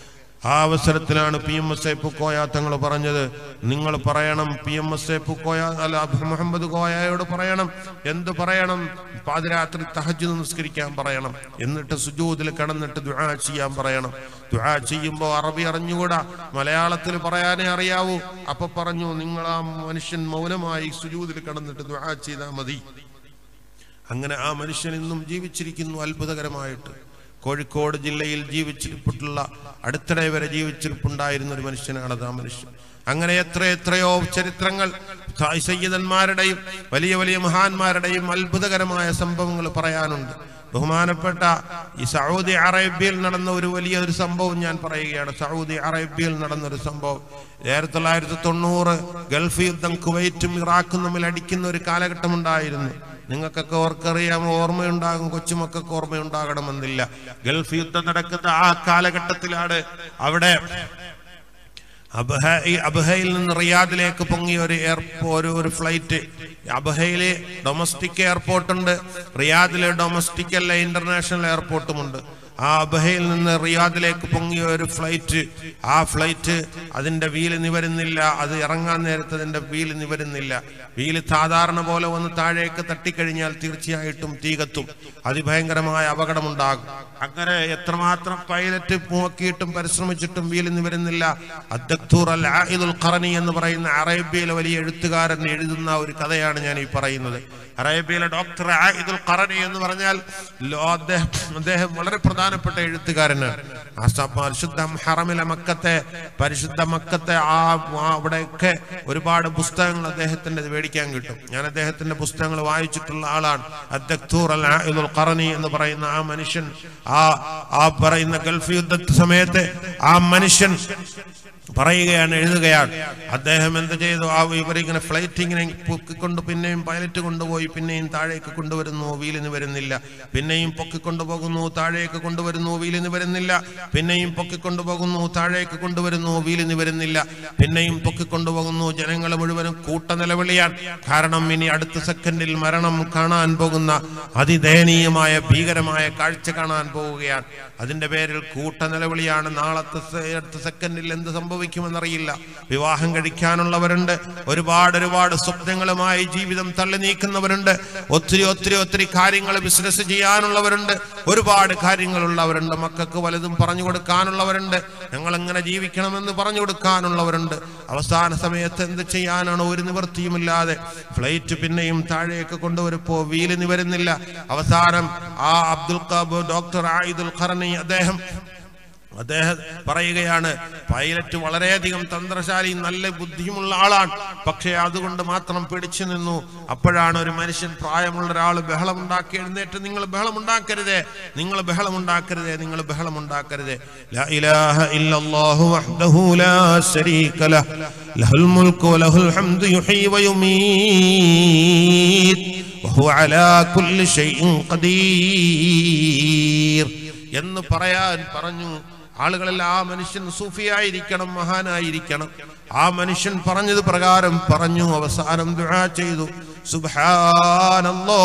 A: ആ അവസരത്തിലാണ് P M S A Pookoya Thangal പറഞ്ഞത് നിങ്ങൾ പറയണം P M S A Pookoya അല്ല അബ്ദുൽ മുഹമ്മദ് കോയയോട് പറയണം എന്ത് പറയണം പാതിരാത്രി തഹജ് നിസ്കരിക്കാൻ പറയണം എന്നിട്ട് സുജൂദിൽ കിടന്നിട്ട് ദുആ ചെയ്യാൻ പറയണം ദുആ ചെയ്യുമ്പോൾ അറബി അറിഞ്ഞുകൂടാ മലയാളത്തിൽ പറയാനേ അറിയാവൂ അപ്പൊ പറഞ്ഞു നിങ്ങൾ ആ മനുഷ്യൻ മൗനമായി സുജൂദിൽ കിടന്നിട്ട് ദുആ ചെയ്താൽ മതി അങ്ങനെ ആ മനുഷ്യൻ ഇന്നും ജീവിച്ചിരിക്കുന്നു അത്ഭുതകരമായിട്ട് കോഴിക്കോട് ജില്ലയിൽ ജീവിച്ചിരിപ്പിട്ടുള്ള അടുത്തിടെ വരെ ജീവിച്ചിരിപ്പുണ്ടായിരുന്ന ഒരു മനുഷ്യനാണത് ആ മനുഷ്യൻ അങ്ങനെ എത്ര എത്രയോ ചരിത്രങ്ങൾ സ- സയ്യിദന്മാരുടെയും വലിയ വലിയ മഹാന്മാരുടെയും അത്ഭുതകരമായ സംഭവങ്ങൾ പറയാനുണ്ട് ബഹുമാനപ്പെട്ട ഈ സൗദി അറേബ്യയിൽ നടന്ന ഒരു വലിയ ഒരു സംഭവം ഞാൻ പറയുകയാണ് സൗദി അറേബ്യയിൽ നടന്ന ഒരു സംഭവം ആയിരത്തി തൊള്ളായിരത്തി തൊണ്ണൂറ് ഗൾഫ് യുദ്ധം കുവൈറ്റും ഇറാഖും തമ്മിൽ അടിക്കുന്ന ഒരു കാലഘട്ടം ഉണ്ടായിരുന്നു നിങ്ങൾക്കൊക്കെ ഓർക്കറിയാം ഓർമ്മയുണ്ടാകും കൊച്ചുമക്കൾക്ക് ഓർമ്മയുണ്ടാകണമെന്നില്ല ഗൾഫ് യുദ്ധം നടക്കുന്ന ആ കാലഘട്ടത്തിലാണ് അവിടെ അബഹ ഈ അബഹയിൽ നിന്ന് റിയാദിലേക്ക് പൊങ്ങിയ ഒരു എയർപോ ഒരു ഒരു ഫ്ലൈറ്റ് അബഹയിലെ ഡൊമസ്റ്റിക് എയർപോർട്ടുണ്ട് റിയാദിലെ ഡൊമസ്റ്റിക് അല്ല ഇന്റർനാഷണൽ എയർപോർട്ടുമുണ്ട് ആ അബഹയിൽ നിന്ന് റിയാദിലേക്ക് പൊങ്ങിയ ഒരു ഫ്ലൈറ്റ് ആ ഫ്ലൈറ്റ് അതിന്റെ വീല് നിവരുന്നില്ല അത് ഇറങ്ങാൻ നേരത്ത് അതിന്റെ വീല് നിവരുന്നില്ല വീല് സാധാരണ പോലെ ഒന്ന് താഴേക്ക് തട്ടിക്കഴിഞ്ഞാൽ തീർച്ചയായിട്ടും തീ കത്തും അതിഭയങ്കരമായ അപകടമുണ്ടാകും അങ്ങനെ എത്രമാത്രം പൈലറ്റ് നോക്കിയിട്ടും പരിശ്രമിച്ചിട്ടും വീല് നിവരുന്നില്ല അദ്ദക്തൂർ അൽ ആഇദുൽ ഖറനി എന്ന് പറയുന്ന അറേബ്യയിലെ വലിയ എഴുത്തുകാരൻ എഴുതുന്ന ഒരു കഥയാണ് ഞാൻ ഈ പറയുന്നത് അറേബ്യയിലെ ഡോക്ടർ ആയിദുൽ ഖറനി എന്ന് പറഞ്ഞാൽ ലോ- അദ്ദേഹം അദ്ദേഹം വളരെ പ്രധാനപ്പെട്ട എഴുത്തുകാരനാണ് ആ സ- പരിശുദ്ധ ഹറമിലെ മക്കത്തെ പരിശുദ്ധ മക്കത്തെ ആ ആ അവിടെയൊക്കെ ഒരുപാട് പുസ്തകങ്ങൾ അദ്ദേഹത്തിന്റെ മേടിക്കാൻ കിട്ടും ഞാൻ അദ്ദേഹത്തിന്റെ പുസ്തകങ്ങൾ വായിച്ചിട്ടുള്ള ആളാണ് അദ്ദക്തൂർ അൽ ആയിദുൽ ഖറനി എന്ന് പറയുന്ന ആ മനുഷ്യൻ ആ ആ പറയുന്ന ഗൾഫ് യുദ്ധ സമയത്ത് ആ മനുഷ്യൻ പറയുകയാണ് എഴുതുകയാണ് അദ്ദേഹം എന്ത് ചെയ്തു ആ ഇവരിങ്ങനെ ഫ്ലൈറ്റ് ഇങ്ങനെ പൊക്കിക്കൊണ്ട് പിന്നെയും പൈലറ്റ് കൊണ്ടുപോയി പിന്നെയും താഴേക്ക് കൊണ്ടുവരുന്നു വീലിന് വരുന്നില്ല പിന്നെയും പൊക്കിക്കൊണ്ടുപോകുന്നു താഴേക്ക് കൊണ്ടുവരുന്നു വീലിന് വരുന്നില്ല പിന്നെയും പൊക്കിക്കൊണ്ടുപോകുന്നു താഴേക്ക് കൊണ്ടുവരുന്നു വീലിന് വരുന്നില്ല പിന്നെയും പൊക്കിക്കൊണ്ടുപോകുന്നു ജനങ്ങൾ മുഴുവനും കൂട്ട നിലവിളിയാണ് കാരണം ഇനി അടുത്ത സെക്കൻഡിൽ മരണം കാണാൻ പോകുന്ന അതിദയനീയമായ ഭീകരമായ കാഴ്ച കാണാൻ പോവുകയാണ് അതിന്റെ പേരിൽ കൂട്ട നിലവിളിയാണ് നാളത്തെ സെ- അടുത്ത സെക്കൻഡിൽ എന്ത് സംഭവിക്കുമെന്നറിയില്ല വിവാഹം കഴിക്കാനുള്ളവരുണ്ട് ഒരുപാട് ഒരുപാട് സ്വപ്നങ്ങളുമായി ജീവിതം തള്ളി നീക്കുന്നവരുണ്ട് ഒത്തിരി ഒത്തിരി ഒത്തിരി കാര്യങ്ങൾ ബിസിനസ് ചെയ്യാനുള്ളവരുണ്ട് ഒരുപാട് കാര്യങ്ങളുള്ളവരുണ്ട് മക്കൾക്ക് വലുതും പറഞ്ഞു കൊടുക്കാനുള്ളവരുണ്ട് ഞങ്ങൾ എങ്ങനെ ജീവിക്കണമെന്ന് പറഞ്ഞു കൊടുക്കാനുള്ളവരുണ്ട് അവസാന സമയത്ത് എന്ത് ചെയ്യാനാണ് ഒരു നിവൃത്തിയുമില്ലാതെ ഫ്ലൈറ്റ് പിന്നെയും താഴേക്ക് കൊണ്ടുവരപ്പോ വീലിന് വരുന്നില്ല അവസാനം ആ അബ്ദുൽ ഖാബ് ഡോക്ടർ ആയിദുൽ ഖറനി അദ്ദേഹം അദ്ദേഹം പറയുകയാണ് പൈലറ്റ് വളരെയധികം തന്ത്രശാലി നല്ല ബുദ്ധിയുമുള്ള ആളാണ് പക്ഷേ അതുകൊണ്ട് മാത്രം പിടിച്ചു നിന്നു അപ്പോഴാണ് ഒരു മനുഷ്യൻ പ്രായമുള്ള ഒരാൾ ബഹളമുണ്ടാക്കി എഴുന്നേറ്റ് നിങ്ങൾ ബഹളമുണ്ടാക്കരുതേ നിങ്ങൾ ബഹളമുണ്ടാക്കരുതേ നിങ്ങൾ ബഹളമുണ്ടാക്കരുതേ ലാ ഇലാഹ ഇല്ലല്ലാഹു വഹ്ദഹു ലാ ശരീക ലഹ് ലഹുൽ മുൽക്കു വലഹുൽ ഹംദു യുഹീ വയുമീത് വഹുവ അലാ കുല്ലി ഷൈഇൻ ഖദീർ എന്ന് പറയാൻ പറഞ്ഞു ആളുകളെല്ലാം ആ മനുഷ്യൻ സൂഫിയായിരിക്കണം മഹാനായിരിക്കണം ആ മനുഷ്യൻ പറഞ്ഞത് പ്രകാരം പറഞ്ഞു അവസാനം ദുആ ചെയ്തു സുബ്ഹാനല്ലോ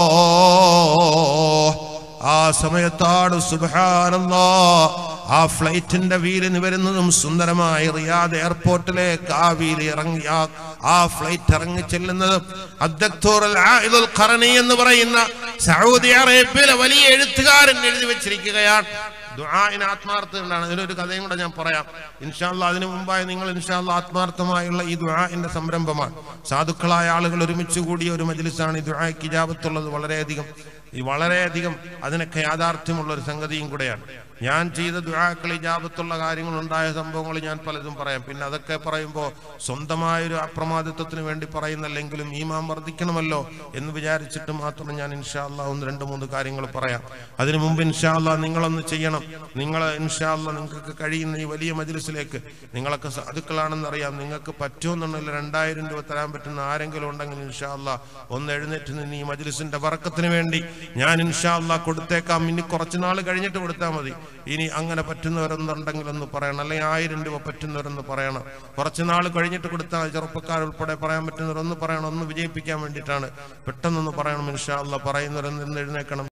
A: ആ സമയത്താണ് സുബ്ഹാനല്ലോ ആ ഫ്ലൈറ്റിന്റെ വീലിന് വരുന്നതും സുന്ദരമായി റിയാദ് എയർപോർട്ടിലേക്ക് ആ വീല് ഇറങ്ങി ആ- ആ ഫ്ലൈറ്റ് ഇറങ്ങി ചെല്ലുന്നതും അദ്ദക്തൂർ അൽ ആഇദുൽ ഖറനി എന്ന് പറയുന്ന സൗദി അറേബ്യയിലെ വലിയ എഴുത്തുകാരൻ എഴുതി വെച്ചിരിക്കുകയാണ് ദുആഇന് ആത്മാർത്ഥതയുണ്ടാണ് ഇതിനൊരു കഥയും കൂടെ ഞാൻ പറയാം ഇൻഷാല്ല അതിനു മുമ്പായി നിങ്ങൾ ഇൻഷാല്ല ആത്മാർത്ഥമായുള്ള ഈ ദുആഇന്റെ സംരംഭമാണ് സാധുക്കളായ ആളുകൾ ഒരുമിച്ച് കൂടിയ ഒരു മജ്ലിസാണ് ഈ ദുആയ്ക്ക് ഇജാബത്തുള്ളത് വളരെയധികം ഈ വളരെയധികം അതിനൊക്കെ യാഥാർത്ഥ്യമുള്ള ഒരു സംഗതിയും കൂടെയാണ് ഞാൻ ചെയ്ത ദുആക്കൾ ഇജാബത്തുള്ള കാര്യങ്ങൾ ഉണ്ടായ സംഭവങ്ങൾ ഞാൻ പലതും പറയാം പിന്നെ അതൊക്കെ പറയുമ്പോൾ സ്വന്തമായൊരു അപ്രമാദിത്വത്തിന് വേണ്ടി പറയുന്നല്ലെങ്കിലും ഈമാൻ വർദ്ധിക്കണമല്ലോ എന്ന് വിചാരിച്ചിട്ട് മാത്രം ഞാൻ ഇൻഷാല്ല ഒന്ന് രണ്ട് മൂന്ന് കാര്യങ്ങൾ പറയാം അതിനു മുമ്പ് ഇൻഷാല്ല നിങ്ങളൊന്ന് ചെയ്യണം നിങ്ങൾ ഇൻഷാല്ല നിങ്ങൾക്ക് കഴിയുന്ന ഈ വലിയ മജ്ലിസിലേക്ക് നിങ്ങളൊക്കെ സാധുക്കളാണെന്ന് അറിയാം നിങ്ങൾക്ക് പറ്റുമെന്നുണ്ടെങ്കിൽ രണ്ടായിരം രൂപ തരാൻ പറ്റുന്ന ആരെങ്കിലും ഉണ്ടെങ്കിൽ ഇൻഷാല്ല ഒന്ന് എഴുന്നേറ്റ് നിന്ന് ഈ മജ്ലിസിന്റെ വറക്കത്തിന് വേണ്ടി ഞാൻ ഇൻഷാല്ല കൊടുത്തേക്കാം ഇനി കുറച്ച് നാൾ കഴിഞ്ഞിട്ട് കൊടുത്താൽ മതി ഇനി അങ്ങനെ പറ്റുന്നവരെന്നുണ്ടെങ്കിൽ ഒന്ന് പറയണം അല്ലെങ്കിൽ ആയിരം രൂപ പറ്റുന്നവരെന്ന് പറയണം കുറച്ച് നാൾ കഴിഞ്ഞിട്ട് കൊടുത്താൽ ചെറുപ്പക്കാരുൾപ്പെടെ പറയാൻ പറ്റുന്നവരൊന്ന് പറയണം ഒന്ന് വിജയിപ്പിക്കാൻ വേണ്ടിയിട്ടാണ് പെട്ടെന്നൊന്ന് പറയണം ഇൻഷാല്ല പറയുന്നവരെന്ന് എഴുന്നേക്കണം